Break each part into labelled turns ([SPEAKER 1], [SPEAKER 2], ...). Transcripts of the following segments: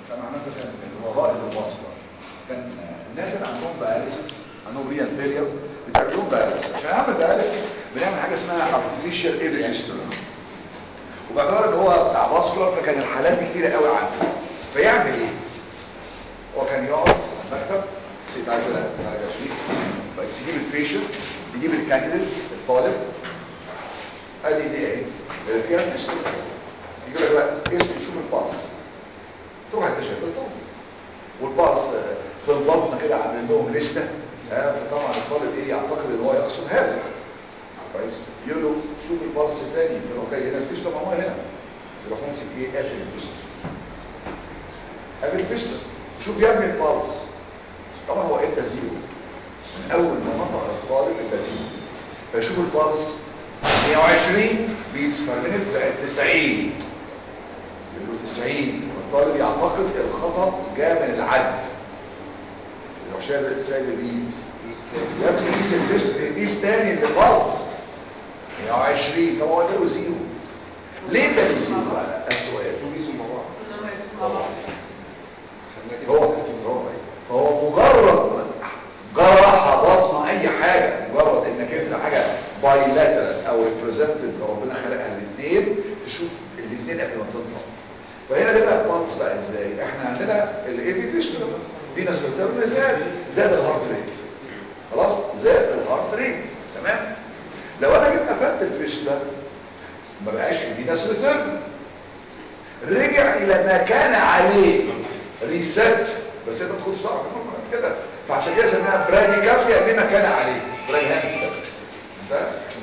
[SPEAKER 1] سمعنا ده كان اللي هو رائد البصره كان الناس اللي عندهم داياليسيس عندهم ريال فيلير بتعمل لهم داياليسيس عشان اعمل داياليسيس بنعمل حاجه اسمها ارتفيشال ايبيفيستولا وباعتبار ان هو بتاع باسكولار فكان الحالات دي كتيره قوي عنده فيعمل ايه هو كان يقعد على المكتب سيد عايز درجه شريف بس يجيب البيشنت يجيب الكانديديت الطالب ادي دي اهي فيها فيستولا يقول لك بقى قيس شوف البلس تروح انت شايف البلس والبلس في البطن كده عاملين لهم لسته آه فطبعا الطالب ايه يعتقد ان هو يقصد هذا كويس يقول له شوف البلس الثاني يروح جاي هنا الفيستولا ما هو هنا يروح ماسك ايه قافل الفيستولا قافل الفيستولا شوف يا ابني البلس طبعا هو ادى زيرو من اول ما نطق الطالب ادى زيرو فيشوف البلس 120 بيتس بير مينيت بقت 90 يقول له 90 والطالب يعتقد الخطا جاء من العد يروح شايل سايب البيت يا ابني قيس الفيست قيس تاني للبلس 120 طب هو اداله زيرو ليه اداله زيرو بقى السؤال
[SPEAKER 2] بيسوا مع بعض
[SPEAKER 1] هو هو فهو مجرد جرح بطن اي حاجه مجرد انك انت حاجه بايلاترال او ريبريزنتد ربنا خلقها الاثنين تشوف الاثنين قبل ما تنطق فهنا ده بقى البلس بقى ازاي احنا عندنا الاي بي فيشتر فينس ريتيرن زاد زاد الهارت ريت خلاص زاد الهارت ريت تمام لو انا جيت قفلت الفيش ده ما بقاش الفينس ريتيرن رجع الى ما كان عليه ريست بس انت ما تاخدش تعرف كده فعشان كده سميها برادي كابيا لما كان عليه برادي هانس تيست انت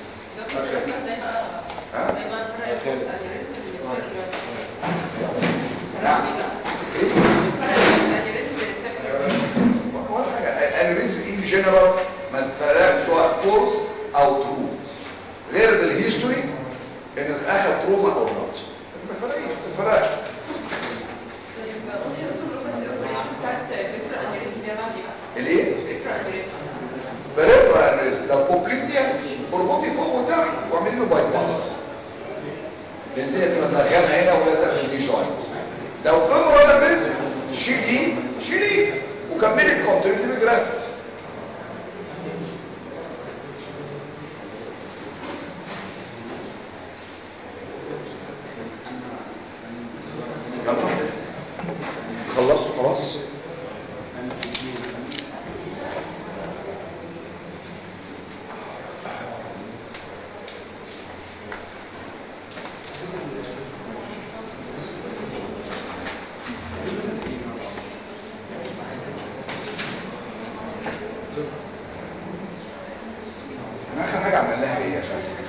[SPEAKER 1] ها نعم ايه ولا حاجه الانريزم ان جنرال ما تفرقش سواء فورس او ترو غير بالهيستوري انك اخذ تروما او بلاتش ما تفرقش ما تفرقش الايه بريفرا انريزم لو كوبليتيا اربطي فوق وتحت واعملي له باي باس لان دي تبقى مرغمه هنا ولازم في الدي جوينت لو فيمورال انريزم شيليه شيليه وكملي الكونتينيتي بجرافت خلصوا خلاص انا اخر حاجه عملناها ايه يا شباب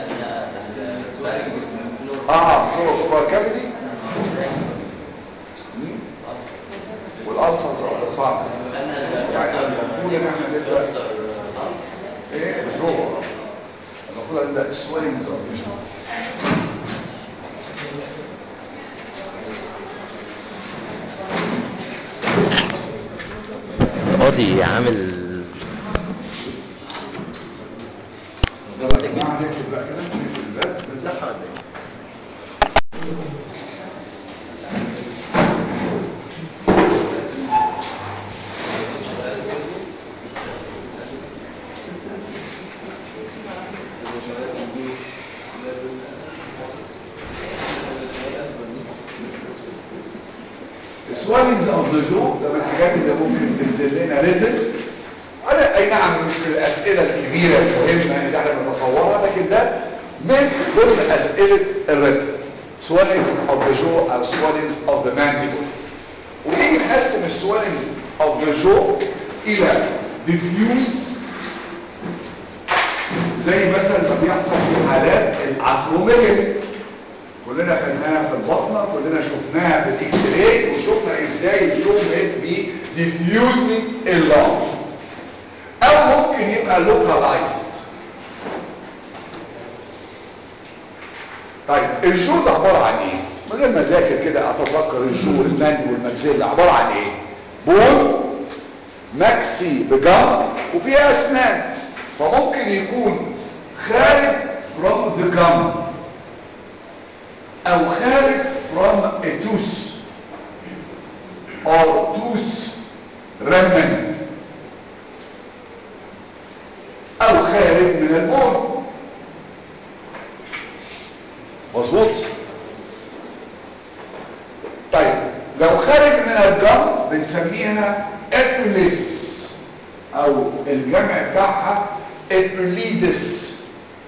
[SPEAKER 1] اه هو هو الكافيتي والالسنس او الطعم يعني المفروض ان احنا نبدا ايه الجوع المفروض نبدا السويلنجز اوف
[SPEAKER 3] قاضي عامل
[SPEAKER 1] يلا يا جماعه نقفل بقى كده نقفل الباب بنزحها ولا ايه السوالينجز اوف ذا جو ده من الحاجات اللي ممكن تنزل لنا ريتم انا اي نعم مش من الاسئله الكبيره المهمه اللي احنا بنتصورها لكن ده من ضمن اسئله الريتم سوالينجز اوف ذا جو او سوالينجز اوف ذا مانديبل ونيجي نقسم السوالينجز اوف ذا جو الى ديفيوز زي مثلا ما بيحصل في حالات الاتروميجل كلنا خدناها في البطنه كلنا شفناها في الاكس راي وشفنا ازاي الجو بي ديفيوزلي اللارج او ممكن يبقى لوكالايزد طيب الجو ده عباره عن ايه من غير ما اذاكر كده اتذكر الجو الماندي والماكسيلا عباره عن ايه بول ماكسي بجم وفيها اسنان فممكن يكون خارج from the gum او خارج from a tooth or tooth remnant او خارج من البول مظبوط طيب لو خارج من الجم بنسميها ابلس او الجمع بتاعها ابليدس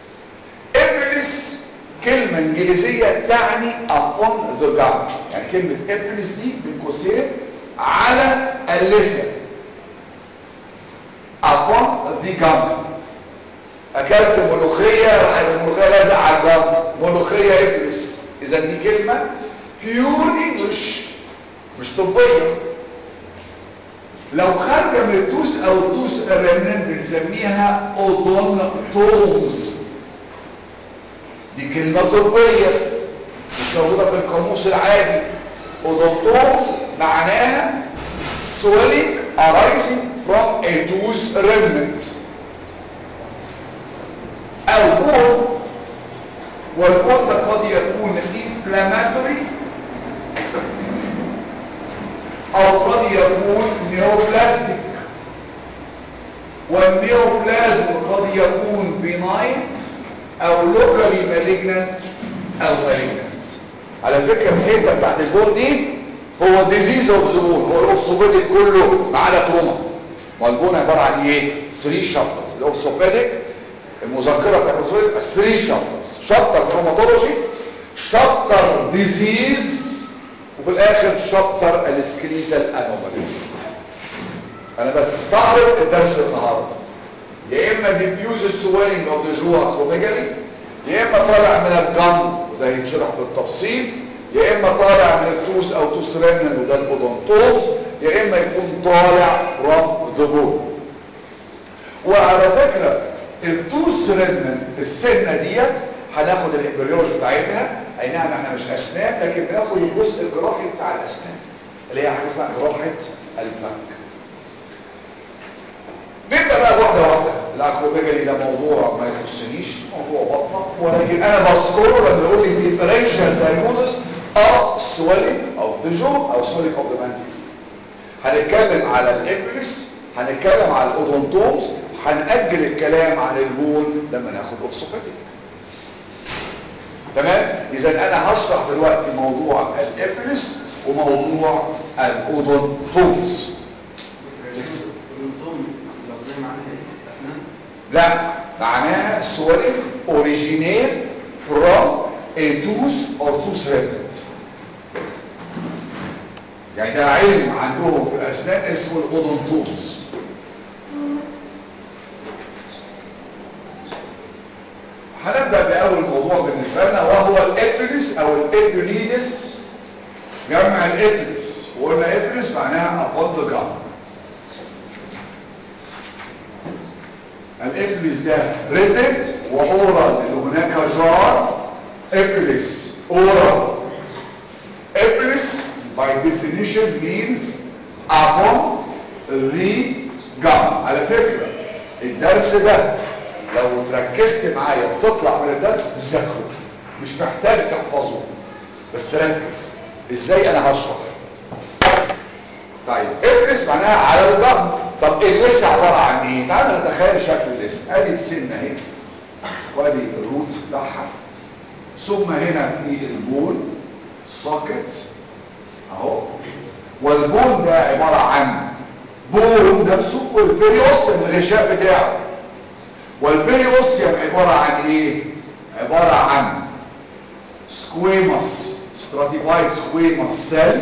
[SPEAKER 1] ابلس كلمة انجليزية تعني upon the gum يعني كلمة ابلس دي بين قوسين على اللسان upon the gum اكلت ملوخية راح الملوخية لازق على الجم ملوخية ابلس اذا دي كلمة pure english مش طبية لو خارجة من التوس او التوس الرنان بنسميها اودونتومز دي كلمة طبية مش موجودة في القاموس العادي اودونتومز معناها swelling arising from a tooth remnant او بول والبول ده قد يكون inflammatory او قد يكون نيوبلاستيك والنيوبلازم قد يكون بناين او لوكالي مالجنت او مالجنت على فكره الحته بتاعت البون دي هو ديزيز اوف ذا بون هو الاورثوبيديك كله ما عدا تروما ما البون عباره عن ايه 3 شابترز الاورثوبيديك المذكره بتاعت الاورثوبيديك 3 شابترز شابتر تروماتولوجي شابتر ديزيز وفي الاخر شابتر السكريتال انوماليز انا بس بعرض الدرس النهارده يا اما ديفيوز السويلنج اوف ذا جو اكروميجالي يا اما طالع من الجم وده هيتشرح بالتفصيل يا اما طالع من التوس او توس ريمنن وده الاودونتوز يا اما يكون طالع فروم ذا بول وعلى فكره التوس ريمنن السنه ديت هناخد الامبريولوجي بتاعتها اي نعم احنا مش اسنان لكن بناخد الجزء الجراحي بتاع الاسنان اللي هي حاجه اسمها جراحه الفك نبدا بقى واحده واحده الاكروميجالي ده موضوع ما يخصنيش موضوع بطنه ولكن انا بذكره لما يقول لي differential diagnosis of swelling of the jaw او swelling of the mandible هنتكلم على الابلس هنتكلم على الاودونتومز هنأجل الكلام عن البون لما ناخد اورثوبيديك تمام اذا انا هشرح دلوقتي موضوع الابلس وموضوع الاودونتومز لا معناها swelling originate from a tooth or tooth remnant يعني ده علم عندهم في الاسنان اسمه الاودونتومز هنبدا باول موضوع بالنسبه لنا وهو الابلس او الابليدس جمع الابلس وقلنا ابلس معناها upon the gum الابلس ده ريتن واورال اللي هناك جار ابلس اورال ابلس by definition means upon the gum على فكرة الدرس ده لو تركزت معايا بتطلع من الدرس بذاكره مش محتاج تحفظه بس تركز ازاي انا هشرح طيب ابلس معناها على الجم طب اللس عباره عن ايه تعال نتخيل شكل اللس ادي السن اهي وادي الروتس بتاعها ثم هنا في البون ساكت اهو والبون ده عباره عن بون نفسه والبريوستيوم الغشاء بتاعه والبريوستيوم عباره عن ايه عباره عن سكويموس stratified squamous cell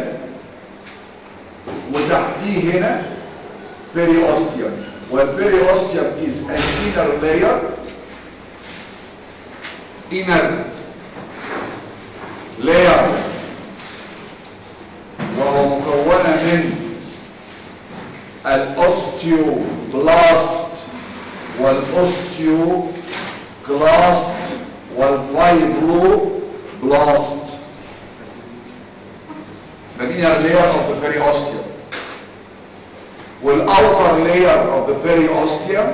[SPEAKER 1] وتحتيه هنا periosteum والperiosteum is an inner layer inner layer وهو مكونة من الاوستيوبلاست والاوستيوكلاست والفايبروبلاست the inner layer of the periosteum والouter layer of the periosteum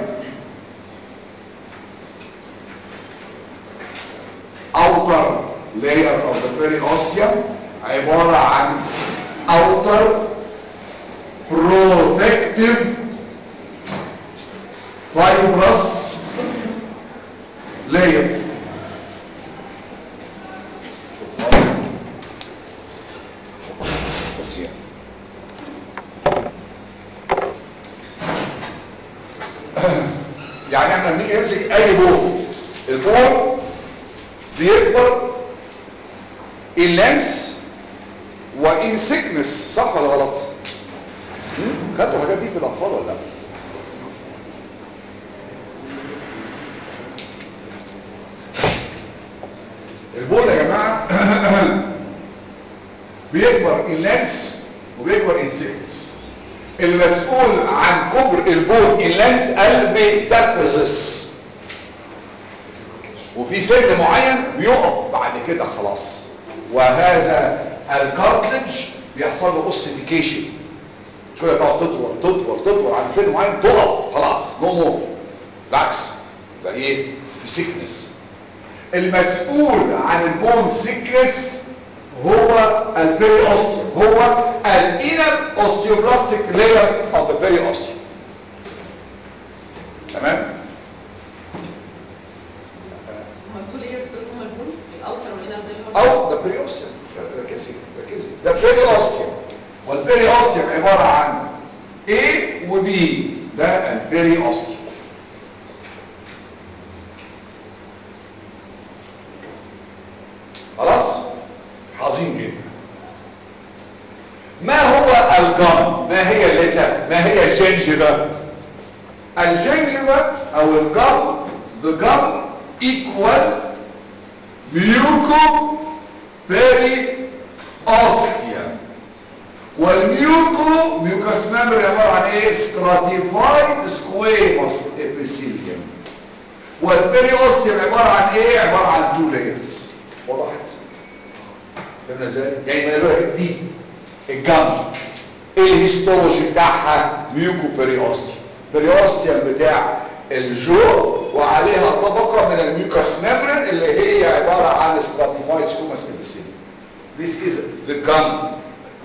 [SPEAKER 1] outer layer of the periosteum عبارة عن outer protective fibrous layer بص يعني. يعني احنا بنيجي نمسك اي بول البول بيكبر in length وان سيكنس صح ولا غلط هم؟ خدتوا الحاجات دي في الاطفال ولا لا البول يا جماعه بيكبر in length وبيكبر in thickness المسؤول عن كبر البول in length البيتابيزس وفي سن معين بيقف بعد كده خلاص وهذا الكارتلج بيحصل له اوسيفيكيشن شويه تقعد تطول تطول تطول عند سن معين تقف خلاص نو مور بالعكس يبقى ايه في سيكنس المسؤول عن البون سيكنس هو البيري اوستيوم هو الانر اوستيوبلاستيك لاير اوف ذا بيري اوستيوم تمام
[SPEAKER 2] هما بتقول ايه بتقول هما البول الاوتر والانر ده اللي هو
[SPEAKER 1] او ذا بيري اوستيوم ركزي ركزي ده بيري اوستيوم والبيري اوستيوم عباره عن A و B ده البيري اوستيوم خلاص عظيم جدا ما هو الجم ما هي اللسان ما هي الجنجبه الجنجبه او الجم the gum equal muco periosteum والميوكو ميوكاس ميمبر عباره عن ايه stratified squamous epithelium والبريوستيوم عباره عن ايه عباره عن تو layers وضحت فهمنا ازاي يعني ما نقول دي الجنب ايه الهيستولوجي بتاعها ميوكو بريوستيوم بريوستيوم بتاع الجو وعليها طبقه من الميوكاس ميمبرين اللي هي عباره عن stratified squamous epithelium This is the gum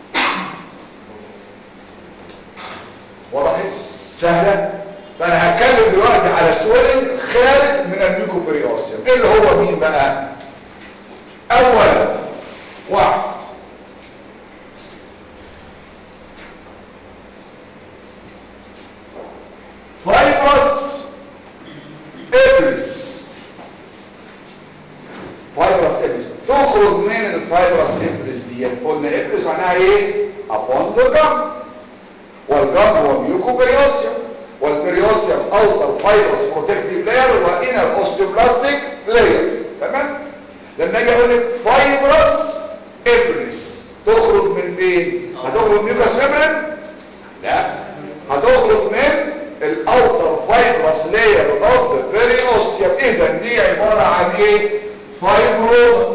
[SPEAKER 1] وضحت سهلة فانا هتكلم دلوقتي على سويلنج خارج من الميوكوبريوستيوم ايه اللي هو مين بقى اولا واحد فايبرس ابرس فايبرس ابرس تخرج من الفايبرس ابرس دي قلنا ابرس معناها ايه upon the gum والجم هو ميوكوبريوستيوم والبريوستيوم اوتر فايبرس بروتكتيف لاير وانر اوستيوبلاستيك لاير تمام لما اجي اقول لك فايبرس ابرس تخرج من فين هتخرج ميوكاس ميمبرين لا هتخرج من الاوتر فايبرس لاير اوف ذا بيريوستيوم اذا دي عباره عن ايه فايبرو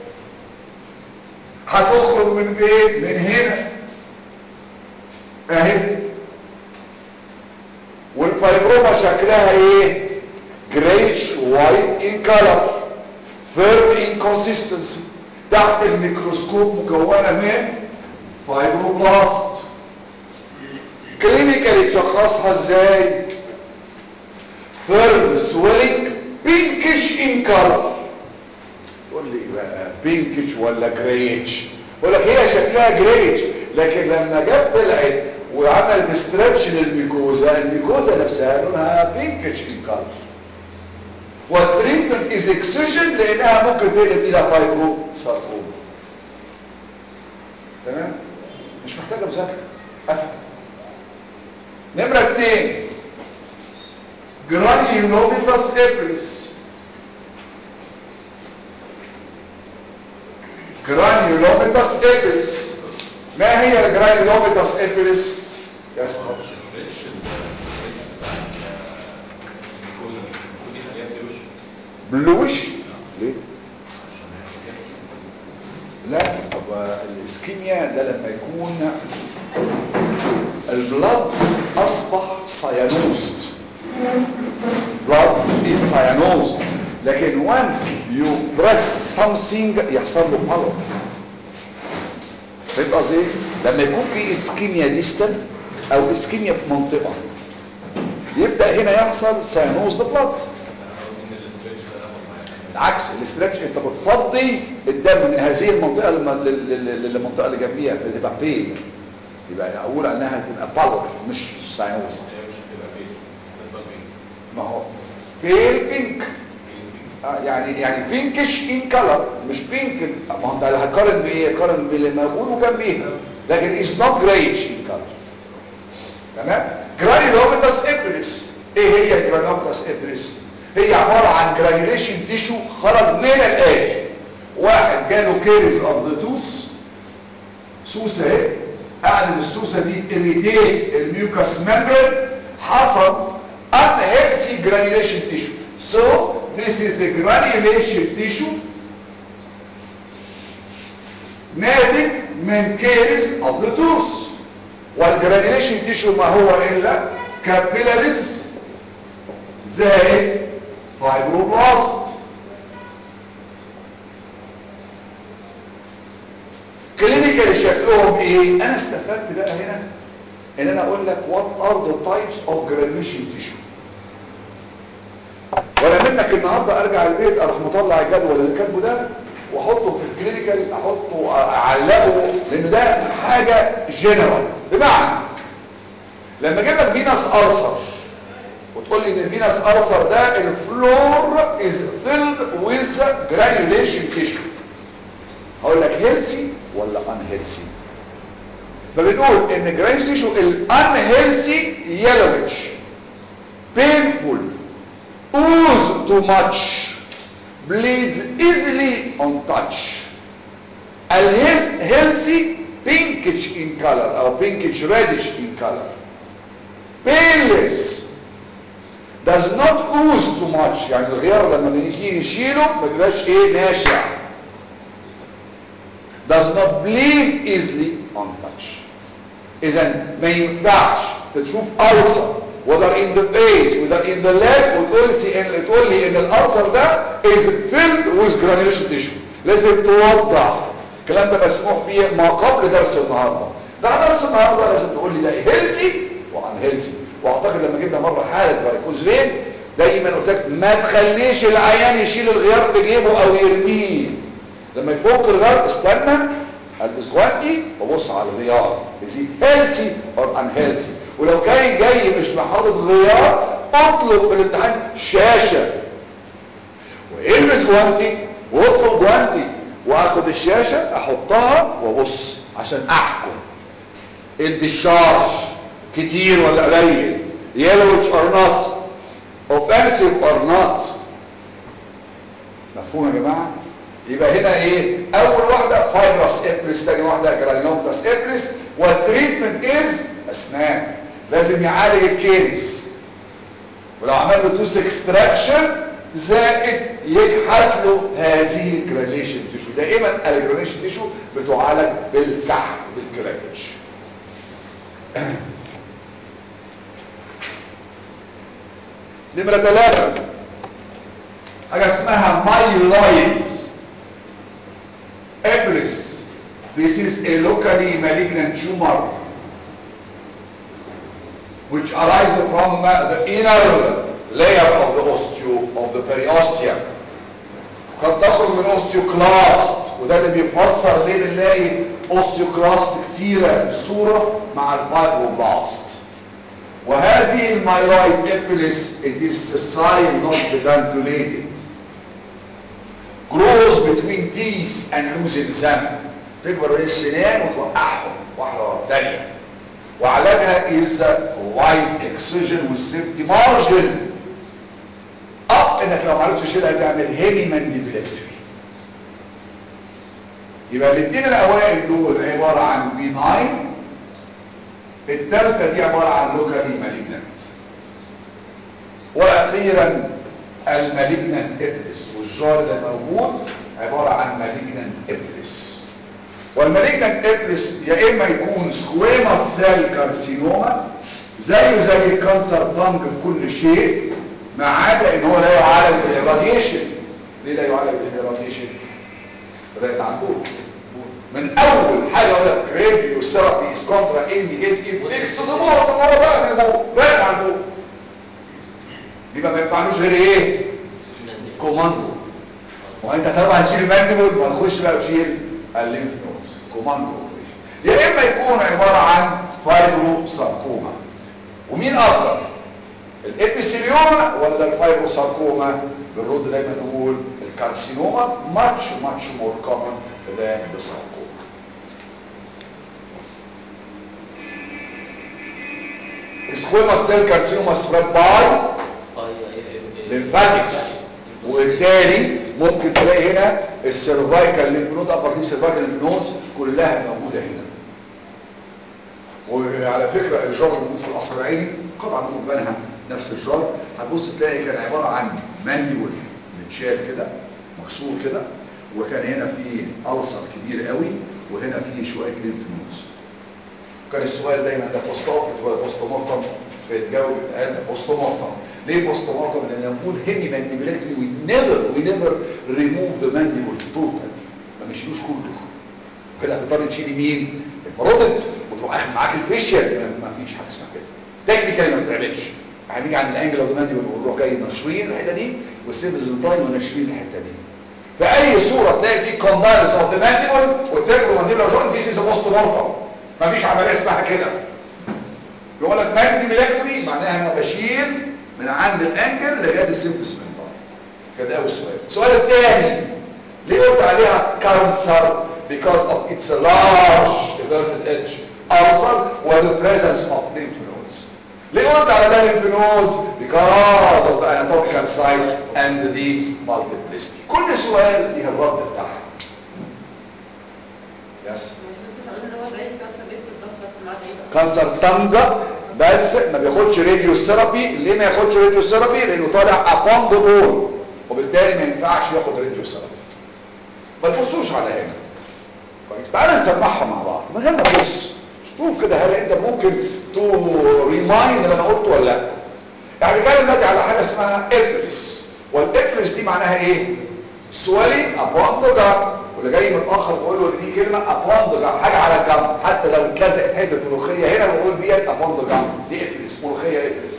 [SPEAKER 1] هتخرج من فين من هنا اهي والفايبروما شكلها ايه جريش وايت ان كلر فيرم ان كونسيستنسي تحت الميكروسكوب مكونه من فايبروبلاست كلينيكالي تشخصها ازاي فيرم سويلنج بينكش ان كلر قول لي بقى بينكش ولا جريش بقول لك هي شكلها جريش لكن لما جت طلعت وعملت ستريتش للميكوزا الميكوزا نفسها لونها بينكش ان كلر والتريتمنت از اكسجن لانها ممكن تقلب الى فايبرو ساركوما تمام مش محتاجه مذاكره افهم نمره اثنين جرانيولوميتاس ابريس جرانيولوميتاس ابريس ما هي الجرانيولوميتاس ابريس يا سلام بلوش ليه لا طب الاسكيميا ده لما يكون البلاد اصبح سيانوست blood is cyanosed لكن when you press something يحصل له pallor فهمت قصدي ايه؟ لما يكون في اسكيميا ديستال او اسكيميا في منطقه يبدا هنا يحصل ساينوز بلاد العكس الاسترتش انت بتفضي الدم من هذه المنطقه للم- لل- لل- للمنطقه اللي جنبيها بتبقى بين يبقى اقول انها تبقى بالور مش ساينوست ما هو بيل بينك آه يعني يعني بينكش ان كلر مش بينك ما هو انت هتقارن بايه قارن باللي موجود وجنبيها لكن از نوت جريش ان كلر تمام جرانيولوميتاس ابريس ايه هي جرانيولوميتاس ابريس هي عباره عن جرانيوليشن تيشو خرج من الاتي واحد جاله كيرز اوف ذا توث سوسه اهي قعدت السوسه دي irritate الميوكاس ممبرين حصل unhealthy granulation tissue so this is a granulation tissue ناتج من كيرز of the tooth والجرانيوليشن تيشو ما هو الا كابيلاريز زائد فايبروبلاست كلينيكال شكلهم ايه انا استفدت بقى هنا ان انا اقول لك what are the types of granulation tissue وانا منك النهارده ارجع البيت اروح مطلع الجدول اللي كاتبه ده واحطه في الكلينيكال احطه اعلقه لان ده حاجه جنرال بمعنى لما اجيب لك فينس ارسر وتقول لي ان الفينس ارسر ده الفلور از فيلد ويز جرانيوليشن تيشو هقول لك هيلسي ولا ان هيلسي فبنقول ان جرانيوليشن تيشو الان هيلسي يلوش painful ooze too much bleeds easily on touch healthy pinkish in color او pinkish reddish in color painless does not ooze too much يعني الغيار لما بنيجي نشيله ما بيبقاش ايه ناشع does not bleed easily on touch اذا ما ينفعش تشوف ألسر whether in the face whether in the leg وتقول لي ان تقول لي ان الألسر ده is filled with granulation tissue لازم توضح الكلام ده مسموح بيه ما قبل درس النهارده ده درس النهارده لازم تقول لي ده هيلسي وعن هيلسي واعتقد لما جبنا مره حاله فايكوز فين دايما قلت لك ما تخليش العيان يشيل الغيار في جيبه او يرميه لما يفك الغيار استنى البس جوانتي وبص على الغيار يزيد هيلسي اور ان هيلسي ولو كان جاي مش محاطط غيار اطلب في الامتحان شاشه والبس جوانتي واطلب جوانتي واخد الشاشه احطها وابص عشان احكم الدشارج كتير ولا قليل yellowish or not offensive or not مفهوم يا جماعه يبقى هنا ايه اول واحده فايبرس ابريس ثاني واحده جرانيومتاس ابريس والتريتمنت از اسنان لازم يعالج الكيرس ولو عمل له توس اكستراكشن زائد يكحت له هذه الجرانيشن تيشو دائما الجرانيشن تيشو بتعالج بالكحت بالكراكج نمرة ثلاثة حاجة اسمها مايلويد ابريس This is a locally malignant tumor which arises from the inner layer of the osteo of the periosteum قد تخرج من اوستيوكلاست وده اللي بيفسر ليه بنلاقي اوستيوكلاست كتيره في الصوره مع الفايبروبلاست وهذه المايلويد ابيليس it is sessile not pedunculated grows between teeth and losing them تكبر بين السنان وتوقعهم واحده ورا الثانيه وعلاجها is wide excision with safety margin اب انك لو ما عرفتش تشيلها تعمل هيمي مانديبيلكتري يبقى الاثنين الاوائل دول عباره عن في 9 الثالثه دي عباره عن لوكالي مالجنانت واخيرا المالجنانت ابلس والجار اللي موجود عباره عن مالجنانت ابلس والمالجنانت ابلس يا اما يكون سكويما سيل كارسينوما زيه زي الكانسر بانج في كل شيء ما عدا ان هو لا يعالج بالراديشن ليه لا يعالج بالراديشن بدأت عنقود من اول حاجه اقول لك راديو ثيرابي از كونترا انديكيت اف اكس تو ذا مور مره بقى من المور راجع على المور يبقى ما ينفعنوش غير ايه كوماندو وانت طبعا هتشيل المانديبل وهنخش بقى تشيل الليمف نودز كوماندو اوبريشن يا اما يكون عباره عن فايبرو ساركوما ومين اكتر الابيثيليوما ولا الفايبرو ساركوما بنرد دايما نقول الكارسينوما much much more common than the sarcoma squamous cell carcinoma spread by ليمفاتكس وبالتالي ممكن تلاقي هنا السيرفايكال ليمف نود ابر دي سيرفايكال ليمف نودز كلها موجوده هنا وعلى فكره الجار اللي موجود في القصر العيني قطعه من بنها نفس الجار هتبص تلاقي كان عباره عن مانديبل متشال كده مكسور كده وكان هنا في ألسر كبير قوي وهنا في شويه ليمف نودز كان السؤال دايما ده بوست اوبريتيف ولا بوست مورتم فيتجاوب يتقال ده بوست مورتم ليه بوست مورتم لان لما نقول هيمي مانديبيلكتري وي نيفر وي نيفر ريموف ذا مانديبل توتال ما مشيلوش كله كده هتضطر تشيلي مين البارودنت وتروح اخد معاك الفيشيال ما فيش حاجه اسمها كده تكنيكالي ما بتتعملش هنيجي عند الانجل اوف ذا مانديبل ونروح جاي ناشرين الحته دي والسيبزنتاين وناشرين الحته دي في اي صوره تلاقي في كوندايلز اوف ذا مانديبل والتجربه مانديبل جوينت ذيس از بوست مورتم مفيش عمليه اسمها كده يقول لك مانديبيلكتومي معناها انا بشيل من عند الانجل لغايه السيمبلس منطقه كده اول سؤال السؤال الثاني ليه قلت عليها كانسر because of its large everted edge ulcer or the presence of lymph nodes ليه قلت على ده lymph nodes because of the anatomical site and the multiplicity كل سؤال ليها الرد بتاعها يس كانسر طنجة بس ما بياخدش راديو ثيرابي ليه ما ياخدش راديو ثيرابي لانه طالع ابون ذا بول وبالتالي ما ينفعش ياخد راديو ثيرابي ما تبصوش على هنا كويس تعالى نسمعها مع بعض من غير ما تبص شوف كده هل انت ممكن تو ريمايند اللي انا قلته ولا لا يعني بنتكلم دلوقتي على حاجه اسمها ابريس والابريس دي معناها ايه سوالي ابون ذا جام واللي جاي متاخر بقول له دي كلمه ابون ذا جام حاجه على الجنب حتى لو اتلزق حته ملوخيه هنا بقول ديت ابون ذا جام دي ابريس ملوخيه ابريس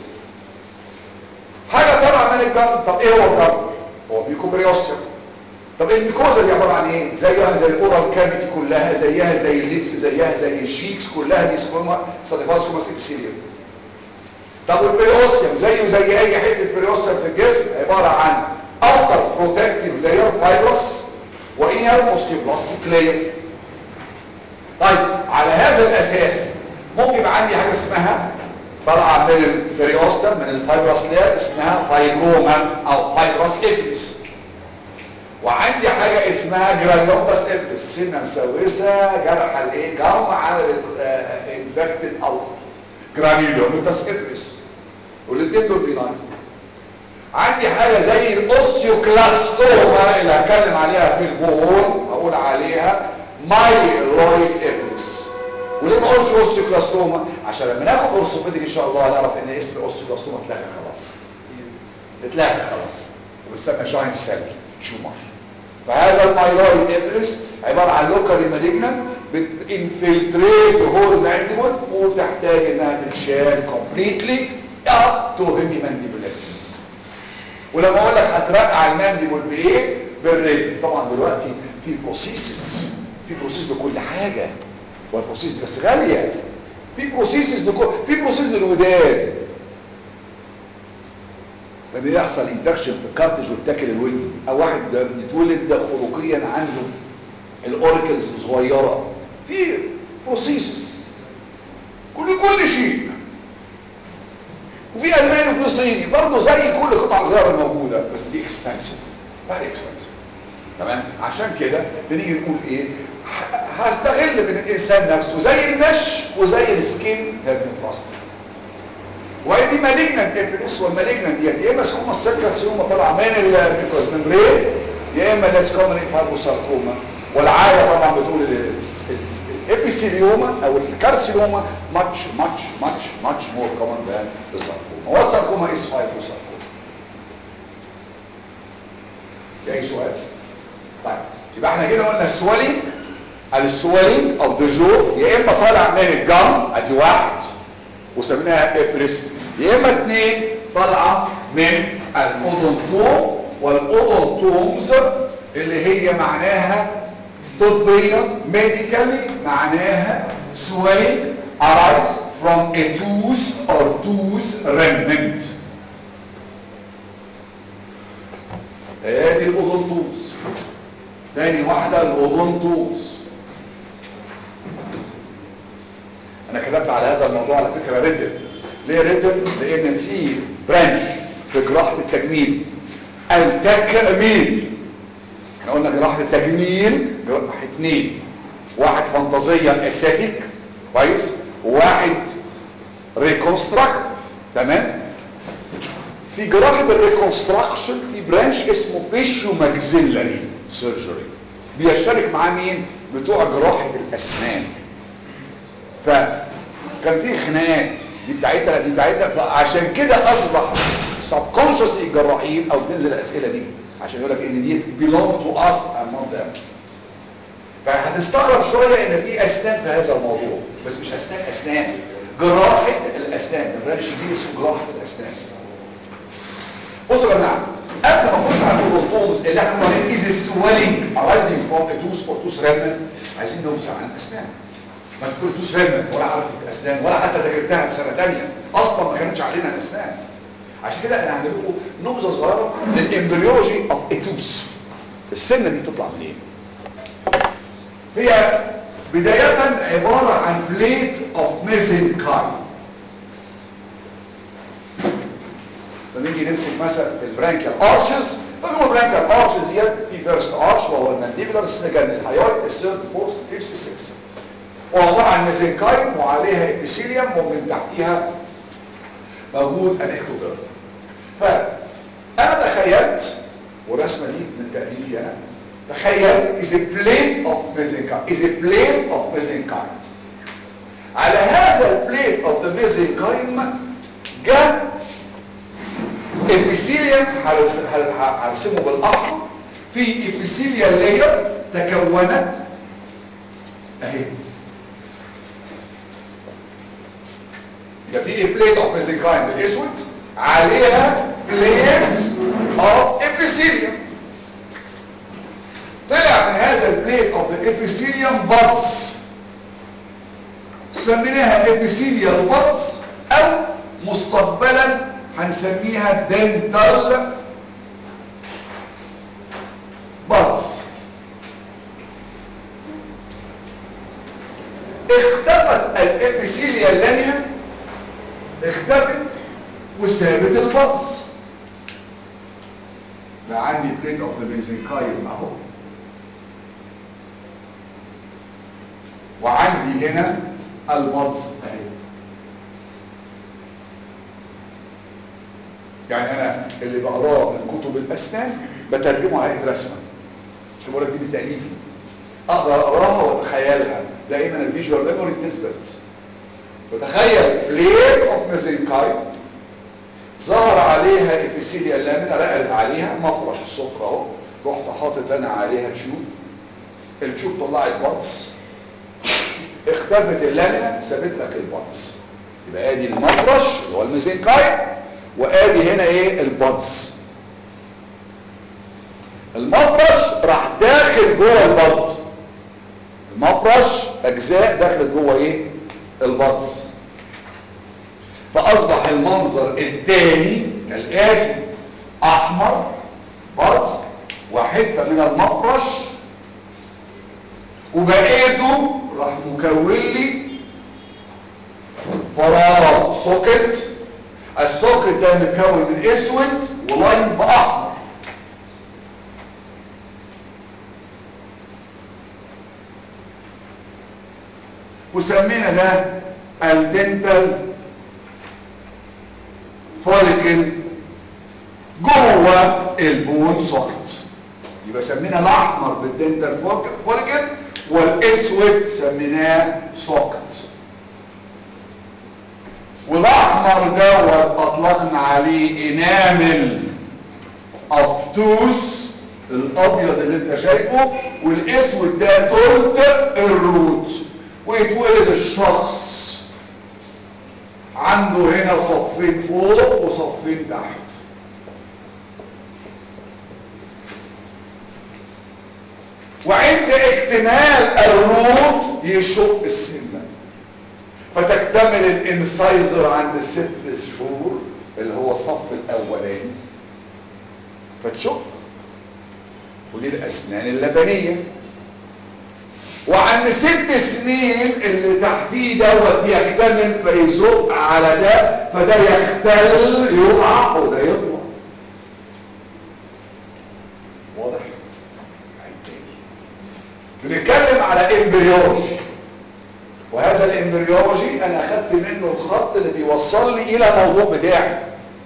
[SPEAKER 1] حاجه طالعه من الجنب طب ايه هو الجنب هو بيكوبريوستيوم طب الميكوزا دي عباره عن ايه زيها زي الاورال كافيتي كلها زيها زي اللبس زيها زي الشيكس كلها دي سكوما ستاتيفاسكوماس ابسيليوم طب والبريوستيوم زيه زي اي حته بريوستيوم في الجسم عباره عن اوتر بروتكتيف لاير فايبرس وانر اوستيوبلاستيك لاير طيب على هذا الاساس ممكن يبقى عندي حاجه اسمها طالعه من البريوستيوم من الفايبرس لاير اسمها فايبروما او فايبرس ابلس وعندي حاجة اسمها جرانيومتاس ابلس سنة مسوسة جرح الايه جرم عملت انفكتد ألسر جرانيومتاس ابلس والاثنين دول بيناين عندي حاجة زي الاوستيوكلاستوما اللي هتكلم عليها في البول هقول عليها مايلويد ابلس وليه ما اقولش اوستيوكلاستوما عشان لما ناخد اورثوبيديك ان شاء الله هنعرف ان اسم الاوستيوكلاستوما اتلغى خلاص اتلغى خلاص وبيسمى جاينت سيل تيومر فهذا المايلويد ابرس عبارة عن لوكالي مالجنان بتنفلتريت هول مانديبل وتحتاج انها تتشال كومبليتلي اب تو هيمي مانديبولكتومي ولما اقول لك هترقع المانديبل بايه بالريد طبعا دلوقتي في بروسيسز في بروسيس لكل حاجه والبروسيس دي بس غاليه في بروسيسز لكل في بروسيس للودان لما يحصل انفكشن في الكارتج واتاكل الودن او واحد بيتولد خلقيا عنده الاوريكلز صغيره في بروسيسز كل كل شيء وفي الماني وفي صيني برضه زي كل قطع الغيار الموجوده بس دي اكسبنسيف فيري اكسبنسيف تمام عشان كده بنيجي نقول ايه هستغل من الانسان نفسه زي المش وزي السكين هيرنوبلاستي وهي دي مالجنانت ابلس والمالجنانت ديت يا اما سكوما السيركاسيوما طالعه من الميكوز ممبرين يا اما الاسكوما فايبروساركوما والعاده طبعا بتقول الابيثيليوما او الكارسينوما ماتش ماتش ماتش ماتش مور كومن ذان الساركوما والساركوما از فايبروساركوما في اي سؤال طيب يبقى احنا كده قلنا السوالينج السويلنج اوف ذا جو يا اما طالع من الجم ادي واحد وسميناها ابريس يا اما اثنين طالعه من الاودونتوم والاودونتومز اللي هي معناها طبيا ميديكالي معناها swelling arise from a tooth or tooth remnant ادي الاودونتوز تاني واحدة الاودونتوز انا كتبت على هذا الموضوع على فكرة ريتم ليه ريتم لان في برانش في جراحة التجميل التكميل احنا قلنا جراحة التجميل جراحة اتنين واحد فانتازيا اساتيك كويس وواحد ريكونستراكت تمام في جراحة الريكونستراكشن في برانش اسمه فيشيو ماكسيلاري سيرجري بيشترك معاه مين بتوع جراحة الاسنان فكان في خناقات دي بتاعتها دي بتاعتها فعشان كده اصبح سبكونشسلي الجراحين او تنزل الاسئله دي عشان يقول لك ان دي belong to us and not them فهتستغرب شويه ان في اسنان في هذا الموضوع بس مش اسنان اسنان جراحه الاسنان البرانش دي اسمه جراحه الاسنان بصوا يا جماعه قبل ما نخش على الاودونتومز اللي احنا قلنا از السويلنج ارايزنج فروم توس اور توس ريمنت عايزين نوصل عن الاسنان ما تقول توس ريمنت ولا عارف الاسنان ولا حتى ذاكرتها في سنه ثانيه اصلا ما كانتش علينا الاسنان عشان كده انا هعمل لكم نبذه صغيره للامبريولوجي اوف اتوس السنه دي بتطلع منين هي بدايه عباره عن بليت اوف ميزنكاي فنيجي نمسك مثلا البرانكيال ارشز فنقول البرانكيال ارشز ديت في فيرست ارش وهو المانديبولار السنجان الهايويد الثيرد فورث فيفث السكس وعباره عن ميزنكايم وعليها ابيثيليوم ومن تحتيها موجود انكتوبيرد فانا تخيلت والرسمه دي من تاليفي انا تخيل is a plate of mesenchyme is a plate of mesenchyme على هذا البليت of the mesenchyme جاء ابيثيليوم هرسمه بالاحمر في ابيثيليال لاير تكونت اهي يبقى في بليت اوف ميزنكايم بالاسود عليها بليت اوف ابيثيليوم طلع من هذا البليت اوف ذا ابيثيليوم بادز سميناها ابيثيليال بادز او مستقبلا هنسميها دنتال بادز اختفت الابيثيليا لانيا اختفت وسابت البادز بقى عندي بليت اوف ذا ميزنكايم اهو وعندي هنا البادز اهي يعني انا اللي بقراه من كتب الاسنان بترجمه على هيئه رسمه مش بقول لك دي بالتاليف اقدر اقراها واتخيلها دائما الفيجوال ميموري بتثبت فتخيل بليت اوف ميزنكاي ظهر عليها ابيثيليا لامينا رقلت عليها مفرش السفره اهو رحت حاطط انا عليها تشوب التشوب طلعت بطس اختفت اللامينا سابت لك البطس يبقى ادي المفرش اللي هو الميزنكاي وادي هنا ايه البادز المفرش راح داخل جوه البادز المفرش اجزاء دخلت جوه ايه البادز فاصبح المنظر الثاني كالاتي احمر بادز وحته من المفرش وبقيته راح مكون لي فراغ سوكت السوكت ده متكون من اسود ولاين باحمر وسمينا ده الدنتال فوليكل جوه البون سوكت يبقى سمينا الاحمر بالدنتال فوليكل والاسود سميناه سوكت والاحمر دوت اطلقنا عليه انامل افدوس الابيض اللي انت شايفه والاسود ده تلت الروت ويتولد الشخص عنده هنا صفين فوق وصفين تحت وعند اكتمال الروت يشق السنة فتكتمل الانسايزر عند ست شهور اللي هو الصف الاولاني فتشق ودي الاسنان اللبنية وعند ست سنين اللي تحتيه دوت يكتمل فيزق على ده فده يختل يقع وده يطلع واضح بنتكلم على امبريولوجي وهذا الامبريولوجي انا اخدت منه الخط اللي بيوصلني الى الموضوع بتاعي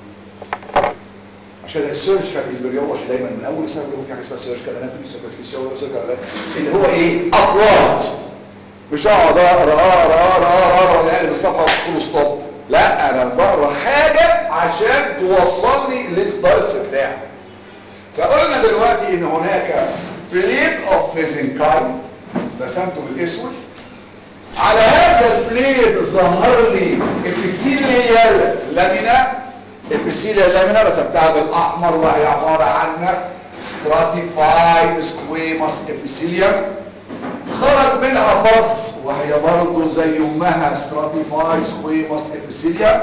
[SPEAKER 1] عشان السيرجيكال امبريولوجي دايما من اول سنه بيقولوا في حاجه اسمها سيرجيكال اناتومي سيرجيكال سيرجيكال اللي هو ايه ابوارد مش اقعد اقرا اقرا اقرا اقرا اقرا يعني بالصفحه وفول ستوب لا انا بقرا حاجه عشان توصلني للدرس بتاعي فقلنا دلوقتي ان هناك بليد اوف ميزنكاين رسمته بالاسود على هذا البليد ظهر لي ابيثيليال لامينا ابيثيليال لامينا رسمتها بالاحمر وهي عباره عن stratified squamous epithelium خرج منها بطس وهي برضه زي امها stratified squamous epithelium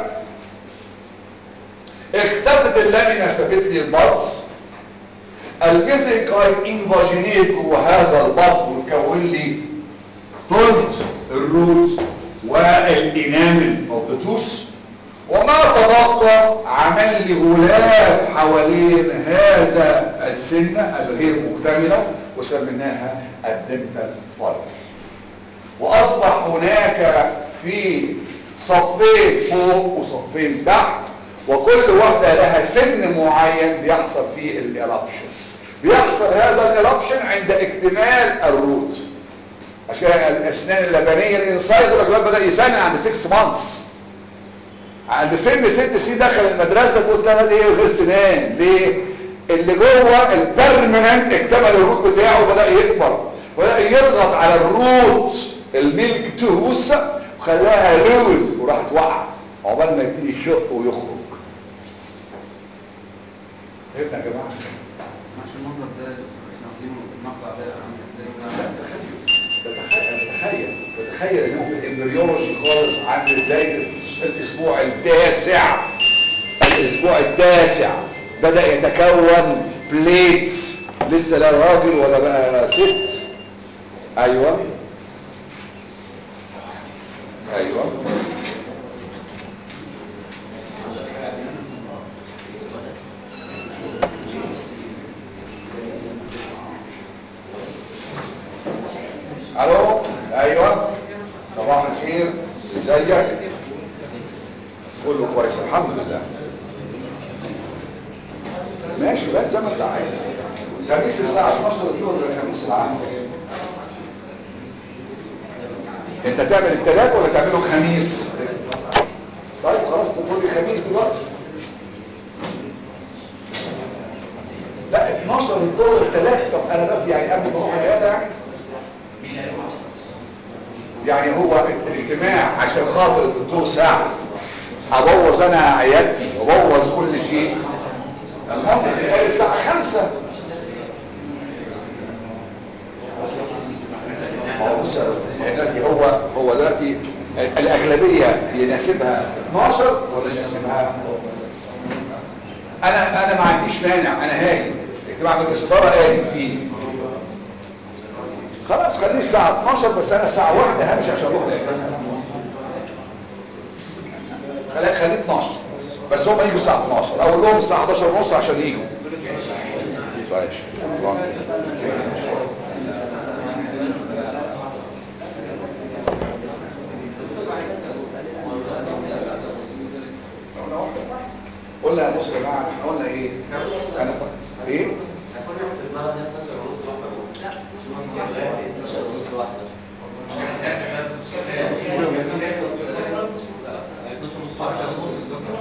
[SPEAKER 1] اختفت اللامينا سابت لي البطس الميزنكاين انفاجينيت جوه هذا البط وتكون لي تلت الروت والانامل اوف ذا توث وما تبقى عمل لي غلاف حوالين هذا السنه الغير مكتمله وسميناها الدنتال فايبر واصبح هناك في صفين فوق وصفين تحت وكل واحدة لها سن معين بيحصل فيه الإرابشن بيحصل هذا الإرابشن عند اكتمال الروت عشان الأسنان اللبنية الانسايزر الأجلال بدأ يسنن عند 6 مانثs عند سن 6 سنين دخل المدرسة تقول سنة ايه غير سنان ليه؟ اللي جوه البرمننت اكتمل الروت بتاعه وبدأ يكبر وبدأ يضغط على الروت الميلك توس وخلاها لوز وراحت وقع عقبال ما يبتدي يشق ويخرج فهمنا يا جماعه
[SPEAKER 4] عشان المنظر ده احنا واخدينه المقطع ده عامل ازاي
[SPEAKER 1] لا تخيل تخيل تخيل ان هو في الامبريولوجي خالص عند بدايه الاسبوع التاسع الاسبوع التاسع بدا يتكون بليتس لسه لا راجل ولا بقى ست ايوه ايوه الو ايوه صباح الخير ازيك كله كويس الحمد لله ماشي بقى زي ما انت عايز خميس الساعه 12 الظهر غير خميس العام انت تعمل التلات ولا تعمله خميس طيب خلاص تقول لي خميس دلوقتي لا 12 الظهر التلات طب انا دلوقتي يعني قبل ما اروح العياده يعني يعني هو الاجتماع عشان خاطر الدكتور سعد ابوظ انا عيادتي وابوظ كل شيء المهم قال الساعه 5 ما هو بص يا أستاذ، دلوقتي هو هو دلوقتي الاغلبيه يناسبها 12 ولا يناسبها انا انا ما عنديش مانع انا هاجي اجتماع مجلس الاداره قايل فيه خلاص خليه الساعة 12 بس انا الساعة واحدة همشي عشان اروح العيادة خليه خليه 12 بس هم يجوا الساعة 12 اقول لهم الساعة 11 ونص عشان يجوا ماشي شكرا قلنا واحدة قلنا يا بصوا يا جماعة احنا قلنا ايه انا ايه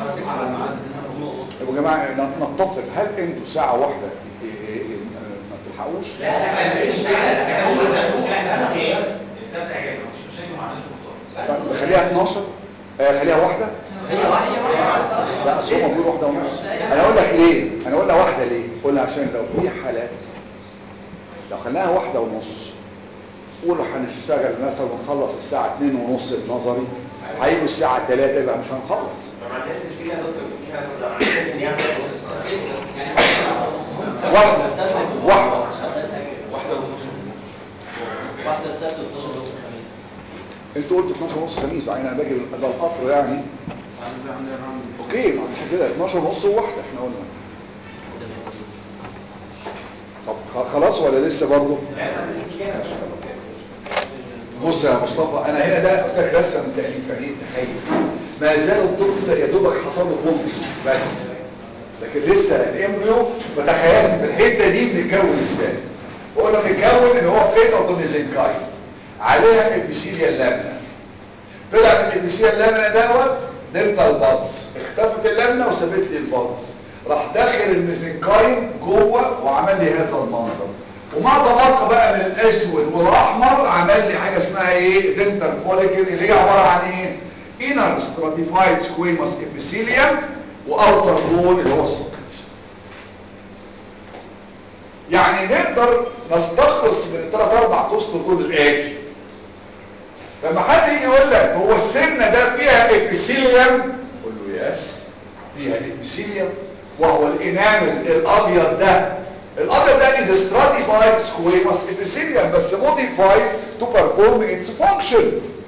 [SPEAKER 1] يا جماعه نتفق هل انتوا ساعه واحده إيه إيه إيه ما تلحقوش
[SPEAKER 5] لا لا ما فيش حاجه هو احنا ايه السبت اجازه مش مشاكل ما عندناش مصطلح
[SPEAKER 1] طب خليها 12 آه خليها واحده
[SPEAKER 5] هي واحده
[SPEAKER 1] لا اصل هم بيقولوا واحده ونص انا اقول لك ليه انا اقول لها واحده ليه قول لها عشان لو في حالات لو خليناها واحده ونص قولوا هنشتغل مثلا ونخلص الساعه 2 ونص النظري هيجوا الساعه 3 يبقى مش هنخلص
[SPEAKER 5] فما عندناش مشكله يا دكتور بس احنا كنا عارفين ان هي
[SPEAKER 1] واحده واحده
[SPEAKER 5] واحده ونص
[SPEAKER 6] واحدة السبت و 12 ونص الخميس
[SPEAKER 1] انتوا قلتوا 12 ونص خميس بعدين انا باجي ده القطر يعني
[SPEAKER 4] ساعات بقى عندنا راوند
[SPEAKER 1] اوكي ما مش كده 12 ونص وواحده احنا قلنا طب خ- خلاص ولا لسه برضه
[SPEAKER 5] لا ما عندناش مشكله
[SPEAKER 1] بص يا مصطفى انا هنا ده قلت لك رسمه من تاليف يعني تخيل ما زال الطفل يا دوبك حصل له فولت بس لكن لسه الامبريو بتخيل في الحته دي بنتكون ازاي قلنا بنتكون ان هو بليت اوف ميزنكاي عليها ابيثيليال لامنا طلع من الابيثيليال لامنا دوت دنتال بادز اختفت اللامنا وسابت لي البادز راح داخل الميزنكاين جوه وعمل لي هذا المنظر وما تبقى بقى من الاسود والاحمر عمل لي حاجه اسمها ايه دنتال فوليكل اللي هي عباره عن ايه inner stratified squamous epithelium واوتر بون اللي هو السوكت يعني نقدر نستخلص من الثلاث اربع اسطر دول الاتي لما حد يجي يقول لك هو السنه ده فيها ابيثيليوم قول له يس فيها ابيثيليوم وهو الانامل الابيض ده الابيض ده is a stratified squamous epithelium بس modified to perform its function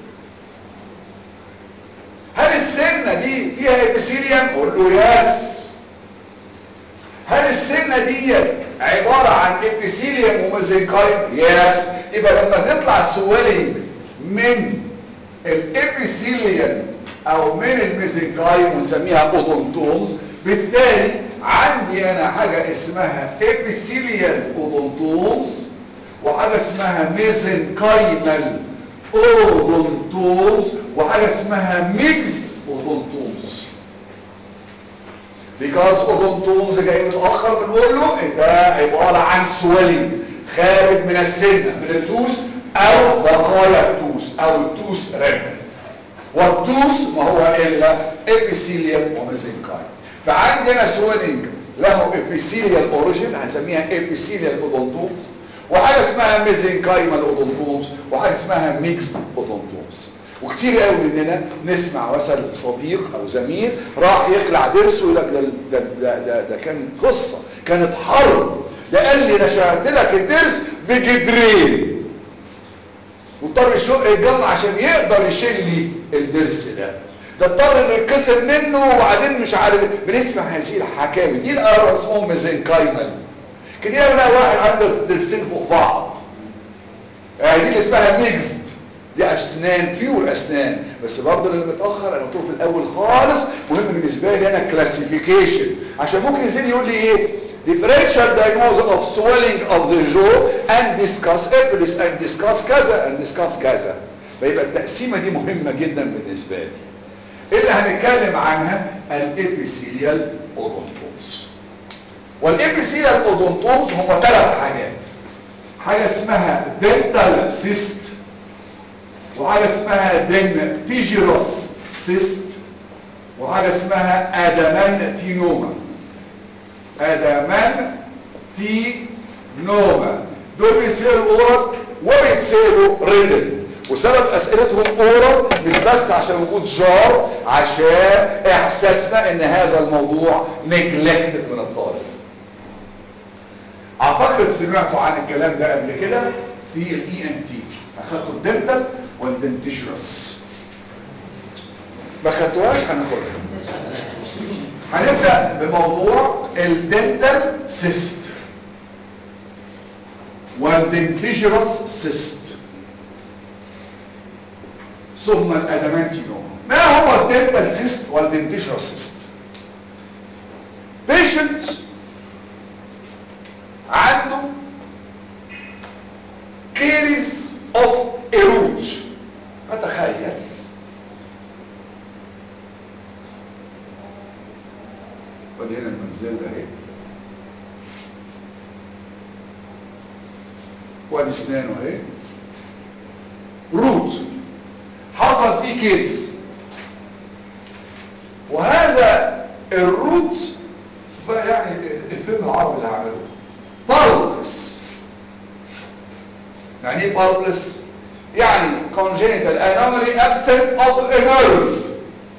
[SPEAKER 1] هل السنه دي فيها ابيثيليوم قول له يس هل السنه دي عباره عن ابيثيليوم وميزنكايم يس يبقى لما تطلع سويلنج من الابيثيليوم او من الميزنكايم ونسميها اودونتومز بالتالي عندي انا حاجه اسمها ابيثيليال اودونتومز وحاجه اسمها ميزنكايمال اودونتومز وحاجه اسمها ميكسد اودونتومز because اودونتومز جاي متاخر بنقول له ده عباره عن سويلنج خارج من السنه من التوس او بقايا التوس او التوس ريمنت والتوس ما هو الا ابيثيليوم وميزنكايم فعندنا سويلنج له ابيثيليال اوريجين هنسميها ابيثيليال اودونتومز وحاجه اسمها ميزنكايمال اودونتومز وحاجه اسمها ميكسد اودونتومز وكتير قوي مننا نسمع مثلا صديق او زميل راح يخلع ضرسه يقول لك ده, ده, ده, ده, ده كان قصه كانت حرب ده قال لي انا شغلت لك الضرس بجدرين واضطر يشق الجنة عشان يقدر يشيل لي الضرس ده ده اضطر انه يتكسر منه وبعدين مش عارف بنسمع هذه الحكاوي دي الأرى اسمهم ميزنكايمال كتير بقى واحد عنده ضرسين فوق بعض يعني دي اللي اسمها ميكسد دي اسنان بيور اسنان بس برضه اللي متاخر انا قلت له في الاول خالص مهم بالنسبه لي انا كلاسيفيكيشن عشان ممكن ينزل يقول لي ايه differential diagnosis of swelling of the jaw and discuss epilis and discuss كذا and discuss كذا فيبقى التقسيمه دي مهمه جدا بالنسبه لي اللي هنتكلم عنها الابيثيليال اودونتومز والابيثيليال اودونتومز هم ثلاث حاجات حاجه اسمها dental cyst وحاجه اسمها دنتيجيروس سيست وحاجه اسمها ادامانتينوما ادامانتينوما دول بيتسالوا اورال وبيتسالوا ريدن وسبب اسئلتهم اورال مش بس عشان وجود جار عشان احساسنا ان هذا الموضوع نجلكتد من الطالب اعتقد سمعتوا عن الكلام ده قبل كده في الاي ان تي اخدتوا الدنتال والدنتيجرس ما خدتوهاش هناخدها هنبدا بموضوع الدنتال سيست والدنتيجرس سيست ثم الادامانتينوما ما هو الدنتال سيست والدنتيجرس سيست بيشنت عنده كيريز اوف ايروت فتخيل ودي هنا المنزل ده اهي وادي اسنانه اهي روت حصل فيه كيس وهذا الروت بقى يعني الفيلم العربي اللي هعمله بارلس يعني ايه بارلس يعني congenital anomaly absent of a nerve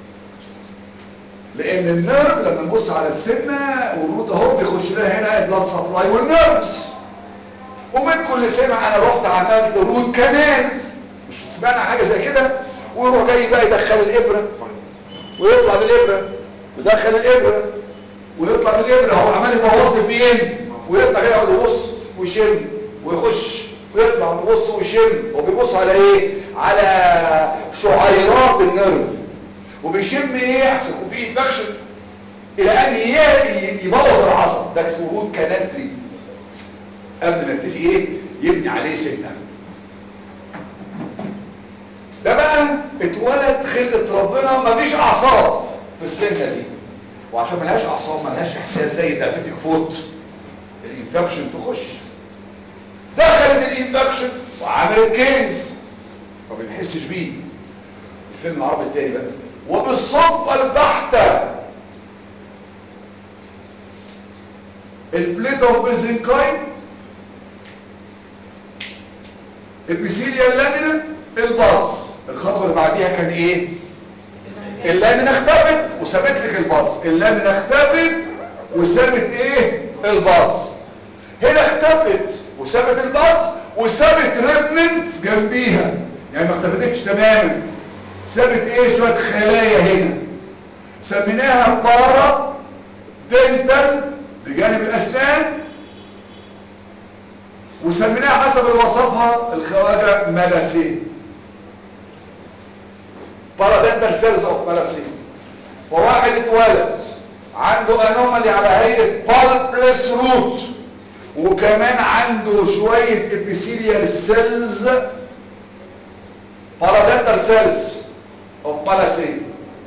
[SPEAKER 1] لان النيرف لما نبص على السنه والروت اهو بيخش لها هنا البلاد سبلاي والنيرفز ومنكم اللي سمع انا رحت عملت روت كانال مش سمعنا حاجه زي كده ويروح جاي بقى يدخل الابره ويطلع بالابره ويدخل الابره ويطلع بالابره هو عمال يبوظ فين ويطلع كده يقعد يبص ويشم ويخش ويطلع ويبص ويشم هو بيبص على ايه على شعيرات النيرف وبيشم ايه احسن يكون في انفكشن الى ان ي- يبوظ العصب ده اسمه روت كانال تريتمنت قبل ما يبتدي ايه يبني عليه سنه ده بقى اتولد خلقه ربنا مفيش اعصاب في السنه دي وعشان ملهاش اعصاب ملهاش احساس زي الدايابيتيك فوت الانفكشن تخش دخلت الانفكشن وعملت كيس ما بنحسش بيه الفيلم العربي التاني بقى وبالصدفه البحته البليت اوف بيزنكاين البيسيليا اللامينا البلز الخطوه اللي بعديها كان ايه اللامينا اختفت وسابت لك البلز اللامينا اختفت وسابت ايه البلز هنا اختفت وسابت البلز وسابت ريمننت جنبيها يعني ما اختفتش تماما سابت ايه شويه خلايا هنا سميناها بارا دنتال بجانب الاسنان وسميناها حسب اللي وصفها الخواجه ملاسين بارادنتال سيلز اوف ملاسين وواحد اتولد عنده انومالي على هيئه بالبلس روت وكمان عنده شويه ابيثيليال سيلز بارادنتال سيلز اوف ملاسين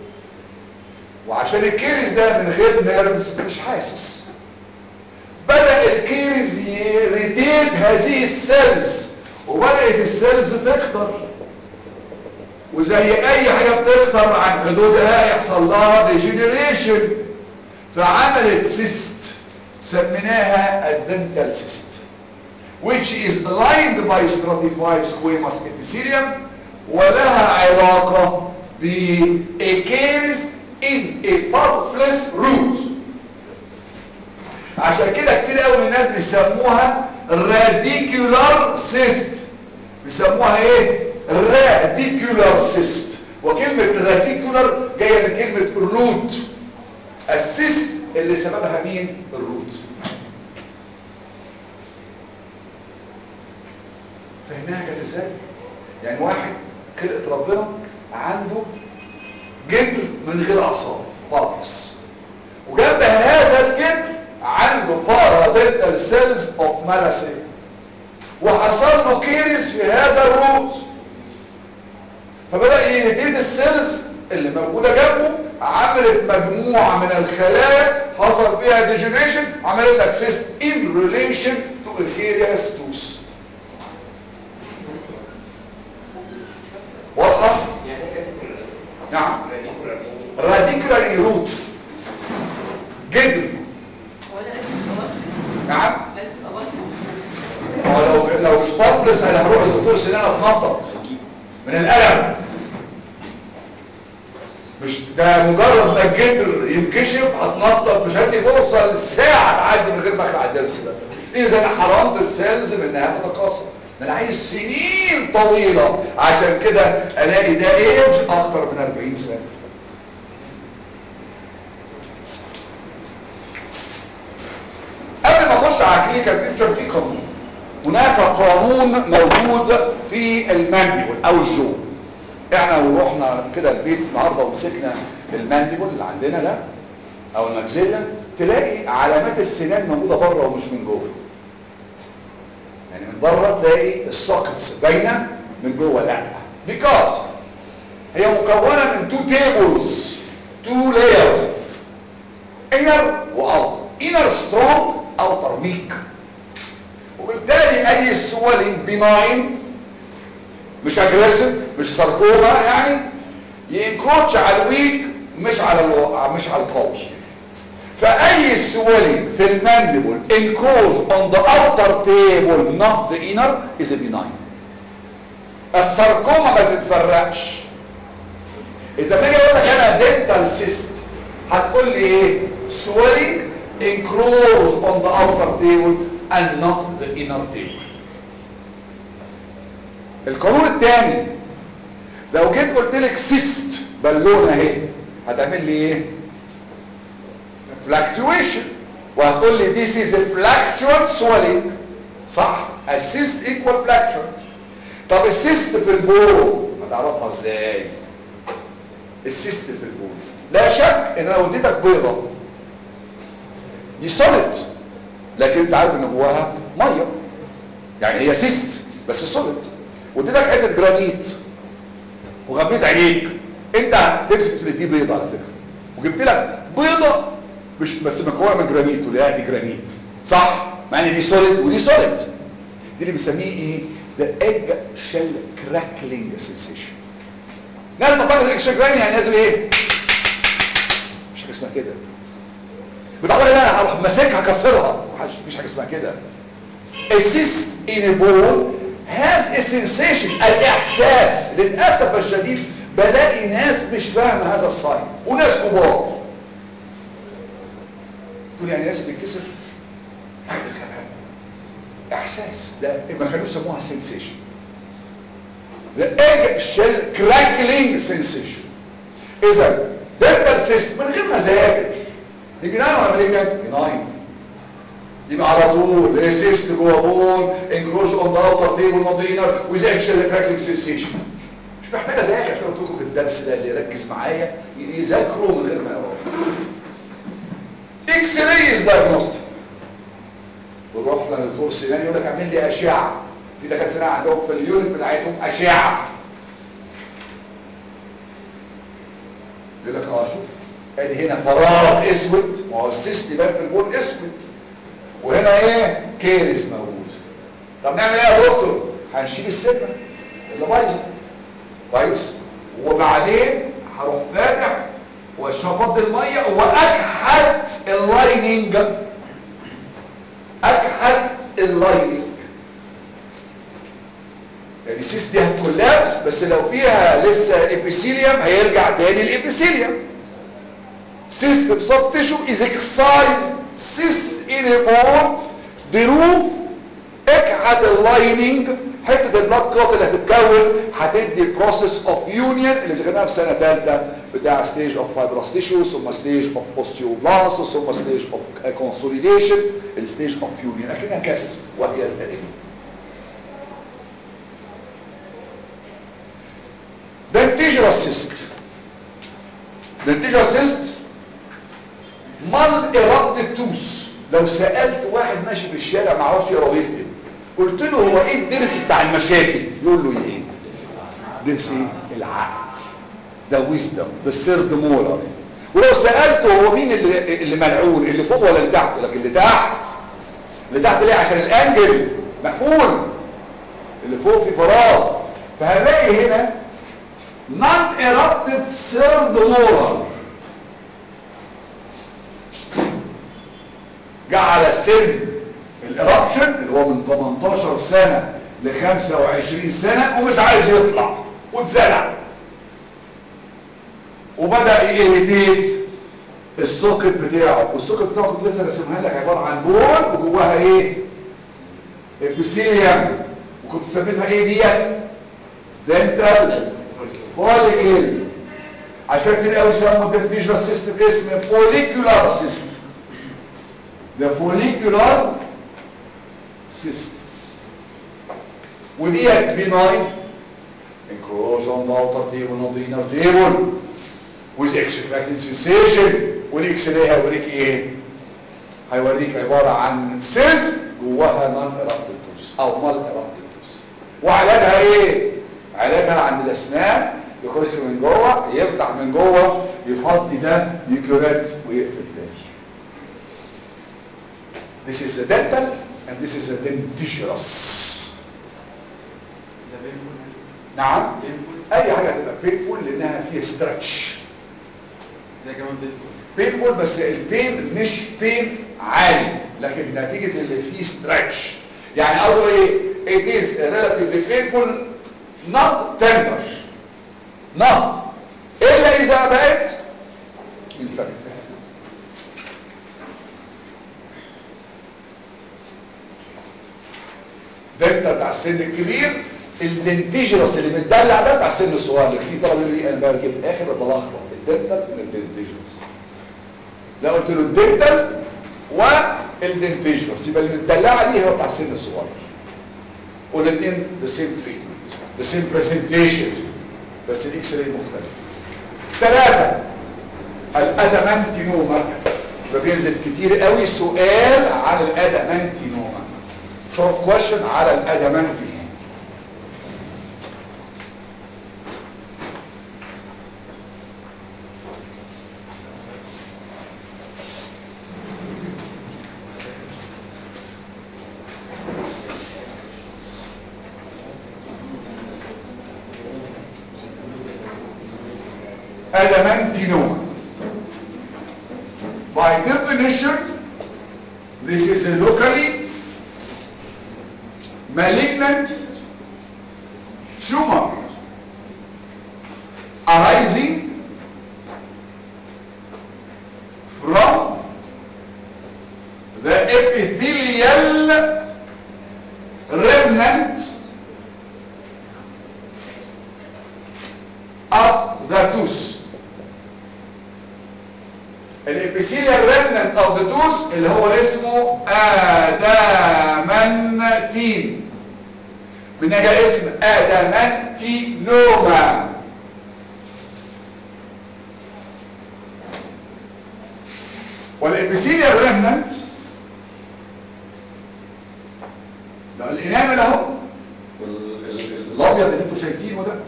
[SPEAKER 1] وعشان الكيرز ده من غير نيرفز مش حاسس بدأ الكيرز يريتيت هذه السيلز وبدأت السيلز تكتر وزي اي حاجة بتكتر عن حدودها يحصل لها ديجنريشن فعملت سيست سميناها الدنتال سيست which is lined by stratified squamous epithelium ولها علاقة بكيرز in a pulpless root عشان كده كتير قوي من الناس بيسموها راديكولار سيست بيسموها ايه راديكولار سيست وكلمة راديكولار جاية من كلمة روت السيست اللي سببها مين الروت فهمناها كانت ازاي يعني واحد خلقة ربنا عنده جدر من غير اعصاب بارس وجنب هذا الجدر عنده بارادنتال سيلز اوف مالاسين وحصل له كيرس في هذا الروت فبدأ يهديد السيلز اللي موجودة جنبه عملت مجموعة من الخلايا حصل فيها ديجنريشن عملت لك سيست ان ريليشن تو الكيرياس توس واضحة؟ نعم راديكولار روت جدر
[SPEAKER 2] هو ده لازم تبقى
[SPEAKER 1] نعم
[SPEAKER 2] لازم تبقى
[SPEAKER 1] هو لو لو مش بطلس انا هروح لدكتور سنان اتنطط من الالم مش ده مجرد ما الجدر ينكشف هتنطط مش هدي فرصه لساعه تعدي من غير ما اخلع الدرس ده اذا انا حرمت السيلز من انها تتكاثر ده انا عايز سنين طويله عشان كده الاقي ده ايج اكتر من 40 سنه قبل ما اخش على كلينيكال بيكتشر في قانون هناك قانون موجود في المانديبل او الجو احنا ورحنا كده البيت النهارده ومسكنا المانديبل اللي عندنا ده او المجزله تلاقي علامات السنان موجوده بره ومش من جوه يعني من بره تلاقي السوكتس باينه من جوه لا because هي مكونه من تو تيبلز تو لايرز inner واوتر inner strong outer weak وبالتالي اي سوالين بناين مش اجريسيف مش ساركوما يعني ينكروتش على الويك مش على الو... مش على القوي فاي سوالين في المانديبل انكروز اون ذا اوتر تيبل نوت ذا انر از بناين الساركوما ما بتتفرقش اذا باجي اقول لك انا دنتال سيست هتقول لي ايه swelling enclosed on the outer table and not the inner table القانون الثاني لو جيت قلت لك سيست بالونه اهي هتعمل لي ايه fluctuation وهتقول لي this is a fluctuant swelling صح السيست equal fluctuant طب السيست في البول هتعرفها ازاي السيست في البول لا شك ان لو اديتك بيضه دي سوليد لكن انت عارف ان جواها ميه يعني هي سيست بس سوليد واديتك حته جرانيت وغميت عينيك انت تمسك تقول دي بيضه على فكره وجبت لك بيضه مش بس مكونه من جرانيت ولا دي جرانيت صح مع ان دي سوليد ودي سوليد دي اللي بنسميه ايه the egg shell crackling sensation ناس تعتقد الاكس جراني يعني لازم ايه مش حاجه اسمها كده بتعتقد انا هروح ماسكها كسرها مفيش حاجه اسمها كده السيست in a ball has a sensation الاحساس للاسف الشديد بلاقي ناس مش فاهمه هذا الصايم وناس كبار تقول يعني ناس بتكسر حاجه كلام احساس ده ما خلوش يسموها sensation the egg shell crackling sensation اذا dental cyst من غير ما اذاكر دي بناين ولا مالجنت بناين دي على طول ايه سيست جوه بون انكروج اون ذا اوتر تيبل نوت انر ويز egg shell crackling sensation مش محتاج اذاكر عشان قلت لكم في الدرس ده اللي يركز معايا يذاكروا من غير ما يقروا اكس رايز دايجنوستيك بنروح لدكتور سنان يقول لك اعمل لي اشعه في دكاتره سنان عندهم في اليونت بتاعتهم اشعه يقول لك اه شوف ادي هنا فراغ اسود ما هو السيست يبان في البول اسود وهنا ايه كيرس موجود طب نعمل ايه يا دكتور هنشيل السنه اللي بايظه كويس وبعدين هروح فاتح واشفط الميه واكحت اللايننج اكحت اللايننج يعني السيست دي هتكولابس بس لو فيها لسه ابيثيليوم هيرجع تاني الابيثيليوم cyst of soft tissue is excised cyst in a bone the roof اكحت اللايننج حته البلاد كلوت اللي هتتكون هتدي بروسيس اوف يونيون اللي ذكرناها في سنه ثالثه بتاع ستيج اوف فايبروس تيشو ثم ستيج اوف اوستيوبلاست ثم ستيج اوف كونسوليديشن الستيج اوف يونيون اكنها كسر وهي التاليه دنتيجرال سيست دنتيجرال سيست مال ايرابتد توس لو سالت واحد ماشي في الشارع ما عرفش يقرا ويكتب قلت له هو ايه الدرس بتاع المشاكل يقول له ايه درس ايه العقل ده ويزدم ده السيرد مولر ولو سالته هو مين اللي اللي ملعون اللي فوق ولا اللي تحت لكن اللي تحت اللي تحت ليه عشان الانجل مقفول اللي فوق في فراغ فهنلاقي هنا non erupted third molar جعل سن الارابشن اللي هو من 18 سنة ل 25 سنة ومش عايز يطلع واتزرع وبدأ يإيريتيت السوكت بتاعه والسوكت بتاعه كنت لسه رسمها لك عبارة عن بول وجواها ايه ابيثيليوم وكنت سميتها ايه ديت دنتال فوليكل عشان كده قوي يسموا الدنتيجرال سيست باسم فوليكولار سيست ده فوليكولار سيست وديت بناين انكروش اون ذا اوتر تيبل نوت ذا انر تيبل ويز اكسبكتد سنسيشن والاكس راي هيوريك ايه هيوريك عباره عن سيست جواها نون ايرابتوس او مال ايرابتوس وعلاجها ايه علاجها عند الاسنان يخش من جوه يفتح من جوه يفضي ده يكورات ويقفل تاني This is the dental and this is a dentigerous
[SPEAKER 4] ده بينفول
[SPEAKER 1] نعم
[SPEAKER 4] بينفول
[SPEAKER 1] اي حاجه هتبقى painful لانها فيها stretch
[SPEAKER 4] ده كمان بينفول
[SPEAKER 1] painful بس البين مش بين عالي لكن نتيجة اللي فيه stretch يعني قالوا ايه it is relatively painful not tender not الا اذا بقت infected ده انت بتاع السن الكبير الدنتيجرس اللي متدلع ده بتاع السن الصغير اللي فيه طلب يقول لي انا بقى في الاخر بلخبط الدنتال من الدنتيجرس لا قلت له الدنتال والدنتيجرس يبقى اللي متدلعه دي هو بتاع السن الصغير والاثنين ذا سيم تريتمنت ذا سيم برزنتيشن بس الاكس راي مختلف ثلاثه الادامانتينوما ده بينزل كتير قوي سؤال عن الادامانتينوما شورت كويشن على الادامانتينوما adamantinoma. By definition, this is a locally malignant tumor arising from the epithelial remnant of the tooth الابيثيليال remnant of the tooth اللي هو اسمه ادامنتين من اجل اسم ادامنتينوما والابيثيليال remnant ده الانامل اهو وال- ال- الابيض اللي انتوا شايفينه ده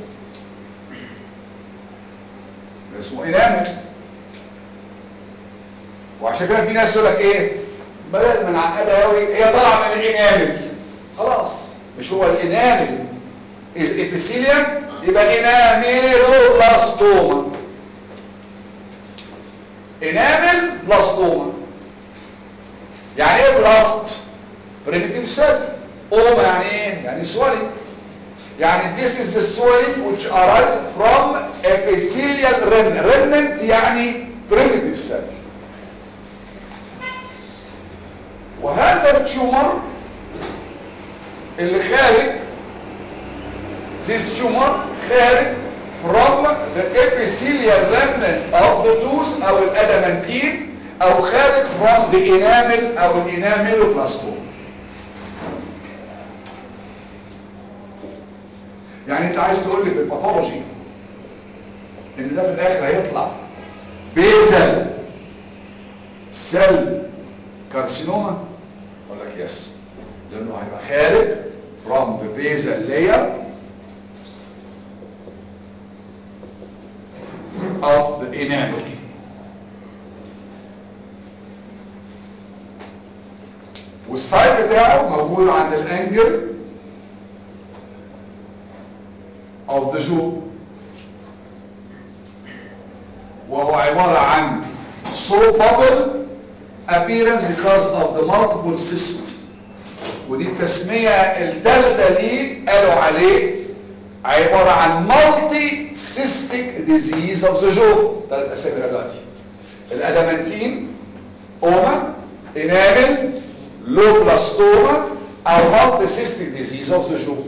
[SPEAKER 1] اسمه انامل وعشان كده في ناس يقول لك ايه بدل ما نعقدها قوي هي طالعه من الانامل خلاص مش هو الانامل از ابيثيليوم يبقى اناميلوبلاستوما انامل بلاستوما يعني ايه بلاست بريميتيف سيل اوما يعني ايه يعني swelling يعني this is the swelling which arises from epithelial remnant remnant يعني primitive cell وهذا التيومر اللي خارج this tumor خارج from the epithelial remnant of the tooth او الادامنتين او خارج from the enamel او الاناميلوبلاستوم يعني انت عايز تقول لي في الباثولوجي ان ده في الاخر هيطلع بيزل سيل كارسينوما اقول لك يس لانه هيبقى خارج from the basal layer of the enamel والسايد بتاعه موجود عند الانجل of the jaw وهو عبارة عن soap bubble appearance because of the multiple cysts ودي التسمية الثالثة ليه قالوا عليه عبارة عن multi cystic disease of the jaw ثلاث اسامي دلوقتي الادامنتين اوما انامل لوبلاستوما او multi cystic disease of the jaw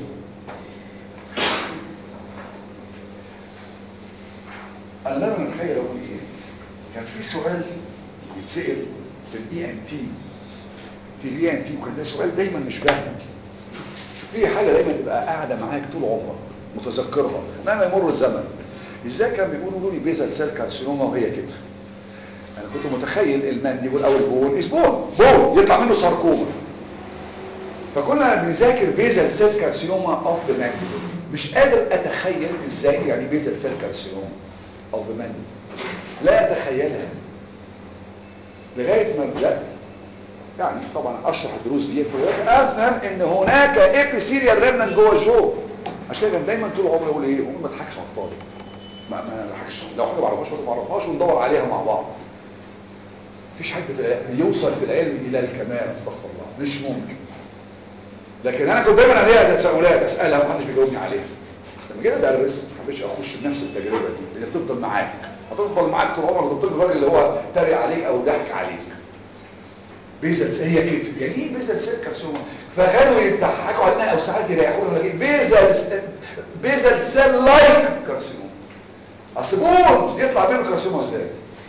[SPEAKER 1] انا دايما اتخيل اقول ايه كان في سؤال يتسال في الدي ان تي في الدي ان تي وكان ده سؤال دايما مش فاهمه شوف في حاجه دايما تبقى قاعده معاك طول عمرك متذكرها مهما يمر الزمن ازاي كان بيقولوا لي بيزل سيل كارسينوما وهي كده انا كنت متخيل المانديبول او البول از بول بول يطلع منه ساركوما فكنا بنذاكر بيزل سيل كارسينوما اوف ذا مانديبول مش قادر اتخيل ازاي يعني بيزل سيل كارسينوما اوف ذا مانديبول لا اتخيلها لغايه ما بدات يعني طبعا اشرح الدروس ديت افهم ان هناك ابيثيليال ريمنان جوه الجو عشان كده دايما طول عمري اقول ايه ما تضحكش على الطالب ما ما نضحكش لو حاجه ما اعرفهاش ما اعرفهاش وندور عليها مع بعض مفيش حد في العلم يوصل في العلم الى الكمال استغفر الله مش ممكن لكن انا كنت دايما عليها تساؤلات اسالها ومحدش بيجاوبني عليها لما جيت ادرس ما حبيتش اخش بنفس التجربه دي اللي بتفضل معاك هتفضل معاك طول عمرك هتفضل الراجل اللي هو تريق عليك او ضحك عليك بيزل هي كده يعني ايه بيزل سيل كارسوما فكانوا يضحكوا علينا او ساعات يريحونا ولا ايه بيزل بيزل سيل لايك كارسوما اصل بول يطلع منه كارسوما ازاي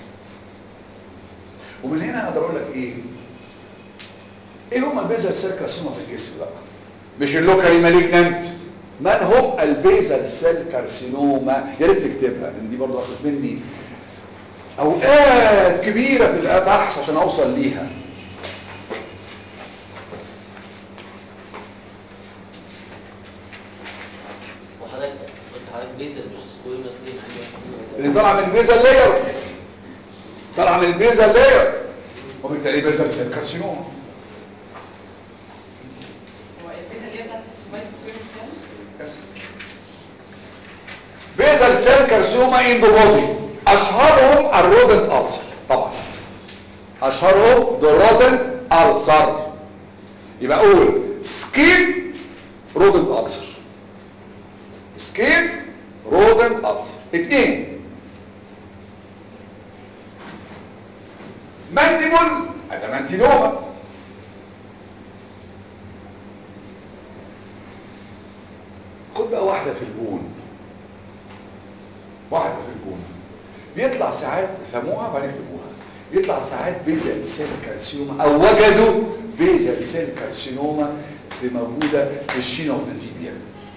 [SPEAKER 1] ومن هنا اقدر اقول لك ايه ايه هم البيزل سيل كارسوما في الجسم بقى مش اللوكالي مالجنانت من هم البيزل سيل كارسينوما يا ريت نكتبها لان دي برضه اخذت مني اوقات كبيره في البحث عشان اوصل ليها
[SPEAKER 6] وحضرتك قلت حضرتك بيزل مش سكوير مسلم عندي
[SPEAKER 1] اللي طالع من البيزل لاير طالع من البيزل لاير وبالتالي بيزل سيل كارسينوما
[SPEAKER 2] هو الفيزا اللي هي بتاعت السوبايت سكوير سيل
[SPEAKER 1] بيزل سيل كارسينوما ان ذا بودي اشهرهم الرودنت ألسر طبعا اشهرهم ذا رودنت ألسر يبقى اقول سكين رودنت ألسر سكين رودنت ألسر اتنين مانديبل ادامانتينوما خد بقى واحدة في البون واحدة في البون بيطلع ساعات فهموها بعدين اكتبوها بيطلع ساعات بيزل سيل كارسينوما او وجدوا بيزل سيل كارسينوما في موجودة في الشين اوف ذا تيبيا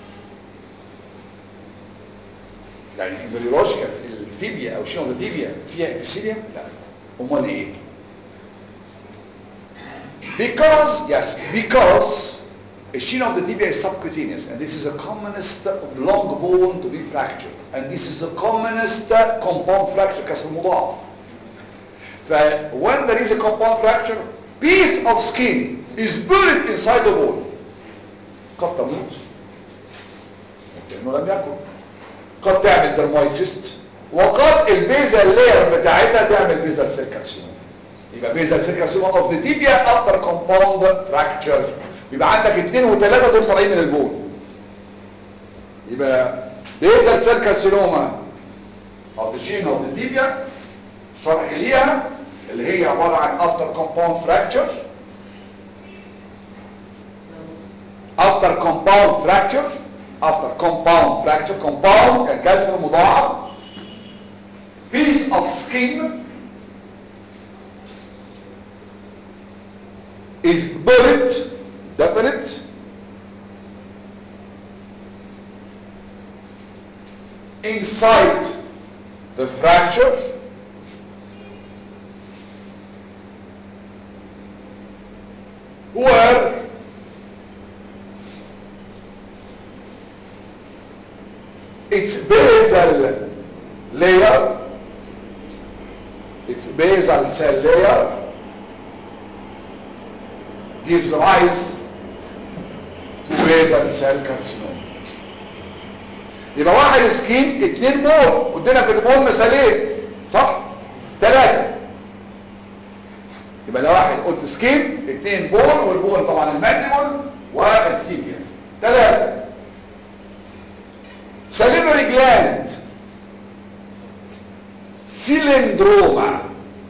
[SPEAKER 1] يعني امبريولوجيكال التيبيا او الشين اوف ذا تيبيا فيها ابيثيليوم لا امال ايه because yes because a shin of the tibia is subcutaneous and this is the commonest long bone to be fractured and this is the commonest compound fracture كسر مضاعف ف when there is a compound fracture piece of skin is buried inside the bone قد تموت وكأنه لم يكن قد تعمل درمويد سيست وقد البيزا اللير بتاعتها تعمل بيزا سيل كارسينوما يبقى بيزا سيل كارسينوما اوف ذا تيبيا افتر كومباوند فراكتشر يبقى عندك اثنين وثلاثه دول طالعين من البون يبقى بيزا سيل كارسينوما اوف ذا جين اوف ذا تيبيا شرح ليها اللي هي عباره عن افتر كومباوند فراكتشر after compound fracture after compound fracture compound كان كسر مضاعف piece of skin is bullet definite inside the fracture where its basal layer its basal cell layer gives rise to basal cell carcinoma يبقى واحد سكين اتنين بول قدنا في البول مثالين صح ثلاثة يبقى لو واحد قلت سكين اتنين بول والبول طبعا المانديبل والتيبيا ثلاثة salivary gland cylindroma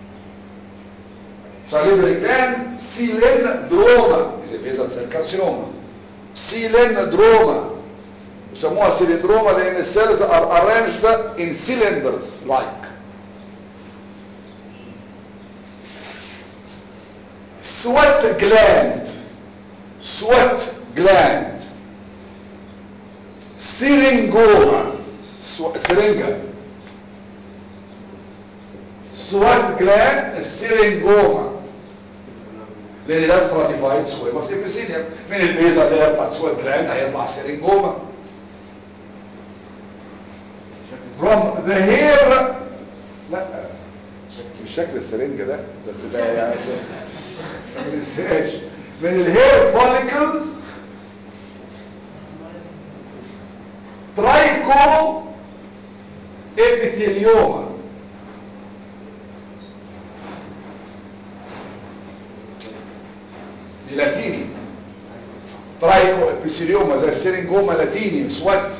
[SPEAKER 1] salivary gland cylindroma is a basal cell carcinoma cylindroma يسموها cylindroma لان السيلز are arranged in cylinders like sweat gland sweat gland syringoma سرنجة sweat gland السيرنجوما لان ده stratified squamous epithelium من البيزا اللي هي بتاعت sweat gland هيطلع سيرنجوما from the hair لا مش شكل السرنجة ده ده بتبقى يعني ما تنساش من الهير فوليكلز ترايكو ابيثيليوما دي لاتيني ترايكو ابيثيليوما زي السرنجوما لاتيني سوات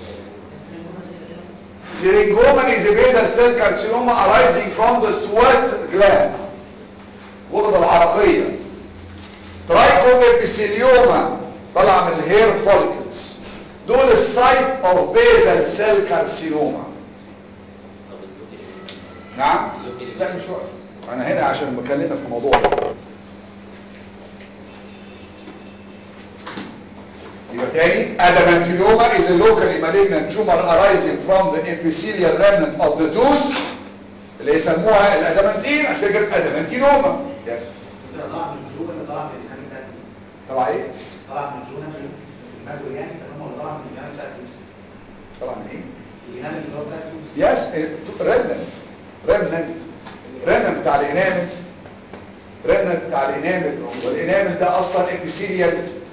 [SPEAKER 1] Syringoma is a basal cell carcinoma arising from the sweat gland غدد العرقية ترايكوبيسيليوما طالعة من الهير فوليكلز دول السايت اوف بيزال سيل كارسينوما
[SPEAKER 6] طب اللوكيميا
[SPEAKER 1] نعم
[SPEAKER 6] اللوكيميا
[SPEAKER 1] لا مش وقت انا هنا عشان بكلمك في موضوع يبقى تاني adamantioma is a locally malignant tumor arising from the epithelial remnant of the tooth اللي يسموها الادامنتين عشان كده ادامنتينوما يس
[SPEAKER 5] طلع من الجو ولا طلع من الجنب بتاع الجسم؟
[SPEAKER 1] طبعا ايه
[SPEAKER 5] طلع من الجو نفسه المجوي يعني تمام ولا طلع من الجنب بتاع الجسم؟
[SPEAKER 1] طبعا ايه
[SPEAKER 5] الجنب اللي هو بتاع الجسم
[SPEAKER 1] يس ريمننت ريمننت ريمننت بتاع الانامل ريمننت بتاع الانامل والانامل ده اصلا ابيثيليال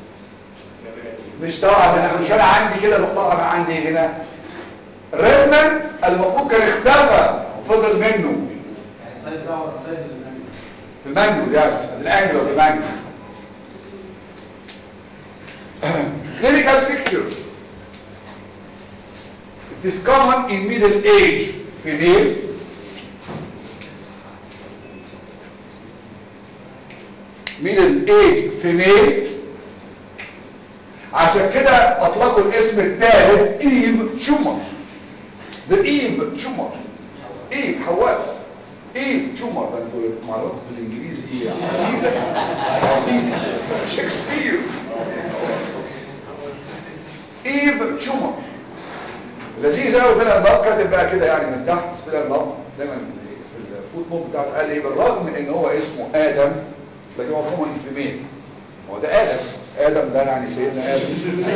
[SPEAKER 1] مش طبعا انا مش انا عندي كده دكتور انا عندي هنا ريمننت المفروض كان اختفى وفضل منه
[SPEAKER 5] يعني السايد ده هو السايد اللي بنعمله
[SPEAKER 1] في المانجو يس الانجل اوف ذا مانجو clinical picture it is common in middle age female middle age female عشان كده اطلقوا الاسم الثالث ايف تشومر the ايف تشومر ايف حواء ايف تشومر ده انتوا معلوماتكم في الانجليزي ايه عظيم عظيم شكسبير ايف تشومر لذيذ قوي بين الباب كاتب بقى كده يعني من تحت بين الباب دايما في الفوت نوت بتاعته قال ايه بالرغم من ان هو اسمه ادم لكن هو كومن فيميل هو ده ادم ادم ده يعني سيدنا ادم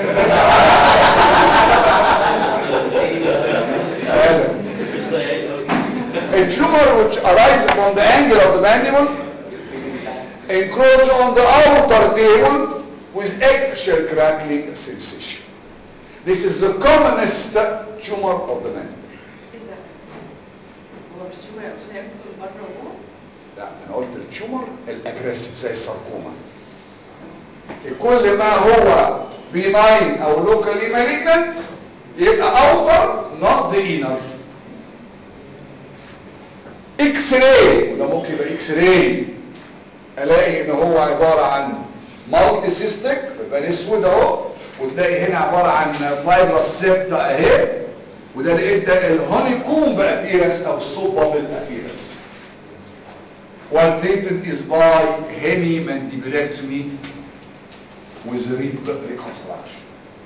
[SPEAKER 1] ادم A tumor which arises from the angle of the mandible encroach on the outer table with eggshell crackling sensation. This is the commonest tumor of the mandible.
[SPEAKER 2] ايه ده؟ هو مش تيومر قلت لها يكتب من بره وجوه؟
[SPEAKER 1] لا انا قلت التيومر الاجريسيف زي الساركوما كل ما هو بيناين او لوكالي مالجنت يبقى اوتر نوت ذا انر اكس راي وده ممكن يبقى اكس راي الاقي ان هو عباره عن مالتي سيستيك يبقى اسود اهو وتلاقي هنا عباره عن فايبرس سيبتا اهي وده اللي ادى الهوني كومب ابيرنس او السوبابل ابيرنس One treatment is by hemimandibulectomy with rib reconstruction.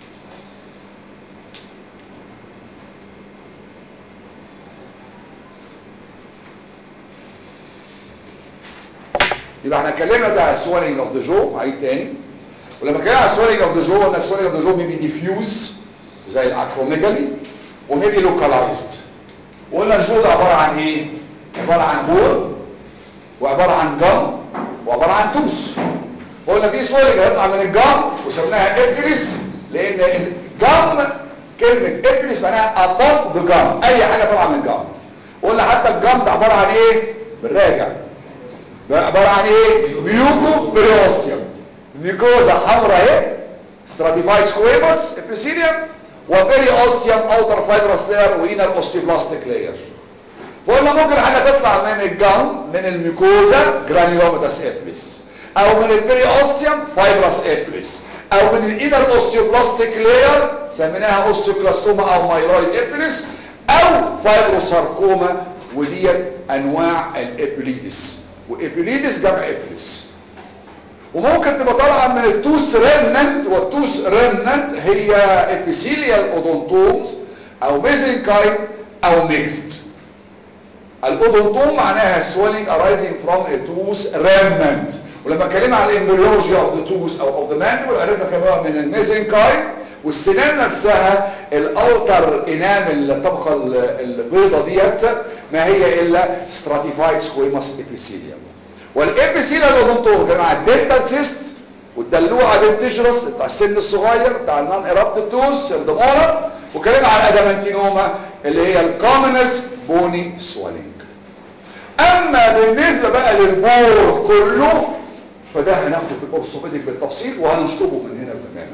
[SPEAKER 1] يبقى احنا اتكلمنا ده على السوالينج اوف ذا جو عيد تاني ولما اتكلمنا على السوالينج اوف ذا جو قلنا السوالينج اوف ذا جو ميبي ديفيوز زي الاكروميجالي وميبي لوكالايزد وقلنا الجو ده عباره عن ايه؟ عباره عن بور وعباره عن جم وعباره عن توس فقلنا في سوالينج هيطلع من الجم وسميناها ابريس لان الجم كلمه ابريس معناها ابوب ذا جم اي حاجه طالعه من الجم قلنا حتى الجم ده عباره عن ايه؟ بالراجع ده عباره عن ايه؟ ميوكو بريوسيوم ميكوزا حمراء اهي ستراتيفايد سكويموس ابيثيليوم وبيري اوسيوم اوتر فايبرس لاير وانر اوستيوبلاستيك لاير فقلنا ممكن حاجه تطلع من الجم من الميكوزا جرانيولوماتاس ابليس او من البيري اوسيوم فايبرس ابليس او من الانر اوستيوبلاستيك لاير سميناها اوستيوكلاستوما او مايلويد ابليس او فايبروساركوما وديت انواع الابليدس وابليدس جمع ابليس وممكن تبقى طالعه من التوس ريمننت والتوس ريمننت هي ابيثيليال اودونتومز او ميزنكايت او ميكست الاودونتوم معناها swelling arising from a tooth remnant ولما اتكلمنا على الامبريولوجي اوف ذا tooth او اوف ذا mandible عرفنا كمان من الميزنكايت والسنان نفسها الاوتر انام الطبقه البيضه ديت ما هي الا stratified squamous epithelium والابيثيليوم اودونتوم كان مع الدنتال سيست والدلوعه دنتجرس بتاع السن الصغير بتاع النون ايرابتد توس الدمورة وكلمة على الادامنتينوما اللي هي الكومنس بوني سوالينج اما بالنسبه بقى للبور كله فده هناخده في الاورثوبيديك بالتفصيل وهنشطبه من هنا تماما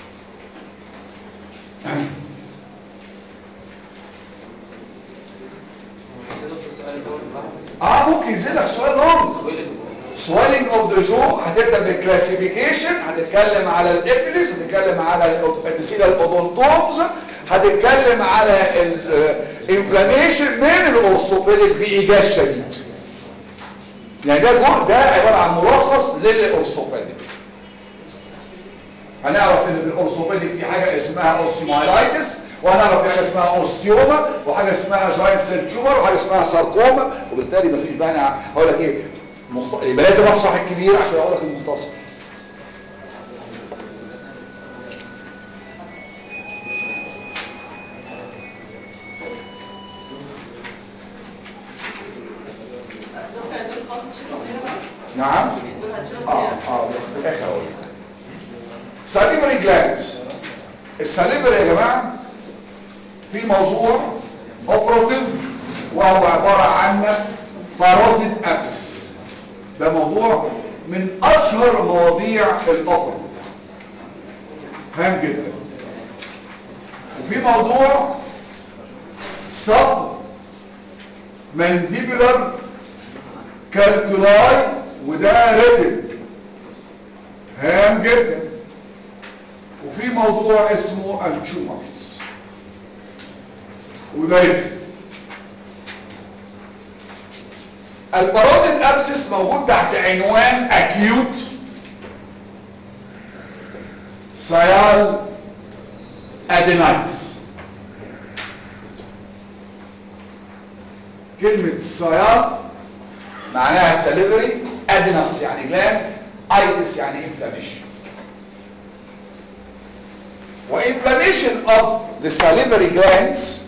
[SPEAKER 1] اه ممكن ينزل لك سؤال لونج سويلنج اوف ذا جو هتبدا بالكلاسيفيكيشن هتتكلم على الابليس هتتكلم على الابيثيليال اودونتومز هتتكلم على الانفلاميشن من الاورثوبيديك بايجاز شديد يعني ده جو ده عباره عن ملخص للاورثوبيديك هنعرف ان في الاورثوبيديك في حاجه اسمها اوستيومايلايتس وهنعرف في حاجه اسمها اوستيوما وحاجه اسمها جوينت سيل تيومر وحاجه اسمها ساركوما وبالتالي مفيش مانع هقول لك ايه مخت... يبقى لازم اشرح الكبير عشان اقول لك المختصر
[SPEAKER 2] دكتور دول خلاص تشيلهم هنا بقى
[SPEAKER 1] نعم
[SPEAKER 2] دول هتشيلهم
[SPEAKER 1] اه
[SPEAKER 2] هنا
[SPEAKER 1] اه بس في الاخر هقول لك ساليفري جلاندز الساليفري يا جماعه في موضوع اوبراتيف وهو عباره عن باروتيد ابسس ده موضوع من اشهر مواضيع الاوبراتيف هام جدا وفي موضوع سب مانديبولار كالكولاي وده ريتم هام جدا وفي موضوع اسمه التيومرز وده ريتم الباروديد ابسس موجود تحت عنوان اكيوت سيال ادينايتس كلمة سيال معناها سليفري ادينس يعني جلاند ايتس يعني انفلاميشن وانفلاميشن of the salivary glands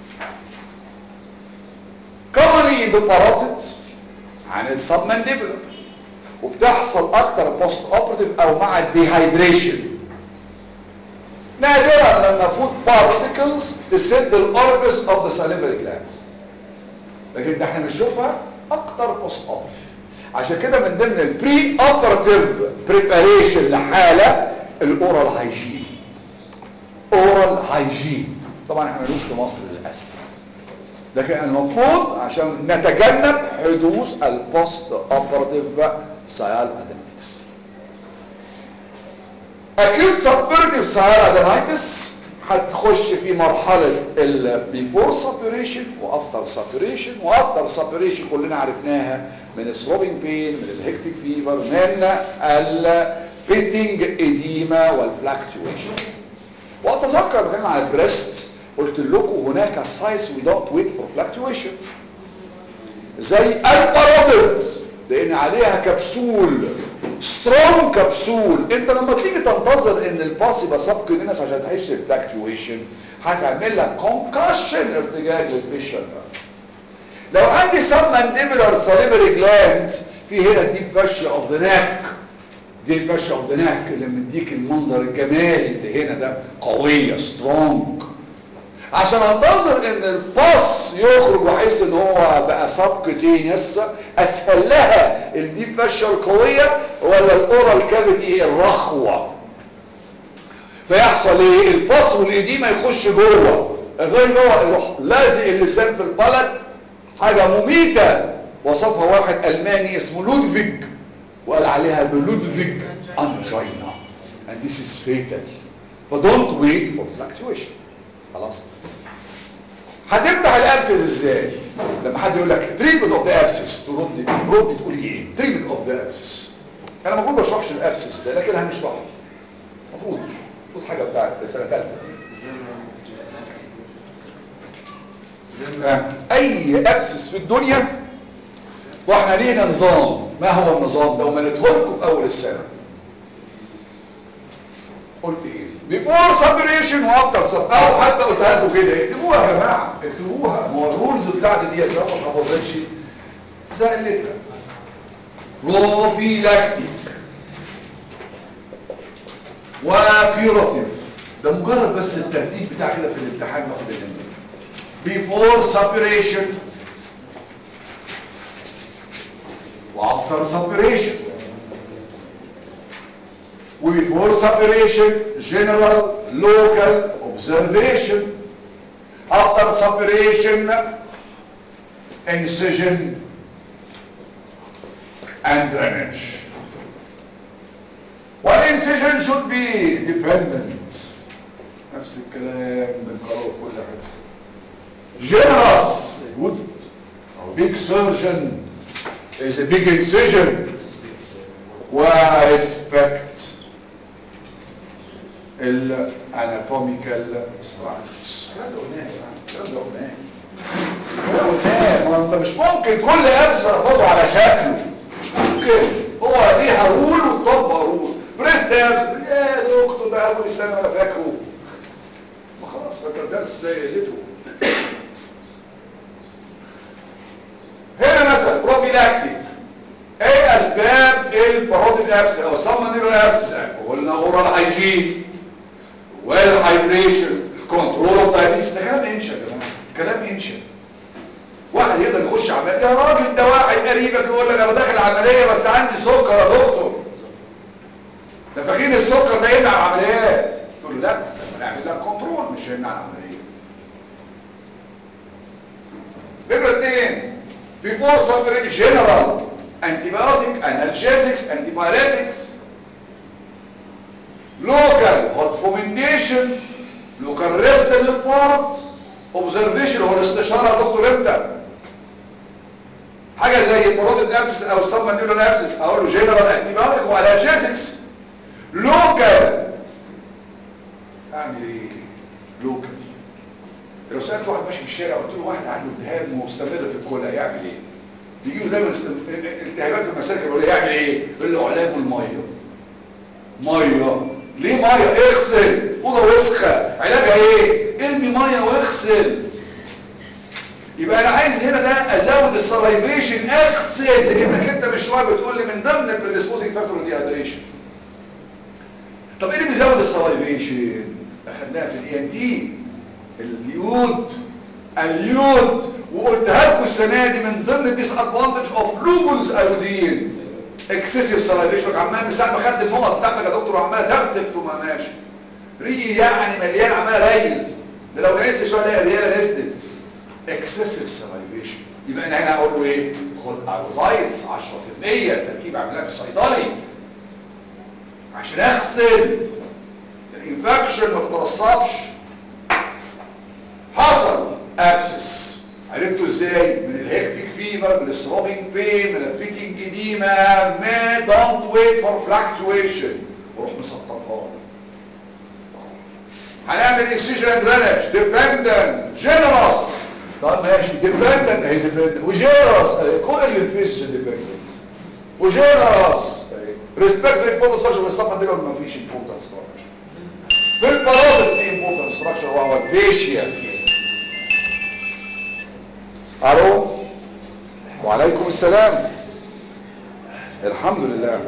[SPEAKER 1] commonly in the parotid عن السبمنديبولار وبتحصل اكتر بوست اوبراتيف او مع الديهايدريشن نادرا لما فود بارتيكلز تسد الاورفيس اوف ذا salivary glands لكن ده احنا بنشوفها اكتر بوست اوبراتيف عشان كده من ضمن البري اوبراتيف بريباريشن لحاله الاورال هايجين اورال هايجين طبعا احنا ملوش في مصر للاسف لكن المفروض عشان نتجنب حدوث البوست اوبراتيف سيال ادينيتس اكيد سبرتيف سيال ادينيتس هتخش في مرحلة البيفور سابوريشن وافتر سابوريشن وافتر سابوريشن كلنا عرفناها من الثروبينج بين من الهكتيك فيفر من البيتنج اديما والفلاكتويشن واتذكر بكلم على البريست قلت لكم هناك سايز وي دونت ويت فور فلاكتويشن زي البارودنت لان عليها كبسول سترونج كبسول انت لما تيجي تنتظر ان الباص يبقى سب كلينس عشان تحس الفلاكتويشن هتعمل لك كونكشن ارتجاج للفيشر لو عندي سب مانديبولار ساليفري جلاند في هنا دي فاشيا اوف ذا ناك دي الفاشيا اوف ذا ناك اللي مديك المنظر الجمالي اللي هنا ده قويه سترونج عشان انتظر ان الباص يخرج واحس ان هو بقى سبكتينيس اسهل لها الديب فاشيا القويه ولا الاورال كافيتي الرخوه فيحصل ايه الباص والاديمه يخش جوه غير ان هو يروح لازق اللسان في البلد حاجه مميته وصفها واحد الماني اسمه لودفيج وقال عليها بلودفيج انجينا and this is fatal فدونت wait for fluctuation خلاص هتفتح الابسس ازاي لما حد يقول لك تريتمنت اوف ذا ابسس ترد ترد تقول ايه تريتمنت اوف ذا ابسس انا المفروض ما اشرحش الابسس ده لكن هنشرحه المفروض المفروض حاجه بتاعت سنه ثالثه اي ابسس في الدنيا واحنا لينا نظام ما هو النظام ده وملته لكم في اول السنه قلت ايه بيفور سبريشن وافتر سب او حتى قلتها لكم كده اكتبوها يا جماعه اكتبوها ما هو الرولز بتاعتي ديت لو ما حفظتش زقلتها بروفيلاكتيك وكيوراتيف ده مجرد بس الترتيب بتاع كده في الامتحان واخد الامتحان before separation وafter separation وبefore separation general local observation after separation incision and drainage والانسجن should be dependent نفس الكلام بنقرأه في كل حته generous good or big surgeon is a big incision ورespect الاناتوميكال structures الكلام ده قلناه يا جماعه الكلام ده قلناه الكلام ده قلناه ما انت مش ممكن كل ابس تحفظه على شكله مش ممكن هو ليها رول وتطبق رول بريست ابس يا دكتور ده اول السنه وانا فاكره ما خلاص فاكر درس زي قلته هنا مثلا بروفيلاكتيك ايه اسباب الباروديد ابس او سمنيرال ابس قلنا اورال هايجين والهايدريشن كنترول اوف دايابيتس ده كلام انشا يا جماعه كلام انشا واحد يقدر يخش عمليه يا راجل ده واحد قريبك يقول لك انا داخل عمليه بس عندي سكر يا دكتور ده فاكرين السكر ده يمنع العمليات تقول له لا لما نعمل لك كنترول مش هيمنع العمليه نمرة اثنين before suffering general antibiotic analgesics antibiotics local hot fomentation local rest report observation هو الاستشارة يا دكتور امتى حاجة زي البرودة ابسس او السبماتيولار ابسس اقول له جنرال انتيبيوتيك وانالجيزكس لوكال اعمل ايه لوكال لو سألت واحد ماشي في الشارع قلت له واحد عنده التهاب مستمر في الكلى يعمل ايه يجي له دايما استم... التهابات في المساكن يقول له يعمل ايه يقول له علاج الميه ميه ليه ميه اغسل اوضه وسخه علاجها ايه ارمي ميه واغسل يبقى انا عايز هنا ده ازود السلايفيشن اغسل لانك انت من شويه بتقول لي من ضمن البريديسبوزنج فاكتور دي هيدريشن طب ايه اللي بيزود السلايفيشن اخدناها في الاي ان تي اليود اليود وقلتها لكم السنه دي من ضمن الديس ادفانتج اوف لوبولز ايودين اكسسيف سلايفيشن عمال من ساعه ما خدت النقط بتاعتك يا دكتور وعمال تفتف وما ماشي ريقي يعني مليان عمال ريل ده لو نقست شويه الاقي الرياله نزلت اكسسيف سلايفيشن يبقى انا هنا اقول له ايه خد ايودايت 10% تركيب اعمل لك الصيدلي عشان اغسل الانفكشن ما تترسبش حصل ابسس عرفتوا ازاي من الهيكتيك فيفر من الثروبينج بين من البيتنج اديما ما دونت ويت فور فلاكتويشن وروح مسطبها هنعمل اكسجين درينج ديبندنت جنرس طب ماشي ديبندنت اهي ديبندنت وجنرس كل الفيس ديبندنت وجنرس ريسبكت للبوتو ستراكشر والصفحه دي ما فيش امبورتنت ستراكشر في البرادة في امبورتنت ستراكشر وهو الفيشيا الو وعليكم السلام الحمد لله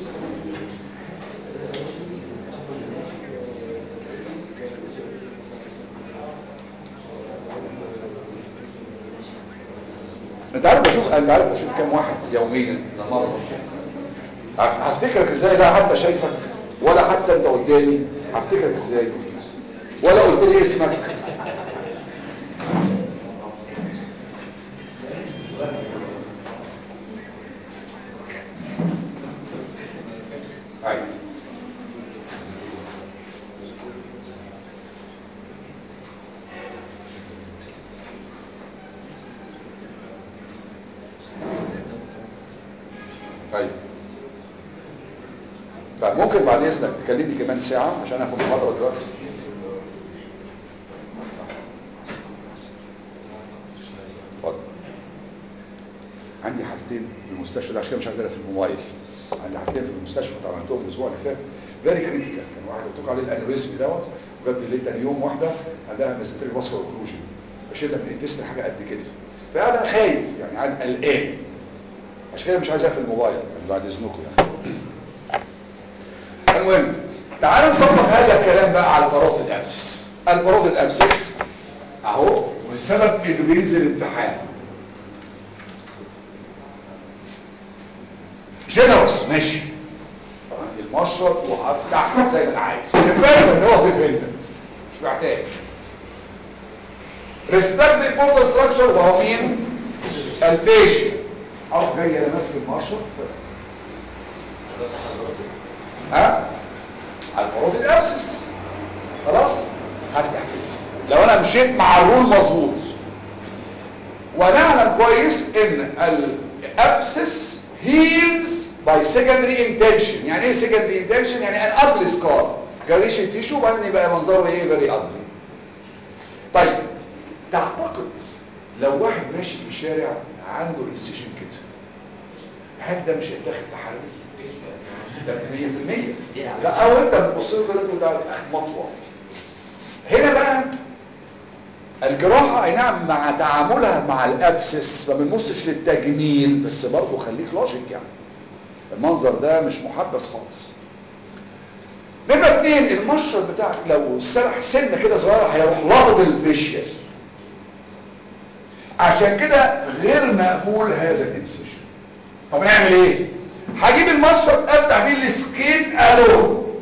[SPEAKER 1] انت عارف بشوف انت عارف بشوف كام واحد يوميا لمرة هفتكرك ازاي لا حتى شايفك ولا حتى انت قدامي هفتكرك ازاي ولا قلت لي اسمك ايوه ايوه طيب ممكن بعد اذنك تكلمني كمان ساعه عشان اخد محاضره دلوقتي اتفضل عندي حاجتين في المستشفى ده عشان كده مش عندنا في الموبايل عندي حاجتين في المستشفى كنت عملتهم الاسبوع اللي فات فيري كريتيكال كان واحد قلت عليه الانوريزم دوت وجاب لي تاني يوم واحده عندها ميزنتريك فاسكولار اوكلوجن بشيلها من الانتست حاجه قد كده فانا خايف يعني عن قلقان عشان كده مش عايز اقفل الموبايل يعني بعد اذنكم يعني المهم تعالوا نطبق هذا الكلام بقى على باروت الابسس الباروت الابسس اهو والسبب انه بينزل امتحان جنرس ماشي عندي المشرط وهفتح زي ما انا عايز كفايه ان هو ديبندنت مش محتاج ريسبكت البورد ستراكشر وهو مين البيشن اروح جاي انا ماسك المشرط ها على المفروض الابسس خلاص هفتح كده لو انا مشيت مع الرول مظبوط ونعلم كويس ان الابسس هيلز باي سكندري انتنشن يعني ايه سكندري انتنشن يعني ان ادلي سكار جريشن تيشو وبعدين يبقى منظره ايه فيري ادلي طيب تعتقد لو واحد ماشي في الشارع عنده انسيشن كده هل ده مش هيتاخد تحري ده 100% لا او انت بتبص له كده تقول ده اخد مطوه هنا بقى الجراحة اي نعم مع تعاملها مع الابسس ما بنبصش للتجميل بس برضه خليك لوجيك يعني المنظر ده مش محبس خالص نمرة اتنين المشرط بتاعك لو سرح سنة كده صغيرة هيروح لابط الفيشيال عشان كده غير مقبول هذا الانسيشن طب نعمل ايه هجيب المشرط افتح بيه السكين الون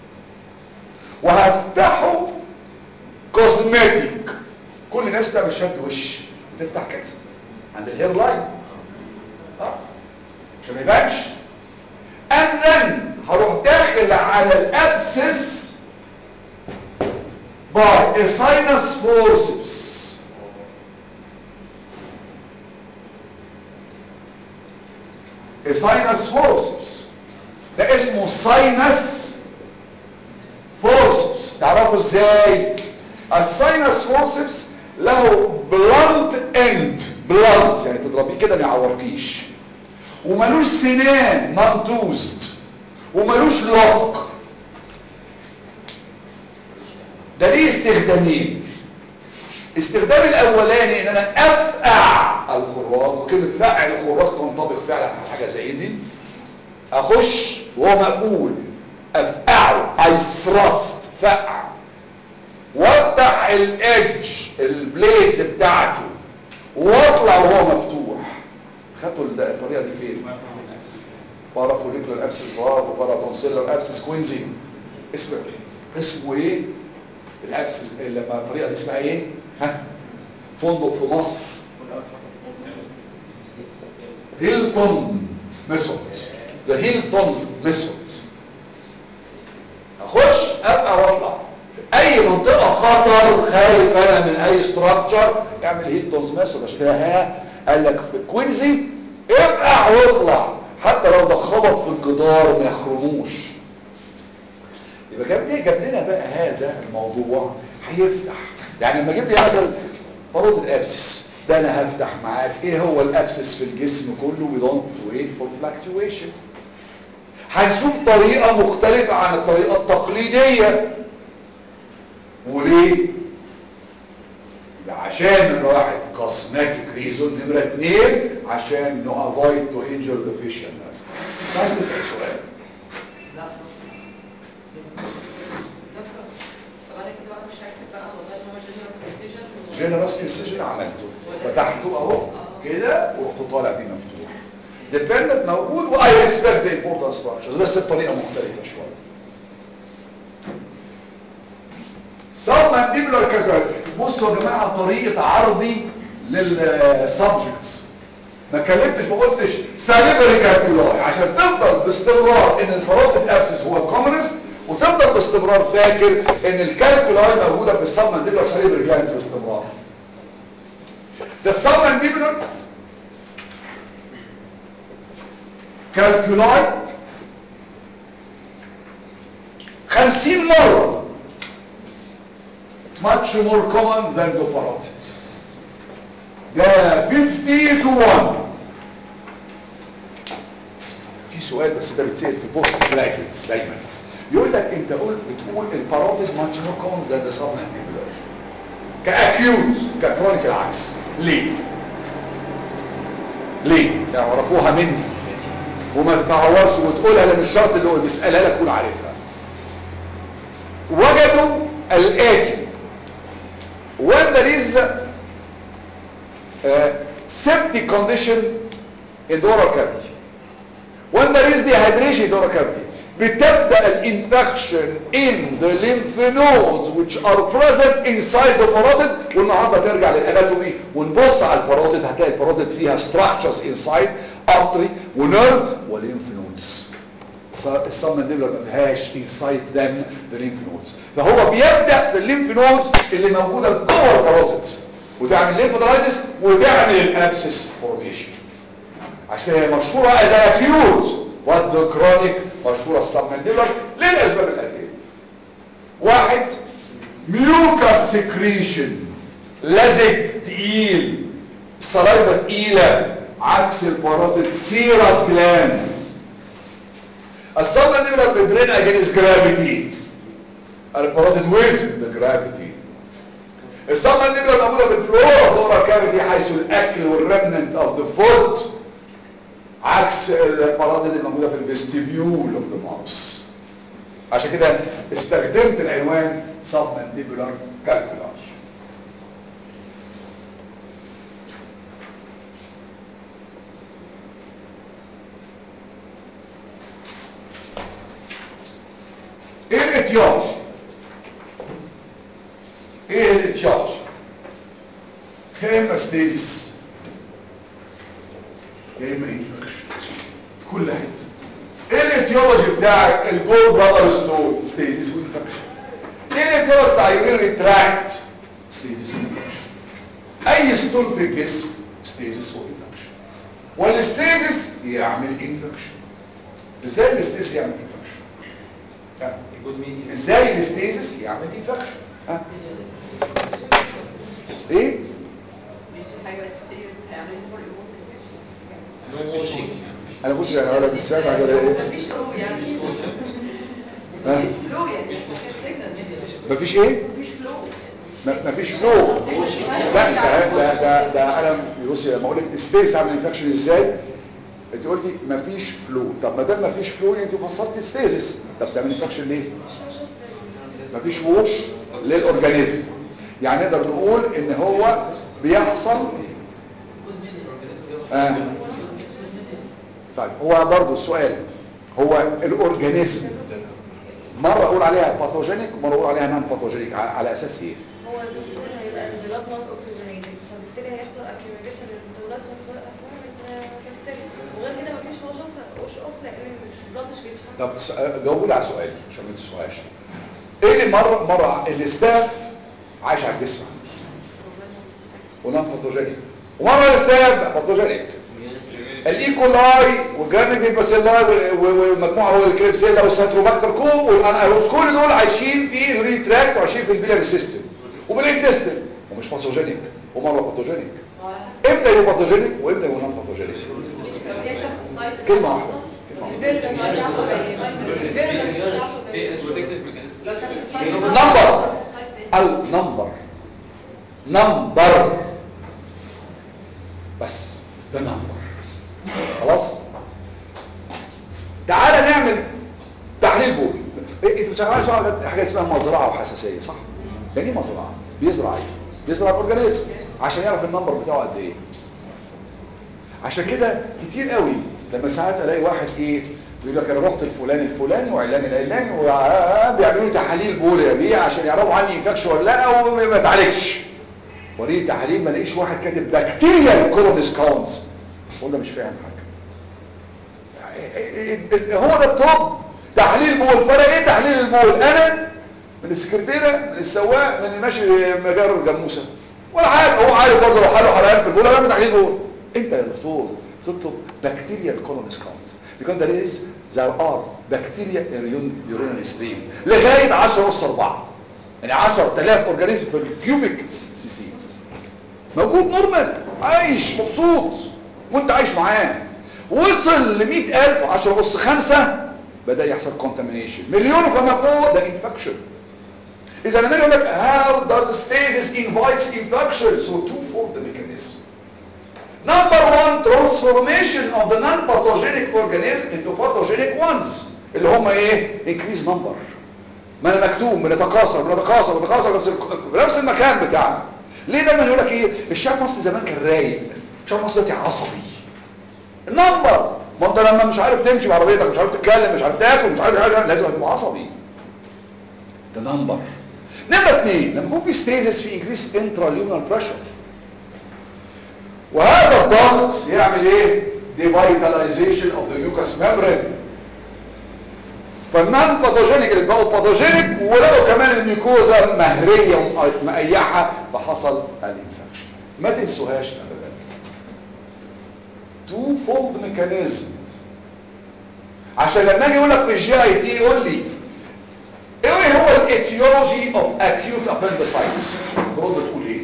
[SPEAKER 1] وهفتحه كوزماتيك كل الناس بتعمل شد وش بتفتح كده عند الهير لاين اه عشان ما يبانش and then هروح داخل على الابسس by a sinus forceps a sinus forceps ده اسمه sinus forceps تعرفوا ازاي الساينس فورسبس له بلانت اند بلانت يعني تضربيه كده ما يعوركيش وملوش سنان نون توست وملوش لق ده ليه استخدامين استخدام الاولاني ان انا افقع الخراج وكلمه فقع الخراج تنطبق فعلا على حاجه زي دي اخش وهو مقفول افقعه ايسرست فقع وافتح الايدج البليدز بتاعته واطلع وهو مفتوح خدتوا الطريقه دي فين بارافوليكولار ابسس فار وباراتونسيلر ابسس كوينزي اسمه اسمه ايه الابسس لما الطريقه دي اسمها ايه ها فندق في مصر هيلتون ميثود ذا هيلتونز ميثود اخش ابقى واطلع اي منطقة خطر خايف انا من اي ستراكشر اعمل هيلتونز ميثود عشان كده ها قال لك في كوينزي ابقع واطلع حتى لو ده خبط في الجدار ما يخرموش يبقى جاب ليه جاب لنا بقى هذا الموضوع هيفتح يعني لما جيب لي مثلا فرض الابسس ده انا هفتح معاك ايه هو الابسس في الجسم كله we don't wait for fluctuation هنشوف طريقة مختلفة عن الطريقة التقليدية وليه يبقى عشان نمرة واحد كوزماتيك ريزون نمرة اتنين عشان نو افويد تو انجر ذا فيشن مش عايز تسأل سؤال
[SPEAKER 2] لا دكتور طب انا كده بقى مش هكتب بقى والله ان هو جنرال انتيجن
[SPEAKER 1] جنرال انسيجن عملته فتحته اهو كده ورحت طالع بيه مفتوح ديبندنت موجود واي ريسبكت ذا امبورتنت ستراكشرز بس بطريقه مختلفه شويه سبمانديبولار كالكولاي بصوا يا جماعه طريقه عرضي للسبجكتس ما كلمتش ما قلتش ساليفري كالكولاي عشان تفضل باستمرار ان الفاروتيد ابسس هو الكومنست وتفضل باستمرار فاكر ان الكالكولاي موجوده في السبمانديبولار ساليفري جلاندز باستمرار ده السبمانديبولار كالكولاي خمسين مرة much more common than the parotid ده 50 to 1 في سؤال بس ده بيتسال في بوست جراجويتس دايما يقول لك انت قول بتقول الباروديز ماتش مور كومن ذان ذا سبمنتيبولار كاكيوت ككرونيك العكس ليه ليه يعرفوها مني وما تتهورش وتقولها لان الشرط اللي هو بيسالها لك تكون عارفها وجدوا الاتي when there is a septic condition in the oral cavity when there is dehydration in the oral cavity بتبدأ الانفكشن in the lymph nodes which are present inside the parotid والنهارده ترجع للاناتومي ونبص على البارotid هتلاقي البارotid فيها structures inside artery ونيرف وليمف نودز السبمنديبلر ما فيهاش inside them the lymph nodes فهو بيبدأ في الليمف نودز اللي موجودة جوه البارotid وتعمل ليمفودرايتس وتعمل الابسس فورميشن عشان هي مشهورة as an acute والد كرونيك مشهورة السبمنديبلر للأسباب الآتية واحد ميوكاس سكريشن لزج تقيل الصلايبة تقيلة عكس البارotid سيراس جلانز السبمنديبلر بيدرين against gravity البارotid with the gravity السبمنديبلر موجودة في الفلورا دورا كافيتي حيث الأكل والرمننت of the food عكس البارادل اللي موجوده في الفيستيبيول اوف ذا ماوس عشان كده استخدمت العنوان سبمنديبولار كالكولاج ايه الاتياج ايه الاتياج يا اما ستيزيس يا اما انفكشن في كل حته ايه الاتيولوجي بتاع الجول برادر ستون ستيزيس وانفكشن ايه الاتيولوجي بتاع يورينري تراكت ستيزيس وانفكشن اي ستون في الجسم ستيزيس وانفكشن والستيزيس يعمل انفكشن ازاي الستيزيس يعمل انفكشن ازاي الستيزيس يعمل انفكشن ها ايه
[SPEAKER 2] مش حاجة كتير هيعمل اسمه
[SPEAKER 6] نو واشنج
[SPEAKER 1] انا بص يعني ولا بالسامع ولا ايه
[SPEAKER 2] مفيش فلو يعني
[SPEAKER 1] ها؟
[SPEAKER 2] مفيش فلو يعني مش محتاج
[SPEAKER 1] مفيش ايه
[SPEAKER 2] مفيش فلو
[SPEAKER 1] ما- مفيش فلو لا ده ده ده, ده انا بصي لما اقول لك ستيز تعمل انفكشن ازاي انت قلتي مفيش فلو طب ما دام مفيش فلو انت فسرتي ستيزس طب تعمل انفكشن ليه مفيش ووش للاورجانيزم يعني نقدر نقول ان هو بيحصل آه. طيب هو برضو السؤال هو الاورجانيزم مره اقول عليها باثوجينيك ومره اقول عليها نون باثوجينيك على اساس ايه
[SPEAKER 7] هو الدكتور هيبقى البلاد نون اوكسجينيتد فبالتالي هيحصل اكيوميليشن للمكونات من البكتيريا وغير كده مفيش وش اوف وش اوف لان البلاد مش بيتحرك
[SPEAKER 1] طب س- جاوبوا لي على سؤالي عشان ما تنسوهاش ايه اللي مره مره الاستاف عايش على الجسم عندي ونون باثوجينيك ومره الاستاف باثوجينيك الايكولاي والجرانيك باسيلاي والمجموعه هو الكريبسيلا والسيتروباكتر كو والانايروبس كل دول عايشين في الري تراكت وعايشين في البيلاري سيستم وفي الانتستين ومش باثوجينيك ومره باثوجينيك امتى يبقى باثوجينيك وامتى يبقى نون باثوجينيك كلمه واحده كلمه واحده نمبر النمبر نمبر بس ده نمبر خلاص تعالى نعمل تحليل بول إيه، انتوا بتسمعوا حاجه حاجه اسمها مزرعه وحساسيه صح يعني ايه مزرعه بيزرع ايه بيزرع الاورجانيزم عشان يعرف النمبر بتاعه قد ايه عشان كده كتير قوي لما ساعات الاقي واحد ايه بيقول لك انا رحت الفلاني الفلاني وعلان العلاني وبيعملوا لي تحاليل بول يا بيه عشان يعرفوا عندي انفكشن ولا لا وما اتعالجش وريني تحاليل ما الاقيش واحد كاتب بكتيريا كولونيس كاونتس هو ده مش فاهم حاجه هو ده الطب تحليل بول فرق ايه تحليل البول انا من السكرتيره من السواق من اللي ماشي مجار الجاموسه ولا حاجه هو عارف برضه لو حاله حرقان في البول انا تحليل بول انت يا دكتور تطلب بكتيريا الكولونيس كاونتس because there is there are bacteria in urinary stream لغايه 10 اس 4 يعني 10000 اورجانيزم في الكيوبيك سي سي موجود نورمال عايش مبسوط وانت عايش معاه وصل ل 100000 10 اس 5 بدا يحصل كونتامينيشن مليون فما فوق ده انفكشن اذا لما يقول لك how does stasis invites infection so twofold the mechanism number one transformation of the non-pathogenic organism into pathogenic ones اللي هم ايه increase number ما انا مكتوب بنتكاثر بنتكاثر بنتكاثر في نفس ال- في نفس المكان بتاعنا ليه دايما يقول لك ايه الشعب المصري زمان كان رايق الشعب المصري دلوقتي عصبي النمبر ما انت لما مش عارف تمشي بعربيتك مش عارف تتكلم مش عارف تاكل مش عارف حاجه لازم تبقى عصبي ده نمبر نمرة اثنين لما يكون في ستيزس في انكريس انتراليومنال بريشر وهذا الضغط يعمل ايه ديفيتاليزيشن اوف ذا ميوكس ميمبرين فالنان باثوجينيك اللي بقوا باثوجينيك ولقوا كمان الميكوزا مهريه ومقيحه فحصل الانفكشن ما تنسوهاش ابدا تو فولد ميكانيزم عشان لما اجي اقول لك في الجي اي تي قول لي ايه هو الاتيولوجي اوف اكيوت ابندسايتس ترد تقول ايه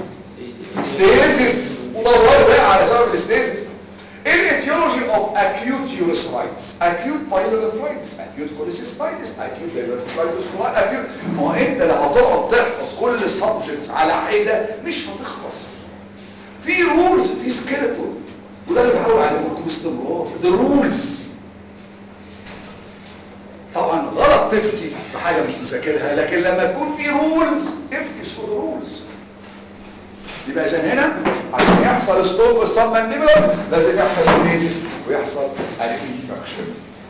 [SPEAKER 1] ستيزيس ودور بقى على سبب الاستيزيس ايه الاتيولوجي اوف اكيوت يوريثرايتس اكيوت بايلوريثرايتس اكيوت كوليسيستايتس اكيوت دايفرتيكايتس كولا اكيوت ما هو انت لو هتقعد تحفظ كل السبجكتس على حده مش هتخلص في رولز في سكيلتون وده اللي بحاول اعلمه لكم باستمرار ده رولز طبعا غلط تفتي في حاجه مش مذاكرها لكن لما تكون في رولز افتي فور رولز يبقى اذا هنا عشان يحصل ستوب في السبمنديبلر لازم يحصل ستيزيس ويحصل الانفكشن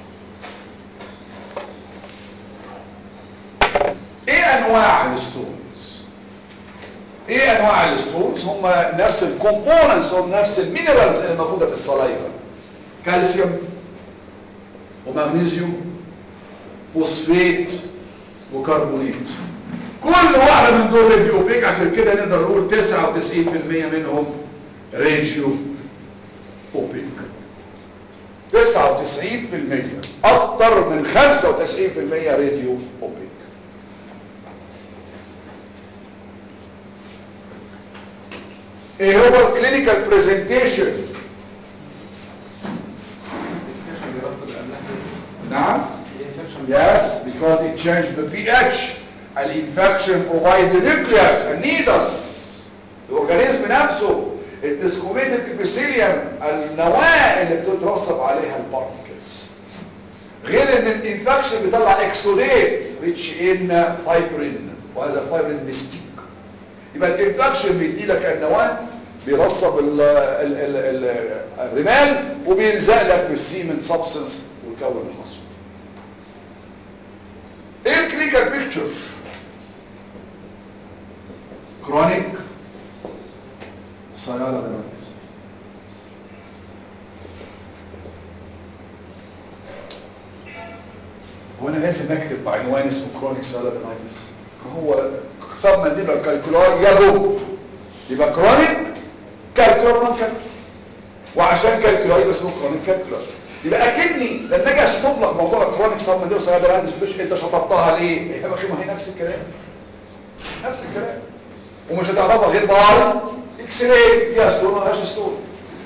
[SPEAKER 1] ايه انواع الستونز ايه انواع الستونز هم نفس الكومبوننتس هم نفس المينرالز اللي موجوده في الصلايفه كالسيوم ومغنيسيوم فوسفات وكربونات كل واحدة من دول راديو اوبيك عشان كده نقدر نقول 99% منهم راديو اوبيك 99% اكتر من 95% راديو اوبيك ايه هو الكلينيكال برزنتيشن
[SPEAKER 4] الانفكشن بيرصد الاملاح
[SPEAKER 1] نعم
[SPEAKER 4] الانفكشن
[SPEAKER 1] Yes, because it changed the pH. الانفكشن provide the nucleus, النيدس الاورجانيزم نفسه الديسكوميتد ابيثيليوم النواة اللي بتترسب عليها البارتيكلز غير ان الانفكشن بيطلع اكسوديت ريتش ان فايبرين وهذا الفايبرين ميستيك يبقى الانفكشن بيدي لك النواه بيرسب ال ال ال ال الرمال وبيلزق لك بالسيمنت سبستنس ويكون الحصوه ايه الكلينيكال بيكتشر كرونيك سيارة دلوقتي هو انا لازم اكتب بعنوان اسمه كرونيك سيلادينايتس هو سب مانديبلر كالكولاي يدوب يبقى كرونيك كالكولار نون كالكولار وعشان كالكولاي يبقى اسمه كرونيك كالكولار يبقى اكني لما اجي اشطب لك موضوع الكرونيك سب مانديبلر سيلادينايتس مش انت شطبتها ليه هي بقى ما هي نفس الكلام نفس الكلام ومش هتعرفها غير باي اكس راي فيها ستون ولا ملهاش ستون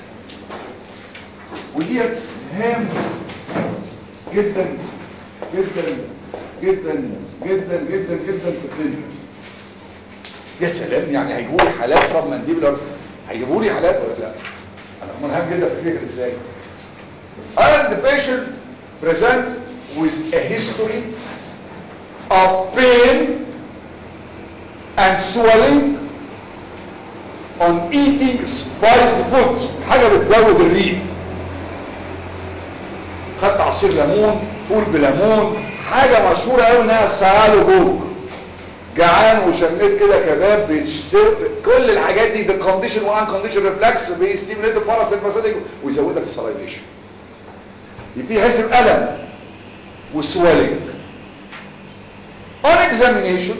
[SPEAKER 1] وديت هام جدا جدا جدا جدا جدا جدا في الكلينيك يا سلام يعني هيجيبوا لي حالات سب مانديبلر هيجيبوا لي حالات ولا لا انا امال هام جدا في الكلينيك ازاي and the patient present with a history of pain and swelling on eating spiced food حاجة بتزود الريق خدت عصير ليمون فول بليمون حاجة مشهورة قوي انها السعالو جوك جعان وشميت كده كباب بيشتر كل الحاجات دي ده كونديشن وان كونديشن ريفلكس بيستيميليت الباراسيمباثيك ويزود لك السلايفيشن يبتدي يحس بألم وسويلنج on examination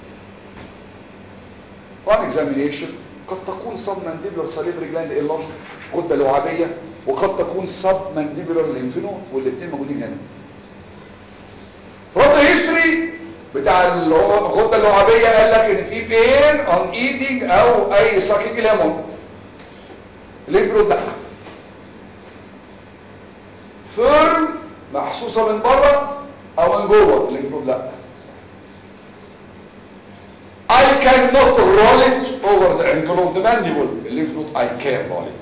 [SPEAKER 1] on examination قد تكون submandibular salivary gland enlarged غده لعابيه وقد تكون submandibular lymph node والاثنين موجودين هنا from the history بتاع اللي هو الغده اللعابيه قال لك ان في بين on eating او اي ساكينج ليمون lymph node لا فيرم محسوسه من بره او من جوه الليمف نود لا I cannot roll it over the angle of the mandible الليمف نود I can roll it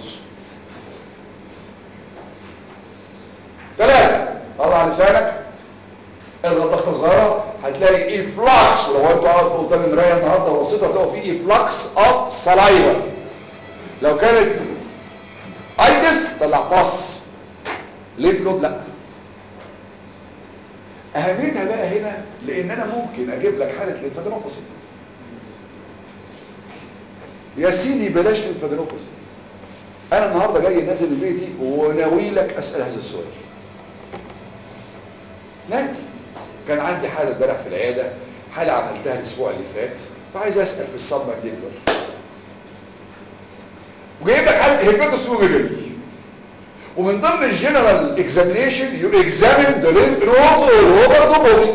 [SPEAKER 1] ثلاثة طلع لسانك اضغط ضغطه صغيره هتلاقي افلاكس ولو انتوا قعدتوا قدام المرايه النهارده وبصيتوا هتلاقوا في افلاكس اوف سلايفا لو كانت ايدس طلع باص ليف نود لا اهميتها بقى هنا لان انا ممكن اجيب لك حاله ليمفادينوباثي يا سيدي بلاش ليمفادينوباثي انا النهارده جاي نازل من بيتي وناوي لك اسال هذا السؤال ناوي كان عندي حاله امبارح في العياده حاله عملتها الاسبوع اللي فات فعايز اسال في الصب مانديبلر وجايب لك حاله هيباتوس وميجالي ومن ضمن الجنرال اكزامينيشن يو اكزامين ذا ليمف نودز اول اوفر ذا بودي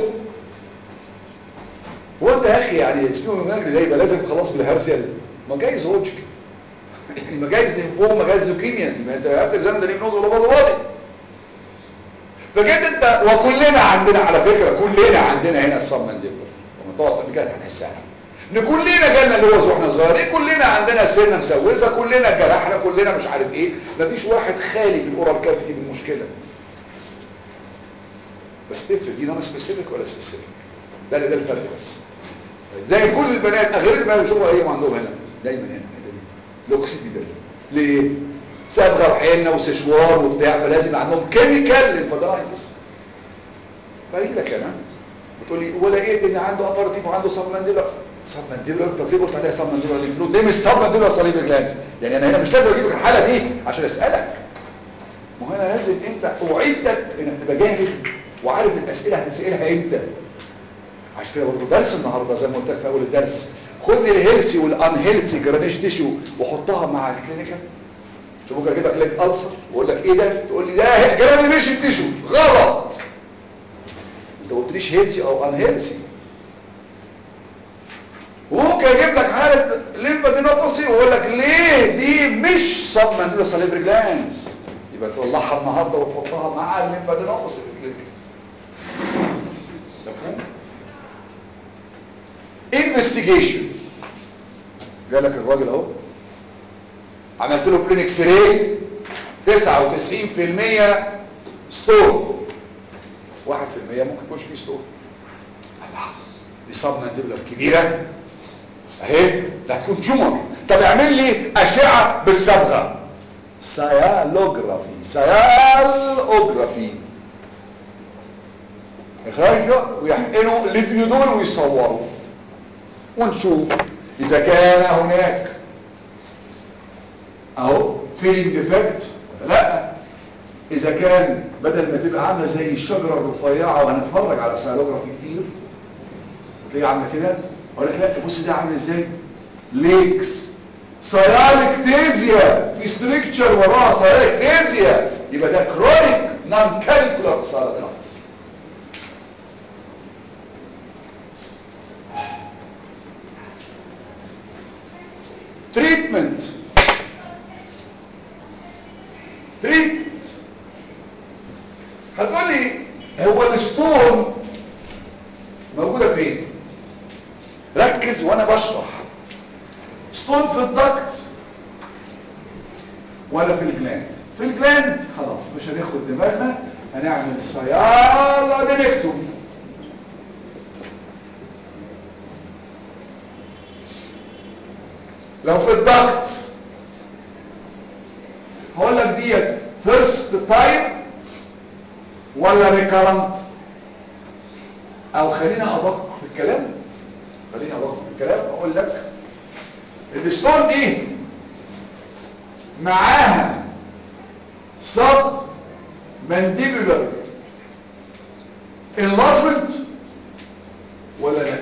[SPEAKER 1] هو انت يا اخي يعني اسمه ميجالي ده يبقى لازم خلاص بالهرسيال ما جايز هوجك يعني ما جايز ليمفوما جايز لوكيميا ما انت هات اكزامين ذا ليمف نودز اول اوفر ذا بودي فجيت انت وكلنا عندنا على فكرة كلنا عندنا هنا الصم مانديبلر لما تقعد قبل كده هتحسها ان كلنا جالنا اللوز واحنا صغيرين كلنا عندنا سنه مسوسه كلنا جرحنا كلنا مش عارف ايه مفيش واحد خالي في الاورال كافيتي من مشكله بس تفرق دي نون سبيسيفيك ولا سبيسيفيك ده ده الفرق بس زي كل البنات اغلبيه البنات بيشوفوا ايه عندهم هنا دايما هنا الحته دي لوكسيتي ده ليه صبغه وحنه وسشوار وبتاع فلازم عندهم كيميكال للفادرايتس فيجي لك انا بتقول لي ولقيت ان عنده ابر ديب وعنده سب مانديبلر سب مانديبلر طب ليه قلت عليها سب مانديبلر ليمفنود ليه مش سب مانديبلر صليب جلاندز يعني انا هنا مش لازم اجيب لك الحاله دي عشان اسالك ما هو انا لازم انت اوعدك انك تبقى جاهز وعارف الاسئله هتسالها امتى عشان كده برضه درس النهارده زي ما قلت لك في اول الدرس خد لي الهيلسي والان هيلسي جرانيش تيشو وحطها مع الكلينيكال شوف ممكن اجيب لك ليك ألسر واقول لك ايه ده تقول لي ده جراني مش تيشو غلط انت قلت ليش هيلسي او ان هيلسي وممكن اجيب لك حاله ليمفادينوباثي واقول لك ليه دي مش سب مانديبولا ساليفري جلاندز يبقى تطلعها النهارده وتحطها مع الليمفادينوباثي في الكلينيك مفهوم انفستيجيشن جالك الراجل اهو عملت له بلين اكس راي 99% ستون 1% ممكن يكونش فيه ستون الله دي صاب مانديبلر كبيره اهي لا تكون تيومر طب اعمل لي اشعه بالصبغه سيالوجرافي سيالوجرافي يخرجوا ويحقنوا ليبيودول ويصوروا ونشوف اذا كان هناك اهو فيلينج ديفكت لا اذا كان بدل ما تبقى عامله زي الشجره الرفيعه وهنتفرج على سيالوجرافي كتير وتلاقيها عامله كده اقول لك لا بص ده عامل ازاي ليكس سيالكتيزيا في ستريكتشر وراها سيالكتيزيا يبقى ده كرونيك نون كالكولار سيالوجرافيس تريتمنت تريتمنت هتقول لي هو الستون موجوده فين ركز وانا بشرح ستون في الضغط ولا في الجلاند في الجلاند خلاص مش هناخد دماغنا هنعمل صياله دينكتومي لو في الضغط هقول لك ديت فيرست تايم ولا ريكارنت او خلينا ادق في الكلام خلينا ادق في الكلام اقول لك الستون دي معاها سب مانديبولار enlargement ولا لا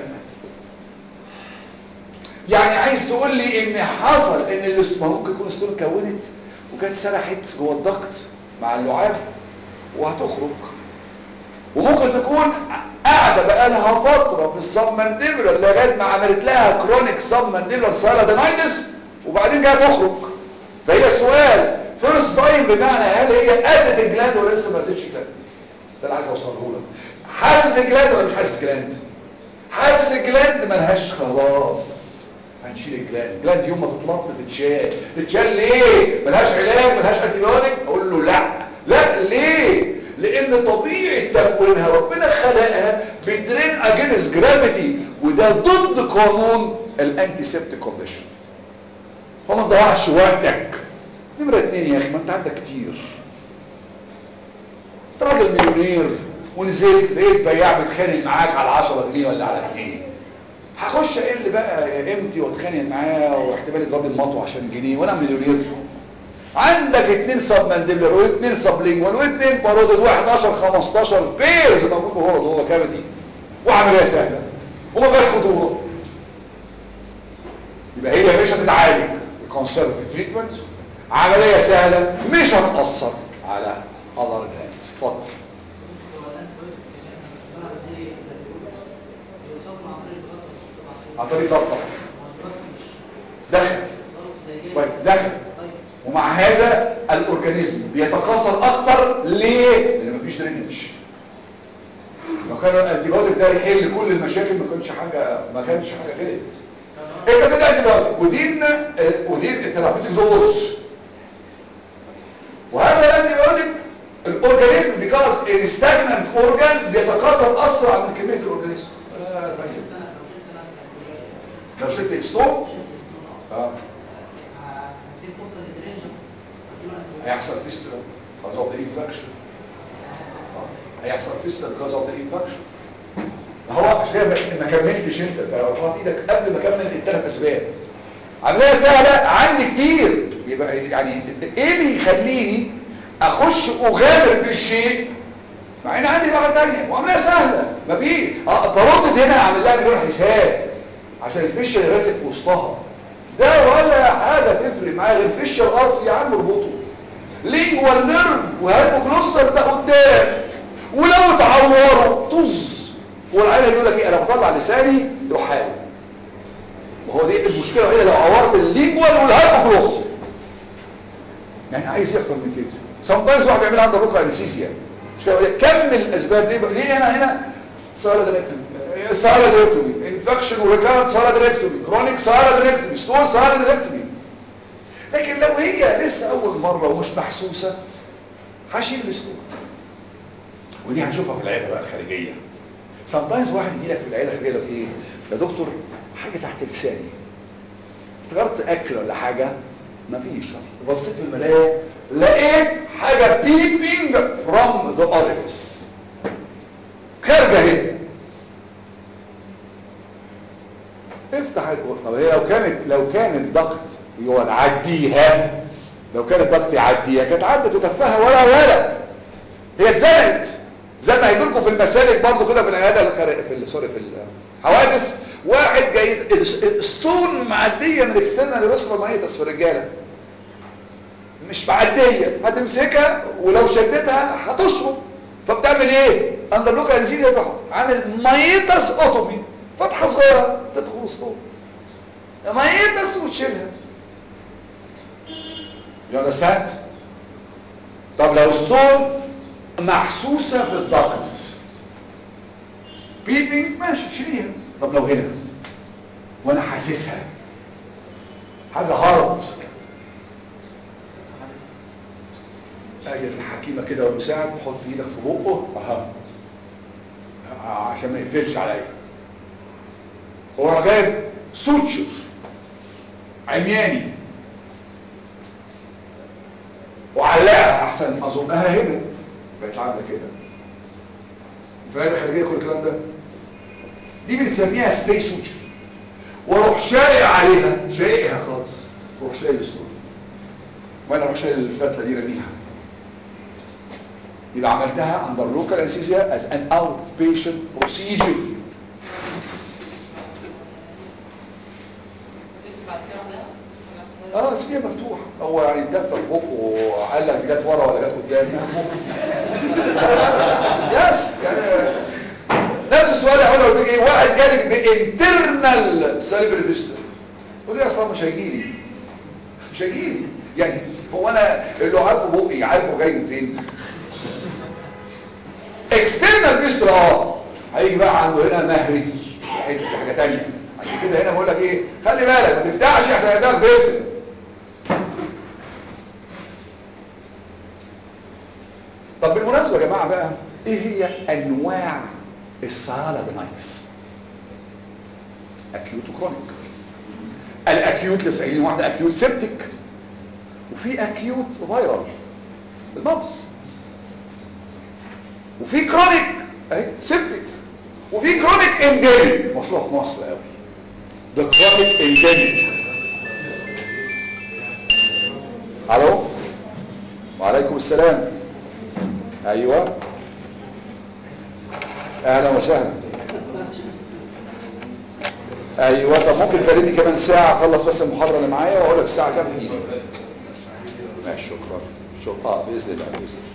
[SPEAKER 1] يعني عايز تقول لي ان حصل ان الاستون ممكن يكون ستون كونت وجت سرحت جوه الضغط مع اللعاب وهتخرج وممكن تكون قاعده بقالها فتره في السب مانديبولار لغايه ما عملت لها كرونيك سب مانديبولار سالادينايتس وبعدين جايه تخرج فهي السؤال فيرست تايم بمعنى هل هي قاست الجلاند ولا لسه ما قاستش جلاند ده اللي عايز اوصله لك حاسس الجلاند ولا مش حاسس جلاند حاسس الجلاند ملهاش خلاص هنشيل الجلاند الجلاند يوم ما تطلق تتشال تتشال ليه ملهاش علاج ملهاش انتيبيوتيك اقول له لا لا ليه لان طبيعه تكوينها ربنا خلقها بدرين اجينست جرافيتي وده ضد قانون الانتي سيبتيك كونديشن فما تضيعش وقتك نمرة اتنين يا اخي ما انت عندك كتير انت راجل مليونير ونزلت لقيت بياع بيتخانق معاك على 10 جنيه ولا على جنيه هخش اقل بقى قيمتي واتخانق معاه واحتمال يضرب لي المطوه عشان جنيه وانا مليونير عندك اتنين سب مانديبلر واتنين سب لينجوال واتنين بارودد واحد 10 15 فيرز موجود جوه جوه كافيتي وعمليه سهله وما فيهاش خطوره يبقى هي مش هتتعالج الكونسرفتيف تريتمنت عمليه سهله مش هتاثر على اذر جلاندز اتفضل عن طريق ضغط دخل طيب دخل ومع هذا الاورجانيزم بيتكاثر اكتر ليه لان مفيش درينج لو كان الانتيبيوتيك ده يحل كل المشاكل ما كانش حاجه ما كانش حاجه غلط انت كده انتيبيوتيك ودي ودي ثيرابيوتيك دوز وهذا الانتيبيوتيك الاورجانيزم بيكاز الستاجنانت اورجان بيتكاثر اسرع من كميه الاورجانيزم لو شلت اكستوم اه هيحصل فيستولا because of the infection هيحصل فيستولا because of the infection هو عشان كده ما كملتش انت انت رفعت ايدك قبل ما اكمل الثلاث اسباب عمليه سهله عندي كتير يبقى يعني ايه اللي يخليني اخش اغامر بالشيء مع ان عندي حاجه ثانيه وعمليه سهله ما في اه برد هنا اعمل لها مليون حساب عشان الفش اللي راسك في وسطها ده ولا حاجه تفرق معايا غير فش الارض يا عم اربطه لينجوال نيرف وهايبوكلوستر ده قدام ولو اتعوروا طز والعيال يقول لك ايه انا بطلع لساني يحاول وهو دي المشكله الوحيده لو عورت اللينجوال والهايبوكلوستر يعني عايز يفهم من كده سمتايمز واحد بيعمل عنده بكره انستيزيا مش كده كمل الاسباب ليه بقى؟ ليه انا هنا سهله دايركتومي سهله دايركتومي انفكشن وريكارنت سهله دايركتومي كرونيك سهله دايركتومي ستول سهله دايركتومي لكن لو هي لسه اول مره ومش محسوسه هشيل الستول ودي هنشوفها في العياده بقى الخارجيه سمتايمز واحد يجي لك في العياده الخارجيه يقول لك ايه يا دكتور حاجه تحت لساني افتكرت اكل ولا حاجه مفيش بصيت في المرايه لقيت حاجه بيبينج فروم ذا اوريفيس خارجه اهي افتح البق طب هي لو كانت لو كانت ضغط هو نعديها لو كانت ضغط يعديها كانت عدت وتفاها ولا ولا هي اتزنقت زي ما هيجي لكم في المسالك برضو كده في العياده الخارج في سوري في الحوادث واحد جاي ستون معديه من الاكسترنال ريسبر ميتس في الرجاله مش معديه هتمسكها ولو شدتها هتشرب فبتعمل ايه اندر لوكال انستيزيا عامل ميتس اوتومي فتحه صغيره تدخل وسطهم ميتس وتشيلها يو اندرستاند طب لو ستون محسوسه في الضغط بيبينج ماشي شيليها طب لو هنا وانا حاسسها حاجه هارد اجي الحكيمه كده والمساعد حط ايدك في بقه اها عشان ما يقفلش عليا هو جايب سوتشر عمياني وعلقها احسن اظنها هنا بقت عامله كده فاهم خارجيه كل الكلام ده دي بنسميها ستي سوتشر واروح شائع عليها شائعها خالص واروح شايل الصوره وانا اروح شايل الفتله دي رميها يبقى عملتها اندر لوكال انستيزيا از ان اوت بيشنت بروسيجر اه بس فيها مفتوح هو يعني اتدفى في بقه وقال لك جت ورا ولا جت قدام يس يعني نفس السؤال هقوله لو بيجي واحد جالك بانترنال ساليفري فيستر تقول لي اصلا مش هيجي لي مش هيجي لي يعني هو انا اللي عارفه بقي عارفه جاي من فين اكسترنال فيستولا اه هيجي بقى عنده هنا مهري حته حاجه تانية عشان كده هنا بقول لك ايه خلي بالك ما تفتحش عشان يديك فيستولا طب بالمناسبه يا جماعه بقى ايه هي انواع السالادينايتس اكيوت وكرونيك الاكيوت لسعيدين واحده اكيوت سيبتك وفي اكيوت فايرال المبس وفي كرونيك اهي سيبتك وفي كرونيك انديميك مشروع في مصر قوي ده كرونيك انديميك الو وعليكم السلام ايوه اهلا وسهلا ايوه طب ممكن تفرقني كمان ساعه اخلص بس المحاضره اللي معايا واقول لك الساعه كام تيجي ماشي شكرا شكرا اه باذن الله باذن الله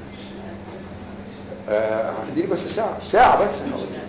[SPEAKER 1] آه هتديني بس ساعه ساعه بس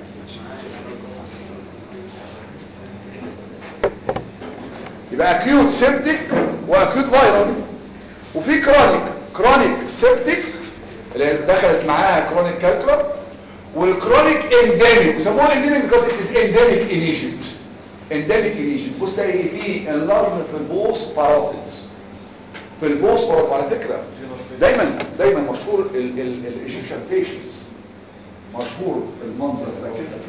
[SPEAKER 1] يبقى اكيوت سيبتيك واكيوت فايرال وفي كرونيك كرونيك سيبتيك اللي دخلت معاها كرونيك كالكولر والكرونيك انديميك بيسموها انديميك because it is endemic in Egypt endemic in Egypt بص تلاقي في enlargement في البوس باروتيدز في البوس باروتيدز على فكره دايما دايما مشهور الايجيبشن فيشز مشهور المنظر ده كده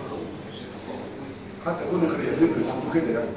[SPEAKER 1] حتى كل كرياتيف بيسموه كده يعني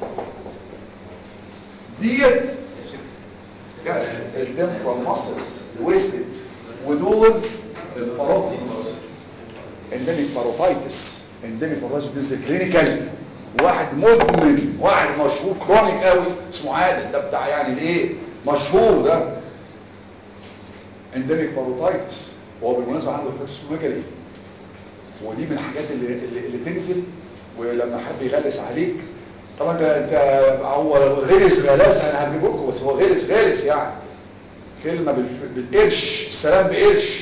[SPEAKER 1] ديت يس التمبرال ماسلز ويستد ودول الباروتيدز انديميك باروتايتس انديميك باروتايتس بتنزل كلينيكال واحد مدمن واحد مشهور كرونيك قوي اسمه عادل ده بتاع يعني الايه مشهور ده انديميك باروتايتس وهو بالمناسبه عنده هيباتوسوميجالي ودي من الحاجات اللي, اللي, اللي تنزل ولما حد يغلس عليك طبعا انت انت هو غلس غلاسه انا هجيب لكم بس هو غلس غلس يعني كلمه بالف... بالقرش السلام بقرش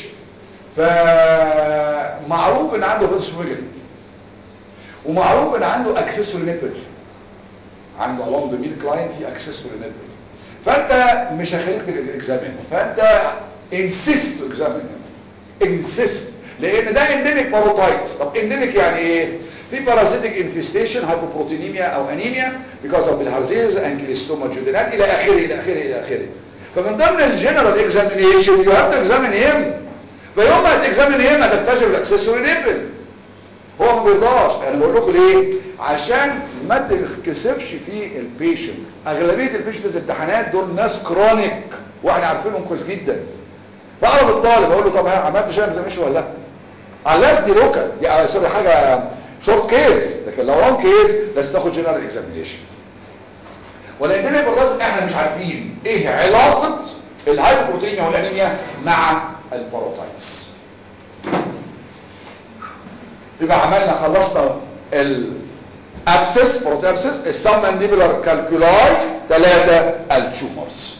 [SPEAKER 1] فمعروف ان عنده هيباتوسوميجالي ومعروف ان عنده اكسسوري نيبل عنده along the mid line في اكسسوري نيبل فانت مش هخليك اكزامين فانت انسيست تو اكزامين انسيست لان ده انديميك باروتايتس طب انديميك يعني ايه في بارازيتيك انفستيشن هايبوبروتينيميا او انيميا because of بالهارزيز انكيلستوما جودينال الى اخره الى اخره الى اخره فمن ضمن الجنرال اكزامينيشن يو هاف تو اكزامين هيم فيوم ما هتكزامين هيم هتكتشف الاكسسوري نيبل هو ما بيرضاش انا بقول لكم ليه عشان ما تكسبش في البيشنت اغلبيه البيشنت في الامتحانات دول ناس كرونيك واحنا عارفينهم كويس جدا فاعرف الطالب اقول له طب ها عملت شيء اكزاميشن ولا لا unless دي لوكال دي سوري حاجه شورت كيس لكن لو لونج كيس لازم تاخد جنرال اكزامينيشن ولان بالرسم احنا مش عارفين ايه علاقه الهايبوبروتينيا والانيميا مع الباروتايتس يبقى عملنا خلصنا الابسس بروتابسس السبمانديبولار كالكولاي ثلاثه التيومرز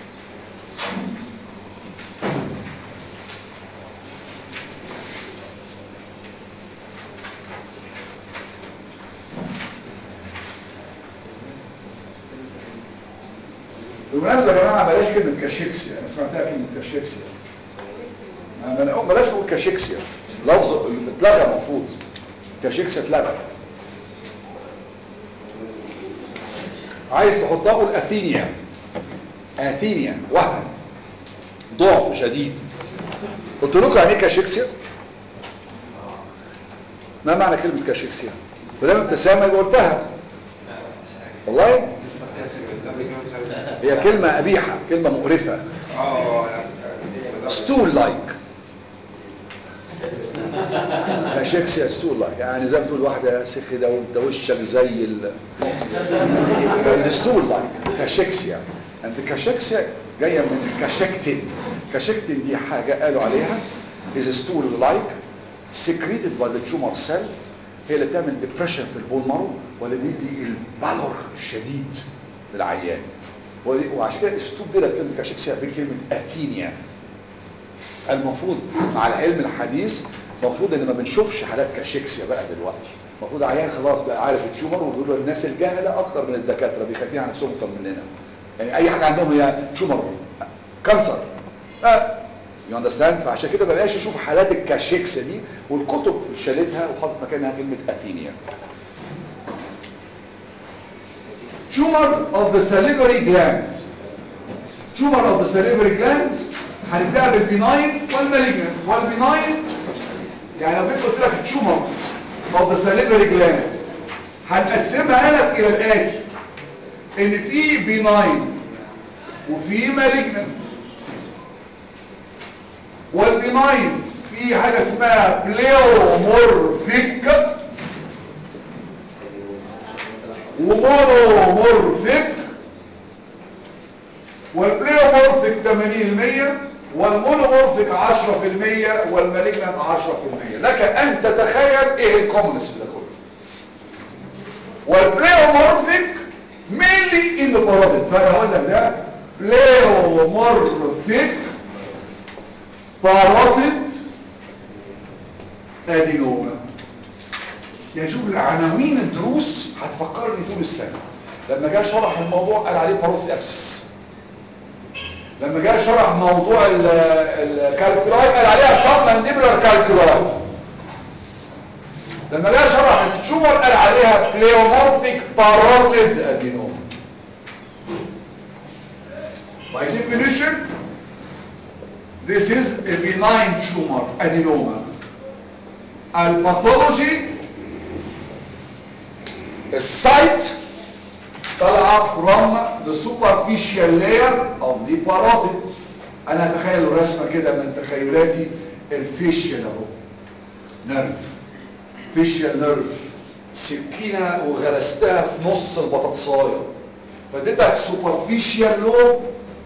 [SPEAKER 1] بالمناسبه يا جماعه بلاش كلمه كاشيكسيا انا سمعتها كلمه كاشيكسيا ما بلاش نقول كاشيكسيا لفظ اتلغى المفروض كاشيكسيا اتلغى عايز تحطها قول اثينيا اثينيا وهن ضعف شديد قلت لكم يعني ايه كاشيكسيا ما معنى كلمه كاشيكسيا ما دام ابتسامه يبقى قلتها والله هي كلمه قبيحه كلمه مقرفه ستول لايك كاشيكسيا ستول لايك يعني زي ما تقول واحده سخ ده وانت وشك زي ال ستول لايك كاشيكسيا انت كاشيكسيا جايه من كاشكتين كاشكتين دي حاجه قالوا عليها is stool like secreted by the tumor cell هي اللي بتعمل depression في البول مارو واللي بيدي البالور الشديد للعيان وعشان كده الستوب دي كلمه كاشيكسيا بكلمه اثينيا المفروض مع العلم الحديث المفروض ان ما بنشوفش حالات كاشيكسيا بقى دلوقتي المفروض عيان خلاص بقى عارف التيومر وبيقولوا الناس الجهله اكتر من الدكاتره بيخافين على نفسهم اكتر مننا يعني اي حاجه عندهم هي تيومر كانسر لا يو اندرستاند فعشان كده بلاش اشوف حالات الكاشيكس دي والكتب شالتها وحطت مكانها كلمه اثينيا tumor of the salivary glands tumor of the salivary glands هنبدأ بالبناين والمالجنت والبناين يعني لو جيت قلت لك tumors of the salivary glands هنقسمها لك الى الاتي ان في بناين وفي مالجنت والبناين في حاجه اسمها بليومورفيك ومونومورفيك والبليومورفيك 80% والمونومورفيك 10% والمالجنت 10% لك ان تتخيل ايه الكومنس في ده كله والبليومورفيك mainly in the parotid فانا هقول لك ده بليومورفيك parotid ادينوما يعني شوف العناوين الدروس هتفكرني طول السنة لما جاء شرح الموضوع قال عليه باروتيد ابسس لما جاء شرح موضوع ال- الكالكولاي قال عليها سب مانديبولار كالكولاي لما جاء شرح التيومر قال عليها بليومورفيك باروتيد ادينوما by definition this is a benign tumor adenoma الباثولوجي السايت طالعه from the superficial layer of the parotid انا اتخيل رسمه كده من تخيلاتي الفيشيال اهو نيرف فيشيال نيرف سكينه وغرستها في نص البطاطسايه فاديتك سوبرفيشال لوب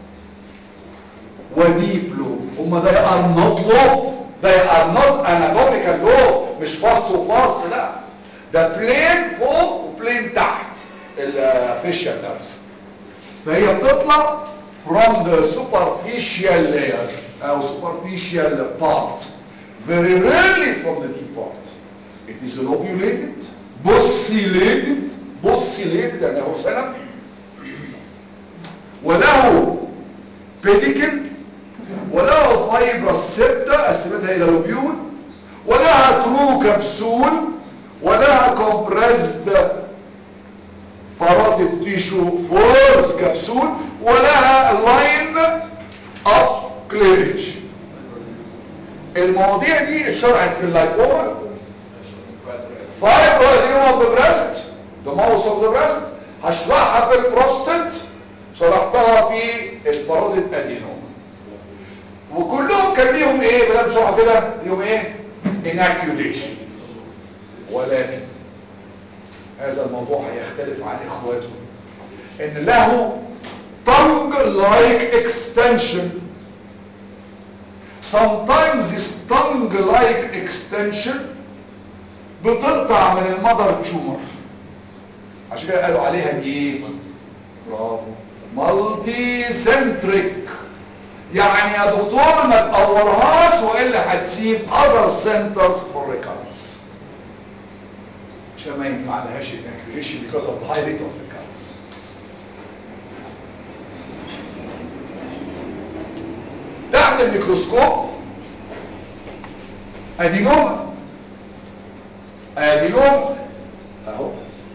[SPEAKER 1] وديب لوب هما they are not lobe they are not anatomical lobe مش فص وفص لا ده بلين فوق وبلين تحت الفيشيال نيرف فهي بتطلع from the superficial layer او superficial part very rarely from the deep part it is lobulated buccillated buccillated يعني هو سنم وله بيديكل وله فايبرس سبتة قسمتها الى لوبيول ولها ترو كبسول ولها كومبريسد parotid تيشو فورس كبسول ولها لاين اوف كليريج المواضيع دي اتشرحت في اللايكوما فايبر ادينوما اوف ذا بريست ذا ماوس اوف ذا بريست هشرحها في البروستات شرحتها في الباروديد ادينوما وكلهم كان ليهم ايه بلا بسرعه كده ليهم ايه اناكيوليشن ولكن هذا الموضوع هيختلف عن اخواته ان له tongue like extension sometimes this tongue like extension بتقطع من المذر تيومر عشان كده قالوا عليها ايه برافو مالتي سنتريك يعني يا دكتور ما تقورهاش والا هتسيب other centers for recurrence عشان ما ينفع لهاش evacuation because of the high rate of recurrence تحت الميكروسكوب ادينوما ادينوما اهو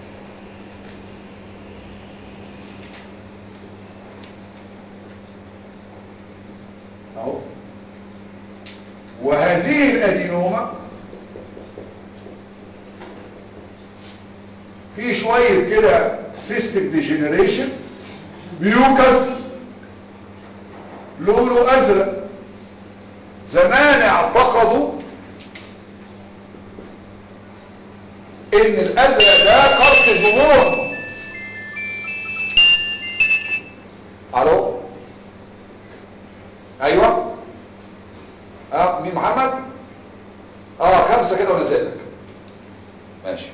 [SPEAKER 1] اهو وهذه الادينوما في شوية كده سيستيك ديجنريشن ميوكس لونه ازرق زمان اعتقدوا ان الازرق ده قرط جمون الو ايوه اه مين محمد اه خمسة كده ونزلك ماشي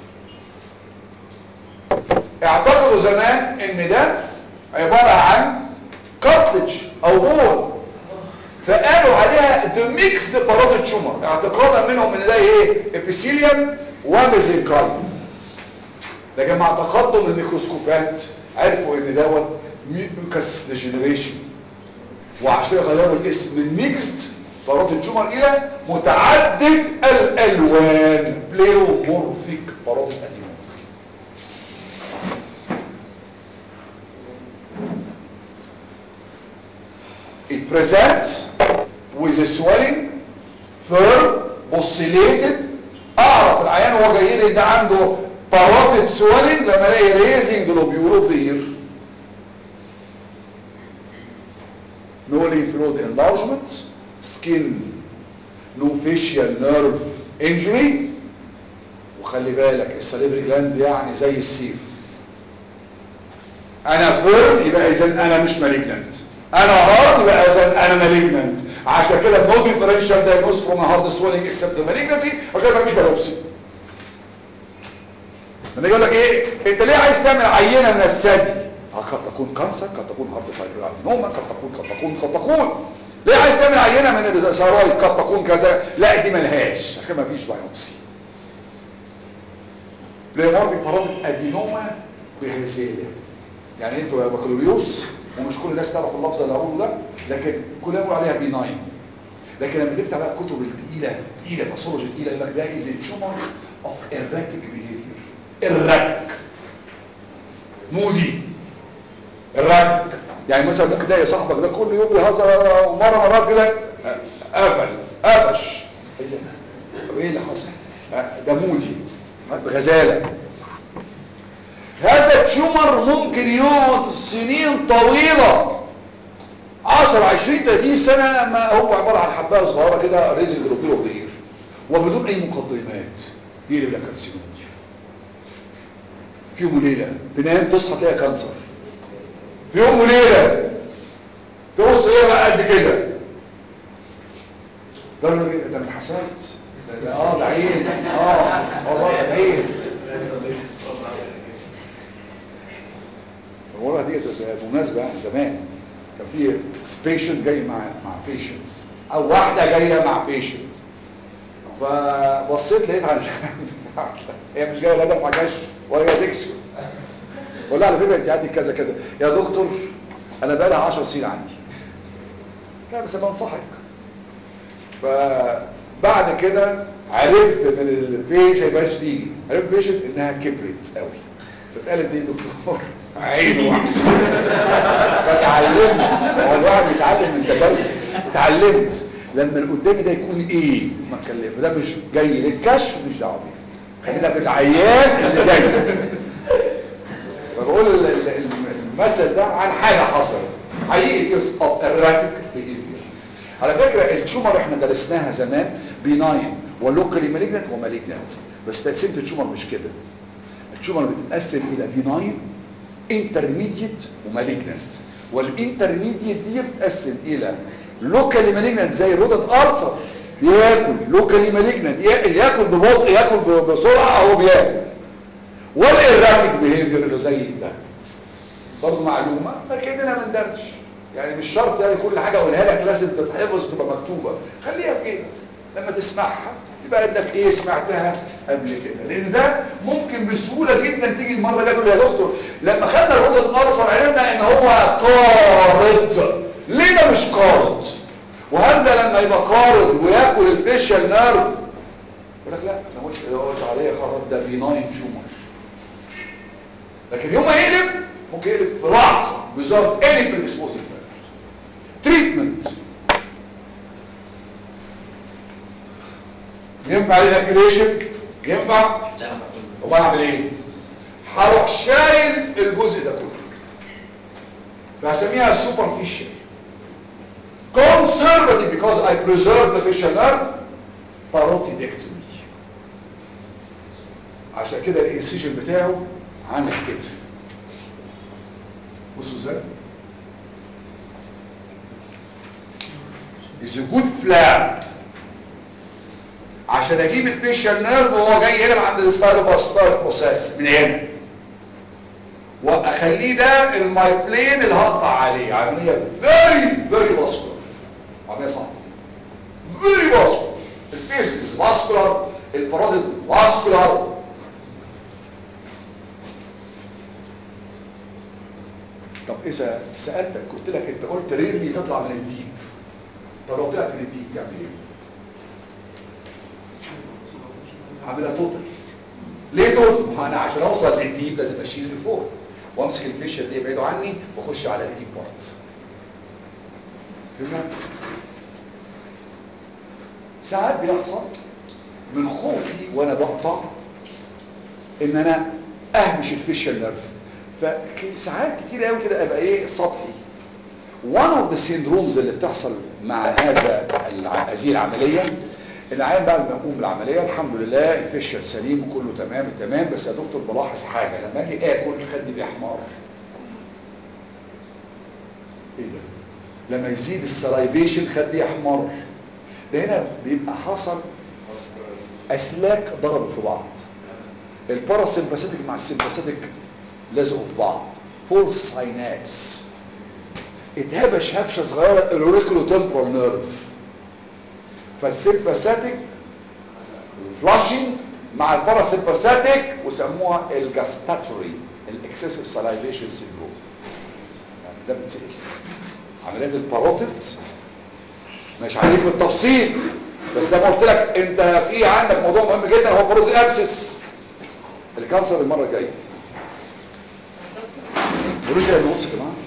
[SPEAKER 1] اعتقدوا زمان ان ده عبارة عن كارتلج او بول فقالوا عليها the mixed parotid tumor اعتقادا منهم ان ده ايه ابيثيليوم وميزنكايم لكن مع تقدم الميكروسكوبات عرفوا ان دوت ميوكس ديجنريشن وعشان كده غيروا الاسم من ميكست باروتيد تيومر الى متعدد الالوان بليومورفيك باروتيد ادينوما It presents with a swelling firm oscillated اعرف العيان وهو جاي لي ده عنده parotid swelling لما الاقي raising globule of the ear no lymph node enlargement skin no facial nerve injury وخلي بالك السليفري جلاند يعني زي السيف انا فيرم يبقى اذا انا مش مالجننت انا هارد يبقى اذا انا مالجننت عشان كده نو ديفرنشال دايجنوز فروم هارد سويلنج اكسبت مالجنسي عشان كده مفيش بايوبسي لما يقول لك ايه انت ليه عايز تعمل عينه من الثدي اه قد تكون كانسر قد تكون هارد فايبرادينوما قد تكون قد تكون قد تكون ليه عايز تعمل عينه من الثرايد قد تكون كذا لا دي ملهاش عشان كده مفيش بايوبسي بليمورفيك بارافيك ادينوما بهزاله يعني انتوا يا بكالوريوس ومش كل الناس تعرف اللفظ اللي هقوله ده لكن كلنا بنقول عليها بيناين لكن لما تفتح بقى الكتب الثقيله ثقيله باثولوجي ثقيله يقول لك ده از تيومر اوف erratic behavior erratic مودي erratic يعني مثلا ممكن تلاقي صاحبك ده كل يوم بيهزر ومره مرات كده قفل قفش ايه ده طب ايه اللي حصل ده مودي غزاله هذا التيومر ممكن يقعد سنين طويلة 10 20 30 سنة ما هو عبارة عن حباية صغيرة كده ريزنج جلوبيل اوف ذا وبدون اي مقدمات يقلب لك كارسينوم في يوم وليلة تنام تصحى تلاقي كانسر في يوم وليلة تبص ايه بقى قد كده قالوا له ايه ده من الحساد ده ده اه ده عين اه والله ده عين المره دي بمناسبه يعني زمان كان في سبيشنت جاي مع مع بيشنت او واحده جايه مع بيشنت فبصيت لقيت على هي مش جايه لا دفع كشف ولا جايه تكشف بقول لها على فكره انت عندك كذا كذا يا دكتور انا بقى لها 10 سنين عندي لا بس بنصحك فبعد كده عرفت من البيج هيبقاش تيجي عرفت بيشنت انها كبرت قوي فاتقالت دي دكتور عينه واحد فتعلمت هو الواحد بيتعلم من تجارب اتعلمت لما اللي قدامي ده يكون ايه ما اتكلم ده مش جاي للكشف مش دعوه بيه خلينا في العيان اللي جاي فبقول ال- ال- ال- المثل ده عن حاجه حصلت حقيقي كيس اوف erratic behavior على فكره التيومر احنا درسناها زمان بيناين ولوكالي مالجنت ومالجنت بس تقسيمه التيومر مش كده التيومر بتتقسم الى بيناين انترميديت ومالجنت والانترميديت دي بتقسم الى لوكالي مالجنت زي رودنت ارسر بياكل لوكالي مالجنت ياكل ببطء ياكل ب- بسرعه اهو بياكل والإراتيك بيهيفير اللي زي ده برضه معلومه لكننا ما ندرش يعني مش شرط يعني كل حاجه اقولها لك لازم تتحفظ وتبقى مكتوبه خليها في جيبك لما تسمعها يبقى انك ايه سمعتها قبل كده لان ده ممكن بسهوله جدا تيجي المره اللي تقول يا دكتور لما خدنا الرد الارسل عرفنا ان هو قارض ليه ده مش قارض وهل ده لما يبقى قارض وياكل الفيشال نيرف يقول لك لا انا قلت قلت عليه قارض ده بيناين تيومر لكن يوم ما يقلب ممكن يقلب في لحظه without any predisposing factor treatment ينفع الاكريشن ينفع طب اعمل ايه هروح شايل الجزء ده كله فهسميها superficial conservative because I preserve the facial nerve parotidectomy عشان كده الانسيجن بتاعه عامل كده بصوا ازاي is a good flap عشان اجيب الفيشال نيرف وهو جاي هنا عند الستايلوباستايك بروسيس من هنا واخليه ده المايبلين اللي هقطع عليه عمليه فيري فيري فاسكولار عمليه صعبه فيري فاسكولار الفيس فاسكولار الباروديد فاسكولار طب اذا سالتك قلت لك انت قلت ريرلي تطلع من الديب طب لو طلعت من الديب تعمل ايه هعملها توتال ليه توتال ما انا عشان اوصل للديب لازم اشيل اللي فوق وامسك الفيشر دي يبعدوا عني واخش على الديب بارت فهمنا ساعات بيحصل من خوفي وانا بقطع ان انا اهمش الفيشل نيرف فساعات كتير قوي كده ابقى ايه سطحي one of the syndromes اللي بتحصل مع هذا الع- هذه العمليه العيان بعد ما يقوم بالعمليه الحمد لله الفيشل سليم وكله تمام تمام بس يا دكتور بلاحظ حاجه لما اجي اكل خدي بيحمر ايه ده لما يزيد السلايفيشن خدي يحمر ده هنا بيبقى حصل اسلاك ضربت في بعض الباراسمباثيك مع السمباثيك لزقوا في بعض فول ساينابس اتهبش هبشه صغيره الاوريكولو تمبرال نيرف فالسمباثيك فلاشينج مع الباراسمباثيك وسموها الجاستاتوري الاكسسيف سلايفيشن سيندروم يعني ده بتسال عمليات الباروتيد مش عليك بالتفصيل بس زي ما قلت لك انت في عندك موضوع مهم جدا هو باروتيد ابسس الكانسر المره الجايه قولوا لي النقطه يا جماعه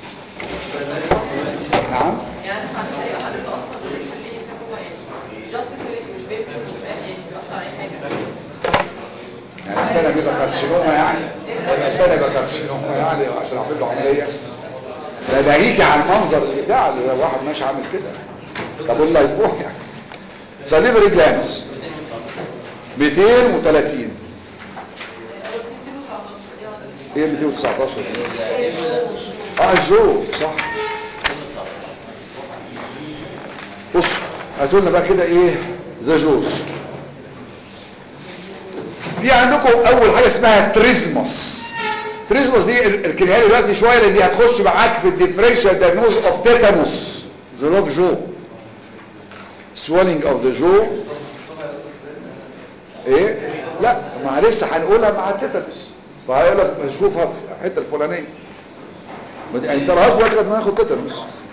[SPEAKER 1] نعم
[SPEAKER 2] يعني حضرتك هي حضرتك اصلا مش هتلاقي ان هو يعني جاست سيريك مش بيفرق مش بقى يعني مش بيأثر على اي حاجه
[SPEAKER 1] يعني استنى بيبقى كارسينوما يعني ولا استنى يبقى كارسينوما يعني عشان اعمل له عمليه ده ناهيكي عن المنظر اللي بتاع اللي هو واحد ماشي عامل كده طب والله يروح يعني سليفري جلانس 230 ايه 219 دي؟ اه الجو صح بص هاتوا لنا بقى كده ايه ذا جوز في عندكم اول حاجه اسمها تريزموس تريزموس دي اركنها لي دلوقتي شويه لان دي هتخش معاك في الديفرنشال دايجنوز اوف تيتانوس ذا لوك جو swelling of the jaw ايه لا ما لسه هنقولها مع التيتانوس فهيقول لك شوفها في الحته الفلانيه ما دي- انت رهاش دلوقتي لما ناخد تيتانوس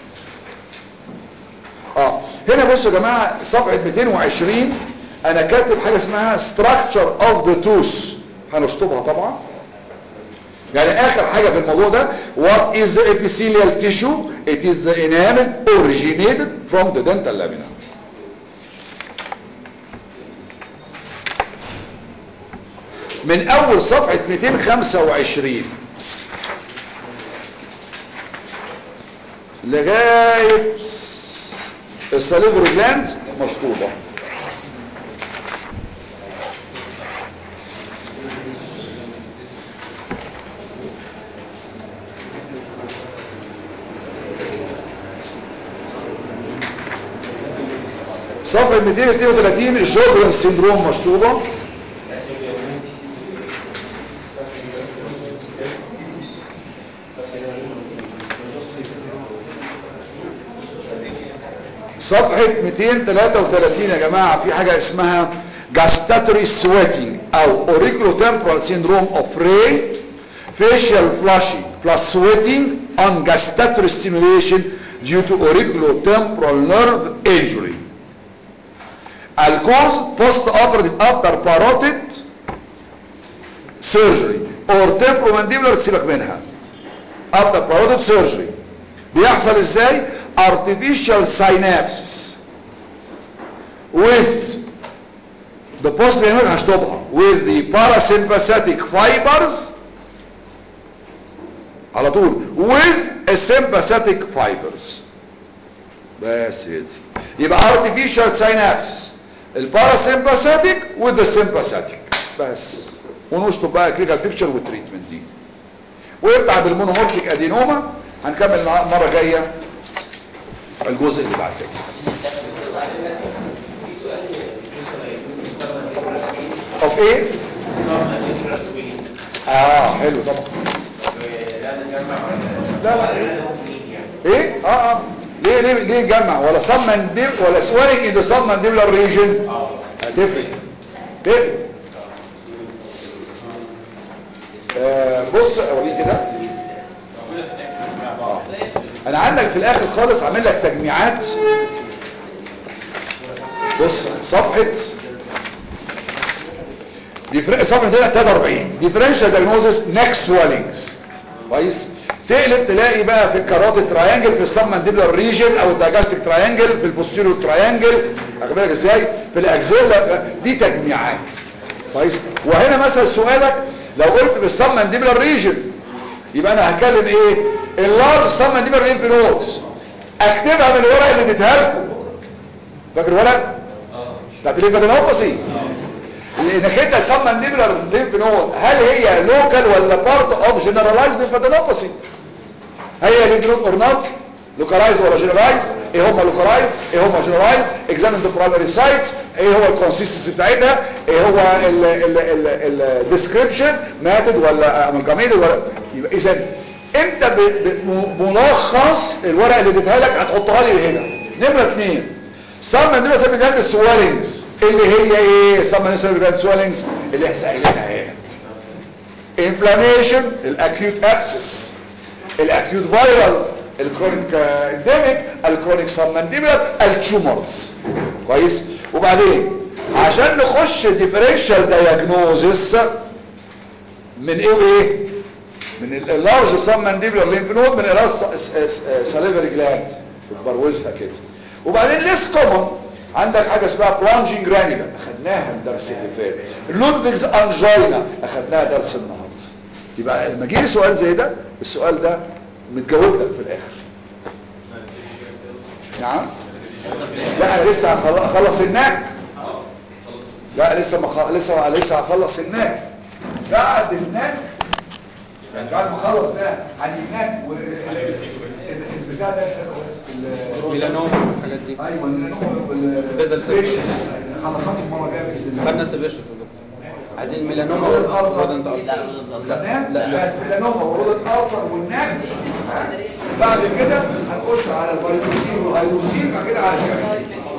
[SPEAKER 1] اه هنا بصوا يا جماعه صفحه 220 انا كاتب حاجه اسمها structure of the tooth هنشطبها طبعا يعني اخر حاجه في الموضوع ده what is the epithelial tissue it is the enamel originated from the dental lamina من اول صفحه 225 لغايه السليفري جلاندز مشطوبه صفحة 232 الجوجرن سيندروم مشطوبة صفحة 233 يا جماعة في حاجة اسمها gustatory sweating أو auriculotemporal syndrome of Ray facial flushing plus sweating on gustatory stimulation due to auriculotemporal nerve injury الكوز post operative after parotid surgery or temporomandibular سيبك منها after parotid surgery بيحصل ازاي artificial synapses with the posterior هشطبها with the parasympathetic fibers على طول with a sympathetic fibers بس يا سيدي يبقى artificial synapses الباراسيمباثيك with the sympathetic بس ونشطب بقى كلينيكال بيكتشر والتريتمنت دي ويبدع بالمونومورفيك ادينوما هنكمل المره الجايه الجزء اللي بعد كده اوف ايه اه حلو طبعا لا لا ايه اه اه ليه ليه ليه نجمع ولا صم منديب ولا سوالك ان صم مانديبولار ريجن هتفرق تفرق آه بص اوريك كده آه. انا عندك في الاخر خالص عامل لك تجميعات بص صفحة ديفر... صفحة هنا 43 differential diagnosis neck swellings كويس تقلب تلاقي بقى في الكاراتيد تراينجل في السبمنديبلر ريجن او الدايجاستيك تراينجل في البوستيريور تراينجل واخد بالك ازاي في الاكزيلا دي تجميعات كويس وهنا مثلا سؤالك لو قلت في السبمنديبلر ريجن يبقى انا هكلم ايه اللارج سبمنديبلر ليمف نودز اكتبها من الورق اللي اديتها لكم فاكر الورق بتاعت الليمفادينوباثي لانك انت السبمنديبلر ليمف نود هل هي لوكال ولا بارت اوف جنرالايزد ليمفادينوباثي هي ليمف نود اور نوت لوكالايز ولا جنرالايز ايه هم لوكالايز ايه هم جنرالايز اكزامين ذا برايمري سايتس ايه هو الكونسيستنسي بتاعتها ايه هو الديسكريبشن ماتد ولا امالجاميد ولا يبقى اذا انت ب- ب- ملخص الورقه اللي اديتها لك هتحطها لي هنا نمره اثنين سام مانديبلا سيرفيكال سوالينجز اللي هي ايه سام مانديبلا سيرفيكال سوالينجز اللي احنا قايلينها هنا انفلاميشن الاكيوت ابسس الاكيوت فايرال الكرونيك انديميك الكرونيك سبمنديبلر التيومرز كويس وبعدين عشان نخش ديفرنشال دايجنوزس من ايه وايه من اللارج سبمنديبلر ليمف نود من الراس ساليفري جلاند بروزها كده وبعدين ليس كومن عندك حاجه اسمها برانجينج جرانيولا اخدناها الدرس اللي فات لودفيجز انجينا اخدناها درس النهارده يبقى لما يجي لي سؤال زي ده السؤال ده متجاوب لك في الاخر نعم لا انا لسه هخل- هخلص الناك لا لسه ما خ... لسه لسه هخلص الناك بعد الناك يعني بعد ما اخلص ده هنيناك و البتاع ده يسأل بس ال-
[SPEAKER 4] ميلانوما والحاجات دي
[SPEAKER 1] ايوه الميلانوما وال
[SPEAKER 4] بيزل
[SPEAKER 1] سبيشال. خلصات المره الجايه باذن الله
[SPEAKER 4] خدنا سبيشس يا دكتور عايزين ميلانوما
[SPEAKER 1] ورود الألسر.
[SPEAKER 4] ورودنت ألسر.
[SPEAKER 1] لا
[SPEAKER 4] لا، لا.
[SPEAKER 1] بس ميلانوما ورود الالسر والناك ها؟ بعد كده هنخش على الفيروسين والهيدروسين بعد كده على الشمال